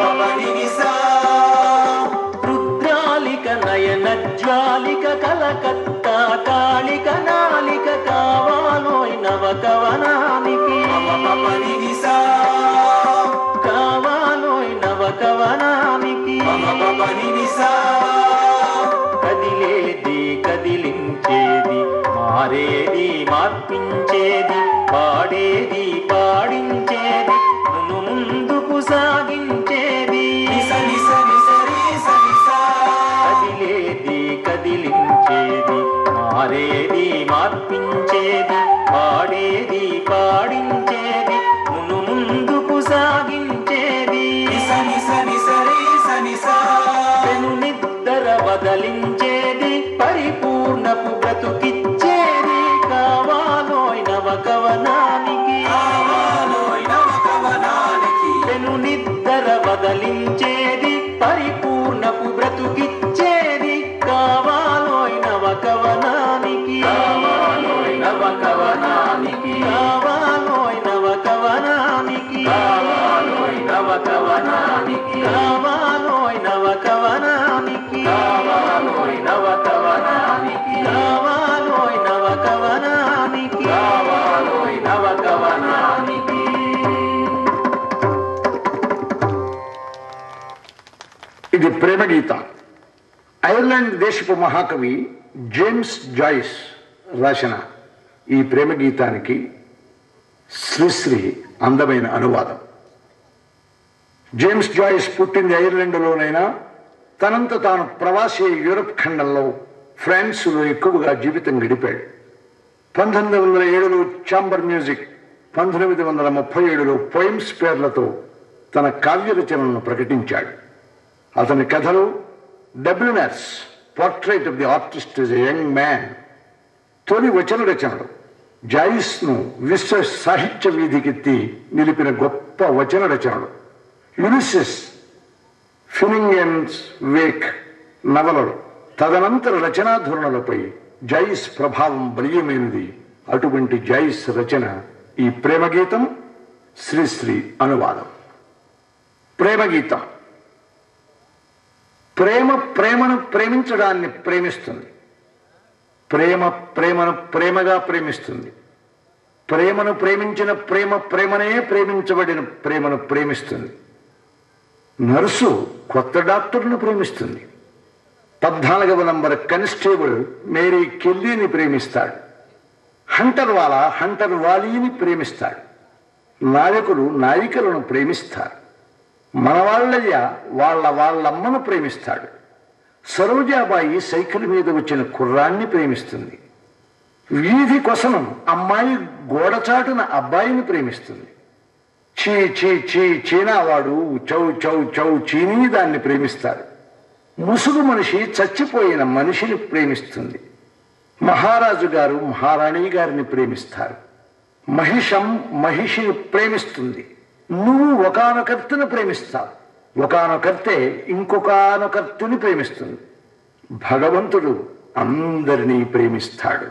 రుద్రాలిక నయన జ్వాలిక కలకత్తా కాళిక నాలిక కావాలోయ్ నవకవనానికి కావాలోయ్ నవకవనానికి కదిలేది కదిలించేది మారేది మార్పించేది పాడేది పాడించేది మును ముందుకు సాగించేది కదిలేది కదిలించేది మారేది మార్పించేది పాడేది పాడించేది మును ముందుకు సాగించేది పెను నిద్దర వదలించేది పరిపూర్ణపు బ్రతుకిచ్చేది కావాలోయ్ నవకవనానికి పెను నిద్దర వదలించేది పరిపూర్ణపు బ్రతుకిచ్చేది కావాలోయ్ నవకవనానికి కావాలోయ్ నవకవనానికి కావాలోయ్ నవకవనానికి కావాలోయ్ నవకవనానికి కావాలోయ్ నవకవనానికి కావాలోయ్ నవకవనానికి కావాలోయ్ నవకవనానికి కావాలోయ్ నవకవనానికి ఇది ప్రేమ గీతం ఐర్లాండ్ దేశపు మహాకవి జేమ్స్ జాయిస్ రాసిన ఈ ప్రేమ గీతానికి శ్రీశ్రీ అందమైన అనువాదం జేమ్స్ జాయిస్ పుట్టింది ఐర్లాండ్లోనైనా తనంత తాను ప్రవాసీ యూరప్ ఖండంలో ఫ్రాన్స్లో ఎక్కువగా జీవితం గడిపాడు పంతొమ్మిది వందల ఏడులో ఛాంబర్ మ్యూజిక్ పంతొమ్మిది వందల ముప్పై ఏడులో పోయిమ్స్ పేర్లతో తన కావ్య రచనలను ప్రకటించాడు అతని కథలు Dubliners portrait of the artist as a young man తొలి వచన రచనలు జాయిస్ను విశ్వ సాహిత్య వీధికెత్తి నిలిపిన గొప్ప వచన రచనలు యునిసిస్ ఫినింగన్స్ వేక్ నవలలు తదనంతర రచనా ధోరణులపై జాయిస్ ప్రభావం బలీయమైనది అటువంటి జాయిస్ రచన ఈ ప్రేమ గీతం శ్రీశ్రీ అనువాదం ప్రేమ గీతం ప్రేమ ప్రేమను ప్రేమించడాన్ని ప్రేమిస్తుంది ప్రేమ ప్రేమను ప్రేమగా ప్రేమిస్తుంది ప్రేమను ప్రేమించిన ప్రేమ ప్రేమనే ప్రేమించబడిన ప్రేమను ప్రేమిస్తుంది నర్సు కొత్త డాక్టర్ను ప్రేమిస్తుంది పద్నాలుగవ నంబర్ కానిస్టేబుల్ మేరీ కెల్లీని ప్రేమిస్తాడు హంటర్ వాల హంటర్ వాలీని ప్రేమిస్తాడు నాయకులు నాయికలను ప్రేమిస్తారు మనవాళ్ళయ్య వాళ్ళ వాళ్ళమ్మను ప్రేమిస్తాడు సరోజాబాయి సైకిల్ మీద వచ్చిన కుర్రాన్ని ప్రేమిస్తుంది వీధి కొసనం అమ్మాయి గోడచాటున అబ్బాయిని ప్రేమిస్తుంది చీ చీ చీ చీనావాడు చౌ చౌ చౌ చీనీ దాన్ని ప్రేమిస్తాడు ముసుగు మనిషి చచ్చిపోయిన మనిషిని ప్రేమిస్తుంది మహారాజు గారు మహారాణి గారిని ప్రేమిస్తారు మహిషం మహిషిని ప్రేమిస్తుంది నువ్వు ఒకనొకర్తిని ప్రేమిస్తావు ఒకనొకర్తే ఇంకొకనొకర్తిని ప్రేమిస్తుంది భగవంతుడు అందరినీ ప్రేమిస్తాడు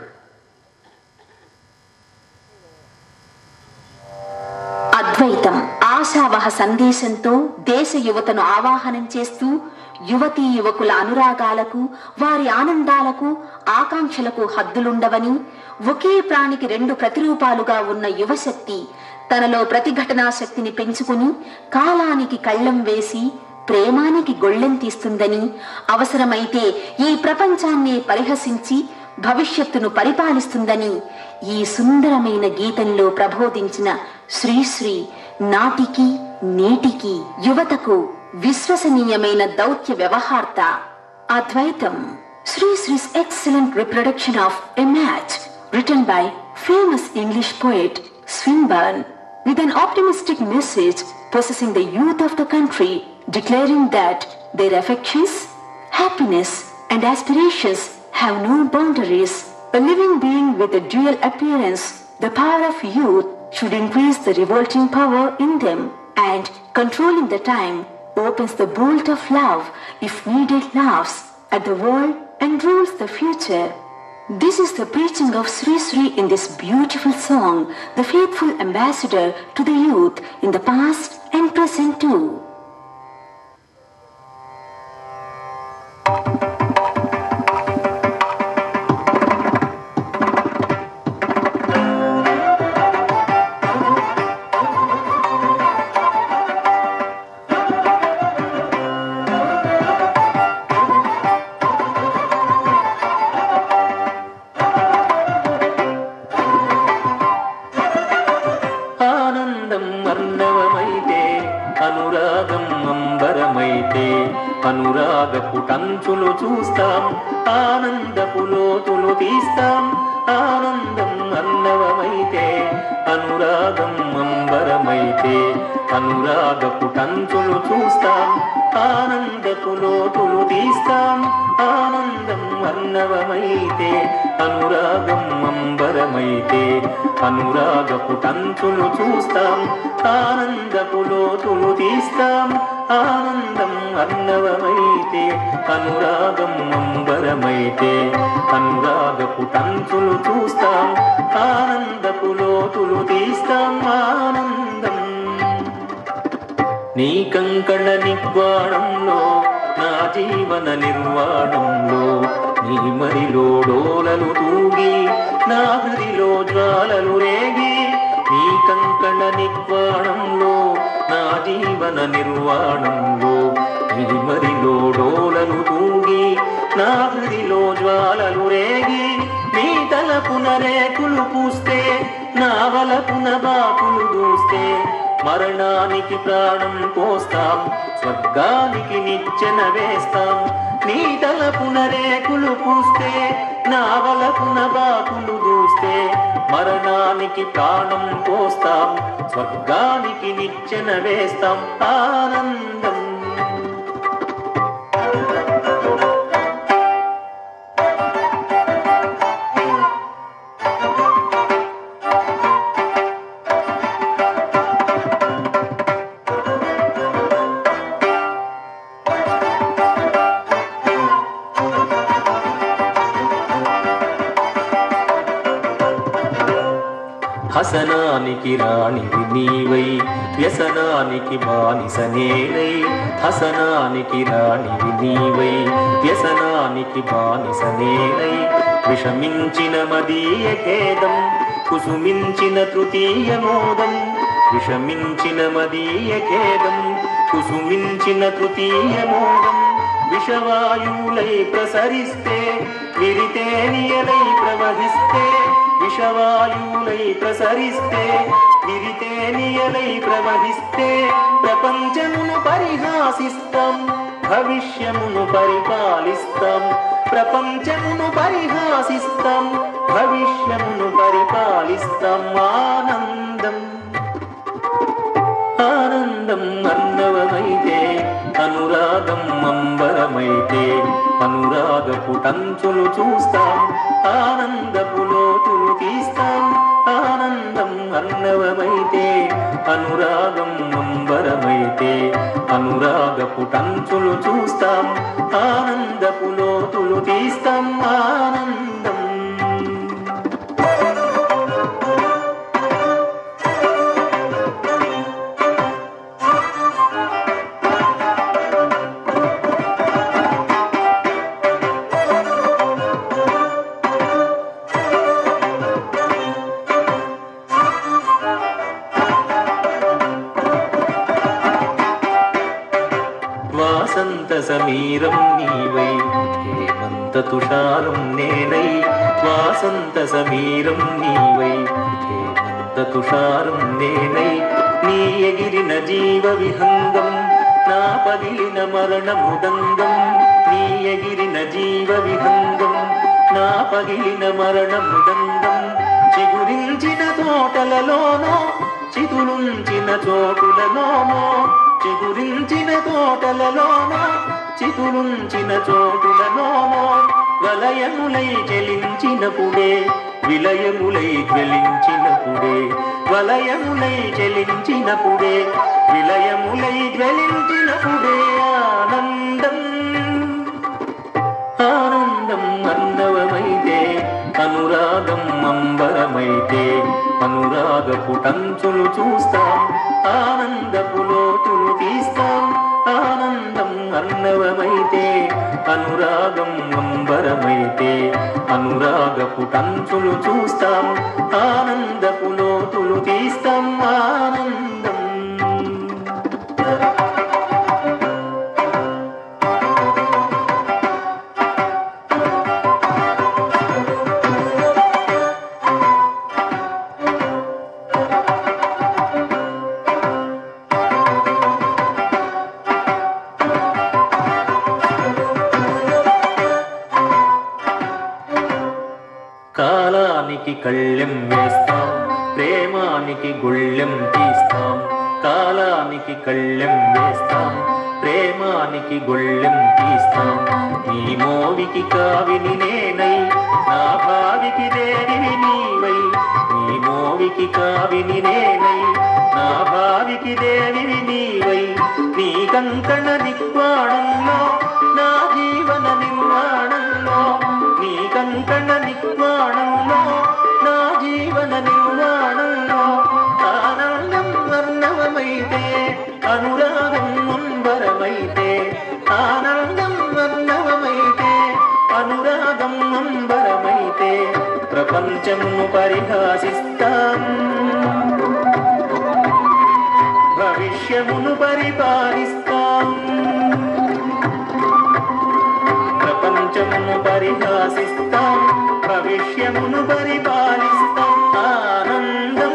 అద్వైతం ఆశావహ సందేశంతో దేశ యువతను ఆవాహనం చేస్తూ యువతీ యువకుల అనురాగాలకు వారి ఆనందాలకు ఆకాంక్షలకు హద్దులుండవని ఒకే ప్రాణికి రెండు ప్రతిరూపాలుగా ఉన్న యువశక్తి తనలో ప్రతిఘటనా శక్తిని పెంచుకుని కాలానికి కళ్ళం వేసి ప్రేమానికి గొళ్ళెం తీస్తుందని అవసరమైతే ఈ ప్రపంచాన్ని పరిహసించి భవిష్యత్తును పరిపాలిస్తుందని ఈ సుందరమైన గీతంలో ప్రబోధించిన శ్రీశ్రీ నాటికి నేటికి యువతకు విశ్వసనీయమైన దౌత్య వ్యవహార్త అద్వైతం Sri Sri's excellent reproduction of a match written by famous English poet Swinburne with an optimistic message possessing the youth of the country, declaring that their affections, happiness, and aspirations have no boundaries. A living being with a dual appearance, the power of youth should increase the revolting power in them, and controlling the time opens the bolt of love if needed laughs at the world and rules the future. This is the preaching of Sri Sri in this beautiful song, the faithful ambassador to the youth in the past and present too. ఆనందం అర్ణవమైతే అనురాగం అంబరమైతే అనురాగపు టంచులు చూస్తాం ఆనందపు లోతులు తీస్తాం ఆనందం అర్ణవమైతే అనురాగం అంబరమైతే అనురాగపు టంచులు చూస్తాం ఆనందపు లోతులు తీస్తాం ఆనందం అర్ణవమైతే అనురాగం అంబరమైతే అనురాగపు టంచులు చూస్తాం ఆనందపు లోతులు తీస్తాం ఆనందం అర్ణవమైతే అనురాగం అంబరమైతే అనురాగపు టంచులు చూస్తాం ఆనందపు లోతులు తీస్తాం ఆనందం నీ కంకణ నిగ్వాణంలో నా జీవన నిర్వాణంలో నీ మరిలో డోలలు తూగి నా హృదిలో జ్వాలలు రేగి నీ కంకణ నిగ్వాణంలో నా జీవన నిర్వాణంలో నీ మరిలో డోలలు తూగి నా హృదిలో జ్వాలలు రేగి నీ తలపున రేకులు పూస్తే నా వలపున బాకులు దూస్తే మరణానికి ప్రాణం పోస్తాం స్వర్గానికి నిచ్చెన వేస్తాం నీ తలపున రేకులు పూస్తే నా వలపున బాకులు దూస్తే మరణానికి ప్రాణం పోస్తాం స్వర్గానికి నిచ్చెన వేస్తాం ఆనందం హసనానికి రాణివి నీవై వ్యసనానికి బానిస నేనై హసనానికి రాణివి నీవై వ్యసనానికి బానిస నేనై విషమించిన మదీయ ఖేదం కుసుమించిన తృతీయ మోదం విషమించిన మదీయ ఖేదం కుసుమించిన తృతీయ మోదం విషవాయువులై ప్రసరిస్తే విరితేనియలై ప్రవహిస్తే విషవాయువులై ప్రసరిస్తే విరితేనియలై ప్రవహిస్తే ప్రపంచమును పరిహాసిస్తాం భవిష్యమును పరిపాలిస్తాం ప్రపంచమును పరిహాసిస్తాం భవిష్యమును పరిపాలిస్తాం ఆనందం ఆనందం అన్నవమైతే అనురాగం అంబరమైతే అనురాగపు టంచులు చూస్తాం ఆనందపు లోతులు తీస్తాం ఆనందం అన్నవమైతే అనురాగం అంబరమైతే అనురాగపు టంచులు చూస్తాం ఆనందపు లోతులు తీస్తాం ఆనందం వాసంత సమీరం నీవై హేమంత తుషారం నేనై వాసంత సమీరం నీవై హేమంత తుషారం నేనై నీ ఎగిరిన జీవ విహంగం నా పగిలిన మరణ మృదంగం నీ ఎగిరిన జీవ విహంగం నా పగిలిన మరణ మృదంగం చిగురించిన తోటలలోనో చిగురుంచిన చోటులలోనో చిగురించిన తోటలలోనో చిగురుంచిన చోటులలోనో వలయములై చెలించినప్పుడే విలయములై జ్వలించినప్పుడే వలయములై చెలించినప్పుడే విలయములై జ్వలించినప్పుడే ఆనందం ఆనందం అన్నవమైతే అనురాగం అంబరమైతే అనురాగపు టంచులు చూస్తాం ఆనందపు లోతులు తీస్తాం ఆనందం అన్నవమైతే అనురాగం అంబరమైతే అనురాగపు టంచులు చూస్తాం ఆనందపు లోతులు తీస్తాం ఆనందం కాలానికి కళ్ళెం వేస్తాం ప్రేమానికి గుళ్ళెం తీస్తాం కాలానికి కళ్ళెం వేస్తాం ప్రేమానికి గుళ్ళెం తీస్తాం నీ మోవికి కావిని నేనై నా భావికి దేవివి నీవై నీ మోవికి కావిని నేనై నా భావికి దేవివి నీవై నీ కంకణ నిక్వాణంలో నా జీవన నిర్మాణంలో నీ కంకణ నిక్వాణంలో నా జీవన నిర్మాణంలో ఆనందం వర్ణవమైతే అనురాగం అంబరమైతే ఆనందం వర్ణవమైతే అనురాగం అంబరమైతే ప్రపంచమును పరిహాసిస్తాం భవిష్యమును పరిపాలిస్తాం ప్రపంచమును పరిహాసిస్తాం భవిష్యమును పరిపాలిస్తాం ఆనందం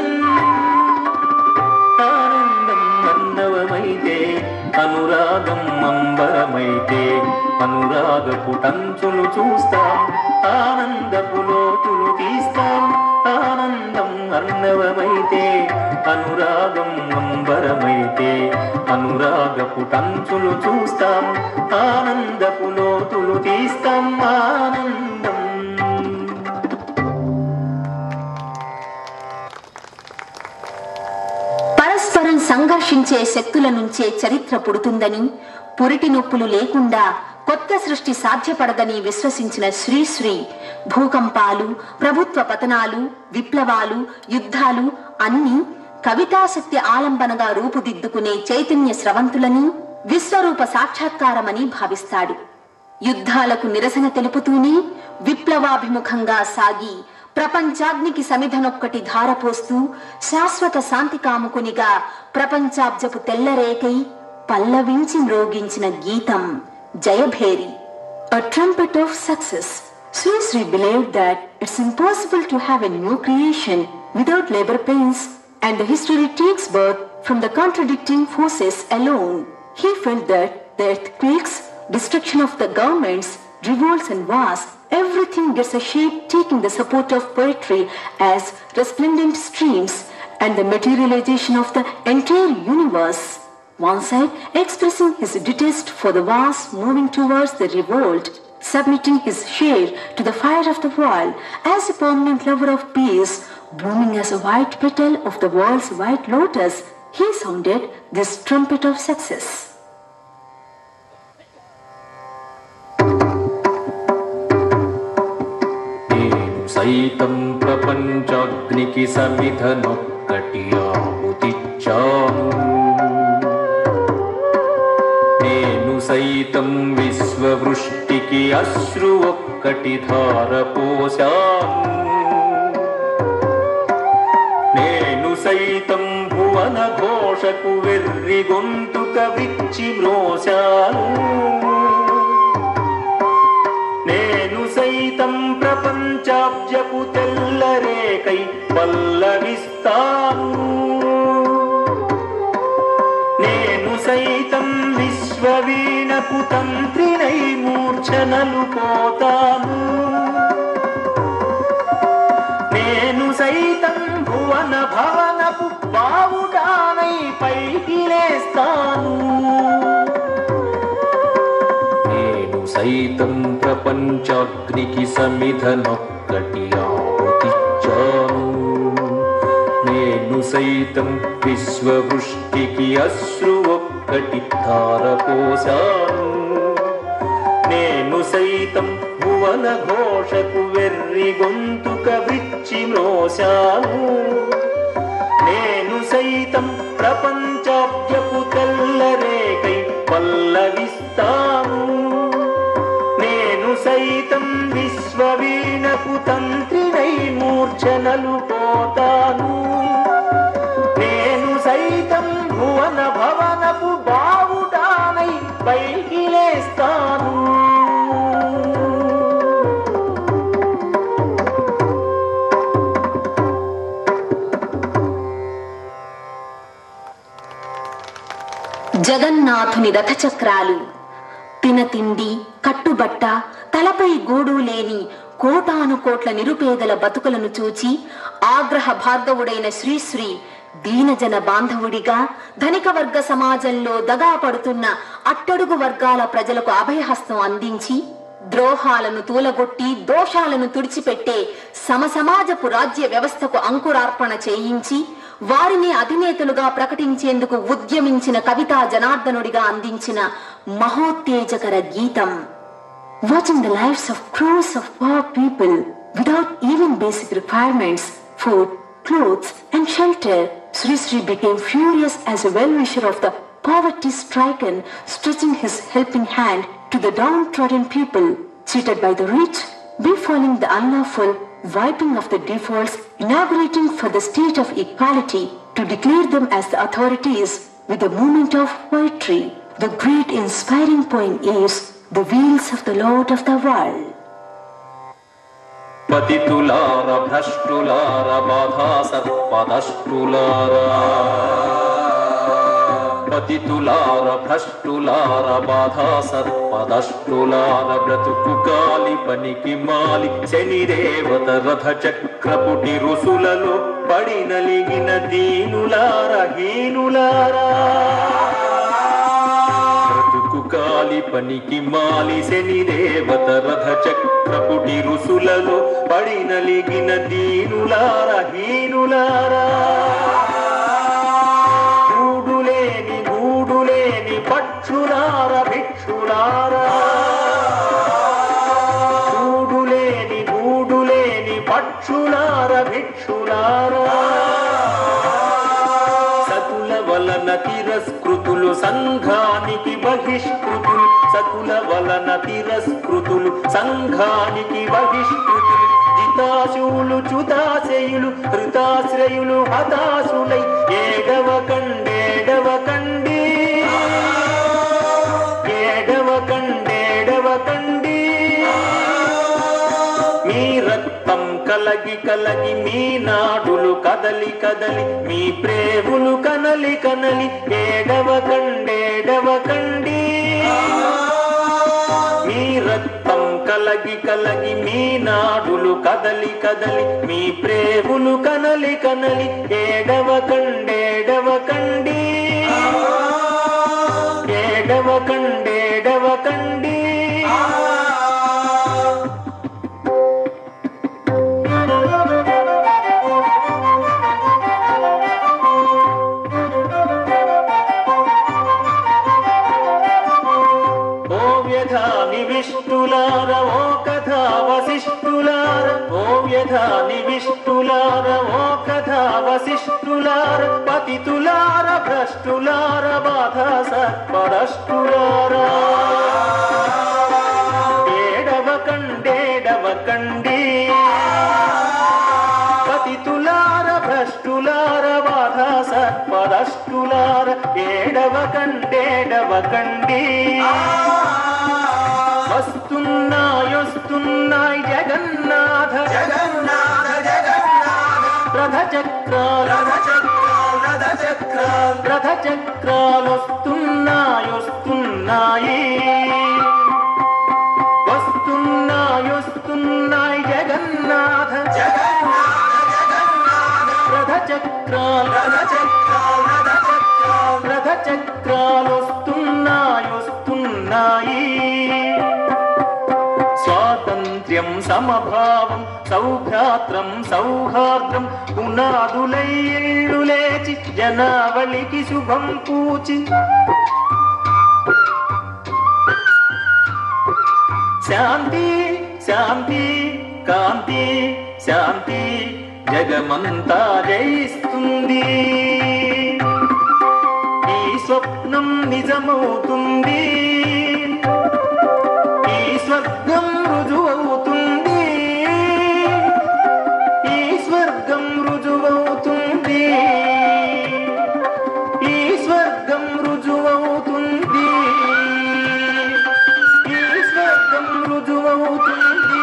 ఆనందం అన్నవమైతే అనురాగం అంబరమైతే అనురాగపు టంచులు చూస్తాం ఆనందపు లోతులు తీస్తాం ఆనందం అన్నవమైతే అనురాగం అంబరమైతే అనురాగపు టంచులు చూస్తాం ఆనందపు లోతులు తీస్తాం ఆనందం పరస్పరం సంఘర్షించే శక్తుల నుంచే చరిత్ర పుడుతుందని పురిటి నొప్పులు లేకుండా కొత్త సృష్టి సాధ్యపడదని విశ్వసించిన శ్రీశ్రీ భూకంపాలు ప్రభుత్వ పతనాలు విప్లవాలు యుద్ధాలు అన్నీ కవితాశక్తి ఆలంబనగా రూపుదిద్దుకునే చైతన్య స్రవంతులని విశ్వరూప సాక్షాత్కారమని భావిస్తాడు యుద్ధాలకు నిరసన తెలుపుతూనే విప్లవాభిముఖంగా సాగి ప్రపంచాగ్నికి సమిధనొక్కటి ధారపోస్తూ శాశ్వత శాంతి కాముకునిగా ప్రపంచాబ్జపు తెల్లరేకై పల్లవించి మ్రోగించిన గీతం జయభేరి A trumpet of success. Sri Sri believed that it's impossible to have a new creation without labor pains, and the history takes birth from the contradicting forces alone. He felt that the earthquakes, destruction of the governments, revolts and wars, everything gets a shape taking the support of poetry as resplendent streams and the materialization of the entire universe. One side expressing his detest for the wars moving towards the revolt, submitting his share to the fire of the world as a permanent lover of peace, blooming as a white petal of the world's white lotus, he sounded this trumpet of success. నేను సైతం ప్రపంచాగ్నికి సమిధనొక్కటి ఆహుతిచ్చాను నేను సైతం విశ్వవృష్టికి అశ్రు ఒక్కటి ధారపోశాను నేను సైతం భువన ఘోష ఘోషకు వెర్రి గొంతుక విచ్చి మ్రోశాను నేను సైతం ప్రపంచాబ్జపు తెల్లరేకై పల్లవిస్తాను నేను సైతం విశ్వవీణకు తంత్రినై మూర్ఛనలు పోతాను నేను సైతం భువన భవనపు బావుడానై పైకి లేస్తాను నేను సైతం ప్రపంచాగ్నికి సమిధనొక్కటి ఆహుతిచ్చాను నేను సైతం విశ్వవృష్టికి అశ్రు ఒక్కటి ధారపోశాను నేను సైతం భువన ఘోషకు వెర్రి గొంతుక విచ్చి మ్రోశాను నేను సైతం ప్రపంచాబ్జపు తెల్లరేకై పల్లవిస్తాను నేను సైతం విశ్వవీణకు తంత్రినై మూర్ఛనలు పోతాను నేను సైతం భువన భవనపు బావుడానై పైకి లేస్తాను జగన్నాథుని రథచక్రాలు తినతిండి కట్టుబట్ట తలపై గూడు లేని కోటాను కోట్ల నిరుపేదల బతుకులను చూచి ఆగ్రహ భార్గవుడైన శ్రీశ్రీ దీనజన బాంధవుడిగా ధనిక వర్గ సమాజంలో దగా పడుతున్న అట్టడుగు వర్గాల ప్రజలకు అభయహస్తం అందించి ద్రోహాలను తూలగొట్టి దోషాలను తుడిచిపెట్టే సమసమాజపు రాజ్య వ్యవస్థకు అంకురార్పణ చేయించి వారిని అధినేతలుగా ప్రకటించేందుకు ఉద్యమించిన కవితా జనార్దనుడిగా అందించిన మహోత్తేజకర గీతం Watching the lives of crores of poor people without even basic requirements, food, clothes, and shelter, Sri Sri became furious as a well-wisher of the poverty-stricken, stretching his helping hand to the downtrodden people, cheated by the rich, befalling the unlawful, wiping of the defaults, inaugurating for the state of equality to declare them as the authorities with the movement of poetry. The great inspiring poem is The Wheels of the Lord of the World. పతితులార భ్రష్టులార బాధా సర్పదష్టులారా పతితులార భ్రష్టులార బాధా సర్పదష్టులార బ్రతుకు కాలి పనికి మాలి శని దేవత రథ చక్రపుటి రుసులలో పడి నలిగిన దీనులార హీనులారా బ్రతుకు కాలి పనికి మాలి శని దేవత రథ చక్రపుటి రుసులలో పడి నలిగిన దీనులార హీనులారా గూడులేని గూడులేని పక్షులార భిక్షులారా గూడులేని గూడులేని పక్షులార భిక్షులారా సకుల వలన తిరస్కృతులు సంఘానికి బహిష్కృతులు సకుల వలన తిరస్కృతులు సంఘానికి బహిష్కృతులు జితాశువులు చుతాశయులు హృతాశ్రయులు హతాశులై ఏడవ కండేడవ కండి ఏడవ కండేడవ కండి మీ రక్తం కలగి కలగి మీ నాడులు కదలి కదలి మీ ప్రేములు కనలి కనలి ఏడవ కండేడవ కండి మీ రక్తం కలగి కలగి మీ నాడులు కదలి కదలి మీ ప్రేములు కనలి కనలి ఏడవ కండేడవ కండి ఏడవ కండేడవ కండి ఓ వ్యధాని విష్ణులార ఓ కథా వశిష్ఠులార ఓ వ్యధాని విష్ణులార ఓ కథా వశిష్ఠులార పతితులార భ్రష్టులార బాధ సత్పరష్టులారా ఏడవ కండేడవ కండి పతితులార భ్రష్టులార బాధ సత్పరష్టులారా రాష్ట్రులార ఏడవ కండేడవ కండి వస్తున్నాయొస్తున్నాయి జగన్నాథ జగన్నాథ జగన్నాథ రథ చక్రాలు రథ చక్రాలు రథ చక్రాలు రథ చక్రాలు వస్తున్నాయి వస్తున్నాయి వస్తున్నాయి వస్తున్నాయి జగన్నాథ జగన్నాథ జగన్నాథ రథ చక్రాలు రథ చక్రాలు రథ చక్రాలు రథ చక్రాలు వస్తున్నాయి వస్తున్నాయి స్వాతంత్ర్యం సమభావం సౌభ్రాత్రం సౌహార్ద్రం పునాదులై ఇళ్ళు లేచి జనావళికి శుభం పూచి శాంతి శాంతి కాంతి శాంతి జగమంతా జయిస్తుంది ఈ స్వప్నం నిజమవుతుంది ఈ స్వర్గం రుజువవుతుంది ఈ స్వర్గం రుజువవుతుంది ఈ స్వర్గం రుజువవుతుంది ఈ స్వర్గం రుజువవుతుంది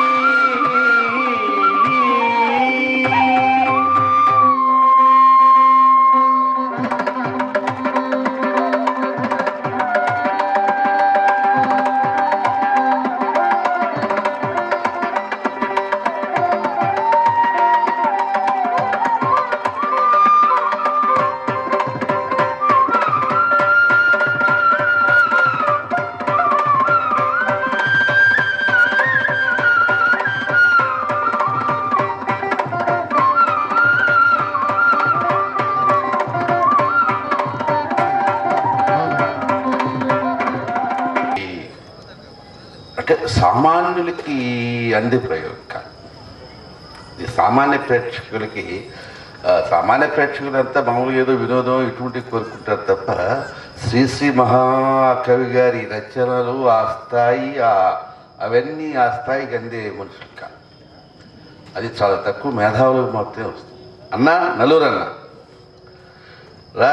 అంటే సామాన్యులకి అందే ప్రయోగం కాదు ఇది సామాన్య ప్రేక్షకులకి ఆ, సామాన్య ప్రేక్షకులంతా మామూలుగా ఏదో వినోదం ఇటువంటివి కోరుకుంటారు తప్ప శ్రీశ్రీ మహాకవి గారి రచనలు ఆ స్థాయి ఆ అవన్నీ ఆ స్థాయికి అందే మనుషులు కాదు అది చాలా తక్కువ మేధావులకు మాత్రమే వస్తుంది అన్నా నలుగురు అన్న రా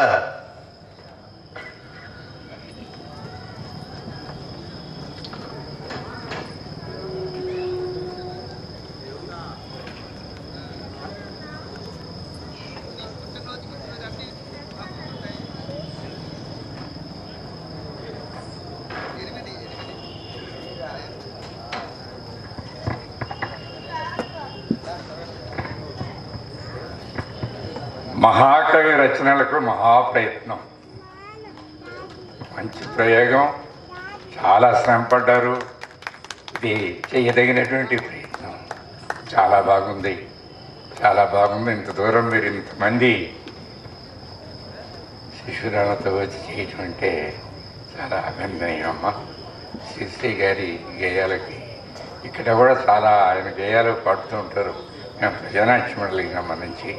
మహాకవి రచనలకు మహాప్రయత్నం మంచి ప్రయోగం చాలా శ్రమపడ్డారు ఇది చేయదగినటువంటి ప్రయత్నం చాలా బాగుంది చాలా బాగుంది ఇంత దూరం మీరు ఇంతమంది శిశురాలతో వచ్చి చేయటం అంటే చాలా అభినందనీయం అమ్మ శ్రీశ్రీ గారి గేయాలకి ఇక్కడ కూడా చాలా ఆయన గేయాలు పాడుతూ ఉంటారు మేము ప్రజానాట్య మండలికి సంబంధించి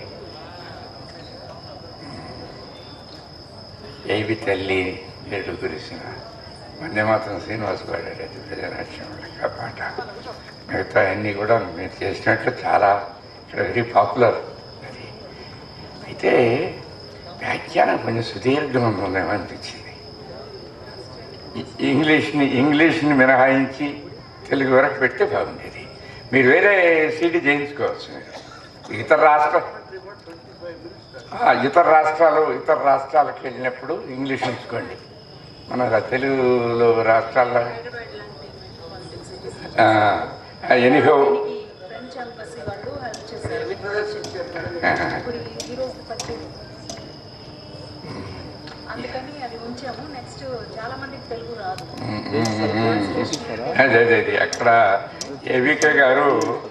ఏవి తల్లి నేడు కురిసిన వందే మాత్రం శ్రీనివాస్ పాడాడు అది ప్రజానాట్యం మండలికి ఆ పాట మిగతా అన్నీ కూడా మీరు చేసినట్లు చాలా ఇక్కడ వెరీ పాపులర్ అది అయితే వ్యాఖ్యానం కొంచెం సుదీర్ఘంగా ఉందేమో అనిపించింది ఇ- ఇంగ్లీష్ని ఇంగ్లీష్ని మినహాయించి తెలుగు వరకు పెడితే బాగుండేది మీరు వేరే సీడీ చేయించుకోవచ్చు మీరు ఇతర రాష్ట్ర ఆ, ఇతర రాష్ట్రాలు ఇతర రాష్ట్రాలకు వెళ్ళినప్పుడు ఇంగ్లీష్ ఉంచుకోండి మన తెలుగులో రాష్ట్రాల్లో ఎనీహో ఫ్రెంచ్ ఎంబసీ వాళ్ళు హెల్ప్ చేశారు ఇప్పుడు ఈ రోజు పట్టి అందుకని అది ఉంచాము నెక్స్ట్ చాలా మందికి తెలుగు రాదు అదే అదే అదే అక్కడ ఏవికే గారు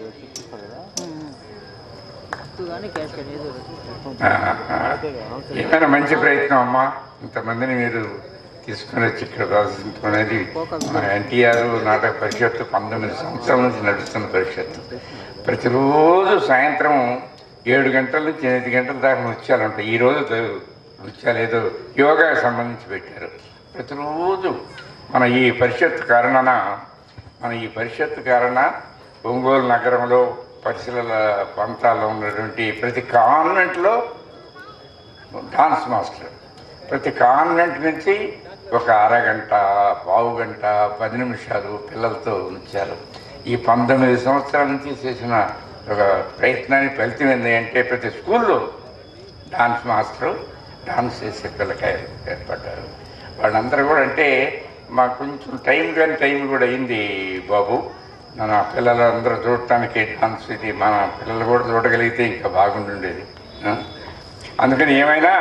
ఆ, ఆ, ఏమైనా మంచి ప్రయత్నం అమ్మా ఇంతమందిని మీరు తీసుకుని వచ్చి ఇక్కడ ప్రదర్శించుకునేది మా ఎన్టీఆర్ నాటక పరిషత్తు పంతొమ్మిది సంవత్సరాల నుంచి నడుస్తున్న పరిషత్తు ప్రతిరోజు సాయంత్రం ఏడు గంటల నుంచి ఎనిమిది గంటల దాకా నృత్యాలు ఉంటాయి ఈరోజు నృత్యాలు ఏదో యోగాకి సంబంధించి పెట్టారు ప్రతిరోజు మన ఈ పరిషత్ కారణాన మన ఈ పరిషత్ కారణ ఒంగోలు నగరంలో పరిసర ప్రాంతాల్లో ఉన్నటువంటి ప్రతి కాన్వెంట్లో డాన్స్ మాస్టర్ ప్రతి కాన్వెంట్ నుంచి ఒక అరగంట పావు గంట పది నిమిషాలు పిల్లలతో ఉంచారు ఈ పంతొమ్మిది సంవత్సరాల నుంచి చేసిన ఒక ప్రయత్నానికి ఫలితం ఏంటి అంటే ప్రతి స్కూల్లో డాన్స్ మాస్టరు డాన్స్ చేసే పిల్లకాయలు ఏర్పడ్డారు వాళ్ళందరూ కూడా అంటే మాకు కొంచెం టైం కానీ టైం కూడా అయింది బాబు మన పిల్లలందరూ చూడటానికి డాన్స్ ఇది మన పిల్లలు కూడా చూడగలిగితే ఇంకా బాగుంటుండేది ఆ? అందుకని ఏమైనా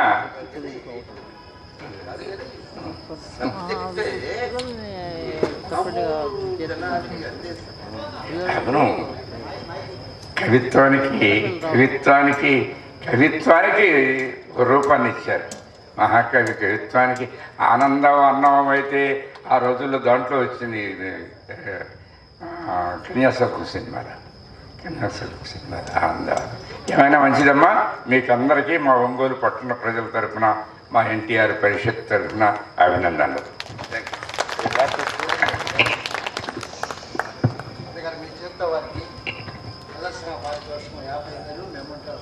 అవును కవిత్వానికి కవిత్వానికి కవిత్వానికి ఒక రూపాన్ని ఇచ్చారు మహాకవి కవిత్వానికి ఆనందం అన్నవం అయితే ఆ రోజుల్లో దాంట్లో వచ్చింది ఆ, కన్యాశుల్కం సినిమాలో కన్యాశుల్కం సినిమాలో ఆనందం ఏమైనా మంచిదమ్మా మీకు అందరికీ మా ఒంగోలు పట్టణ ప్రజల తరఫున మా ఎన్టీఆర్ పరిషత్ తరఫున అభినందనలు అందుకని మీ చేత వారికి ప్రదర్శన పారితోషికం యాభై వేలు మేముంటాం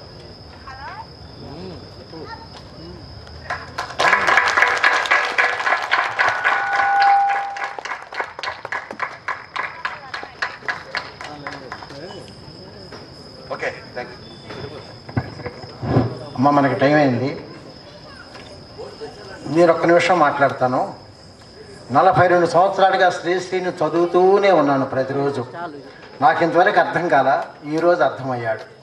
ఓకే థ్యాంక్ యూ అమ్మ మనకి టైం అయింది నేను ఒక్క నిమిషం మాట్లాడతాను నలభై రెండు సంవత్సరాలుగా శ్రీశ్రీని చదువుతూనే ఉన్నాను ప్రతిరోజు నాకు ఇంతవరకు అర్థం కాల ఈరోజు అర్థమయ్యాడు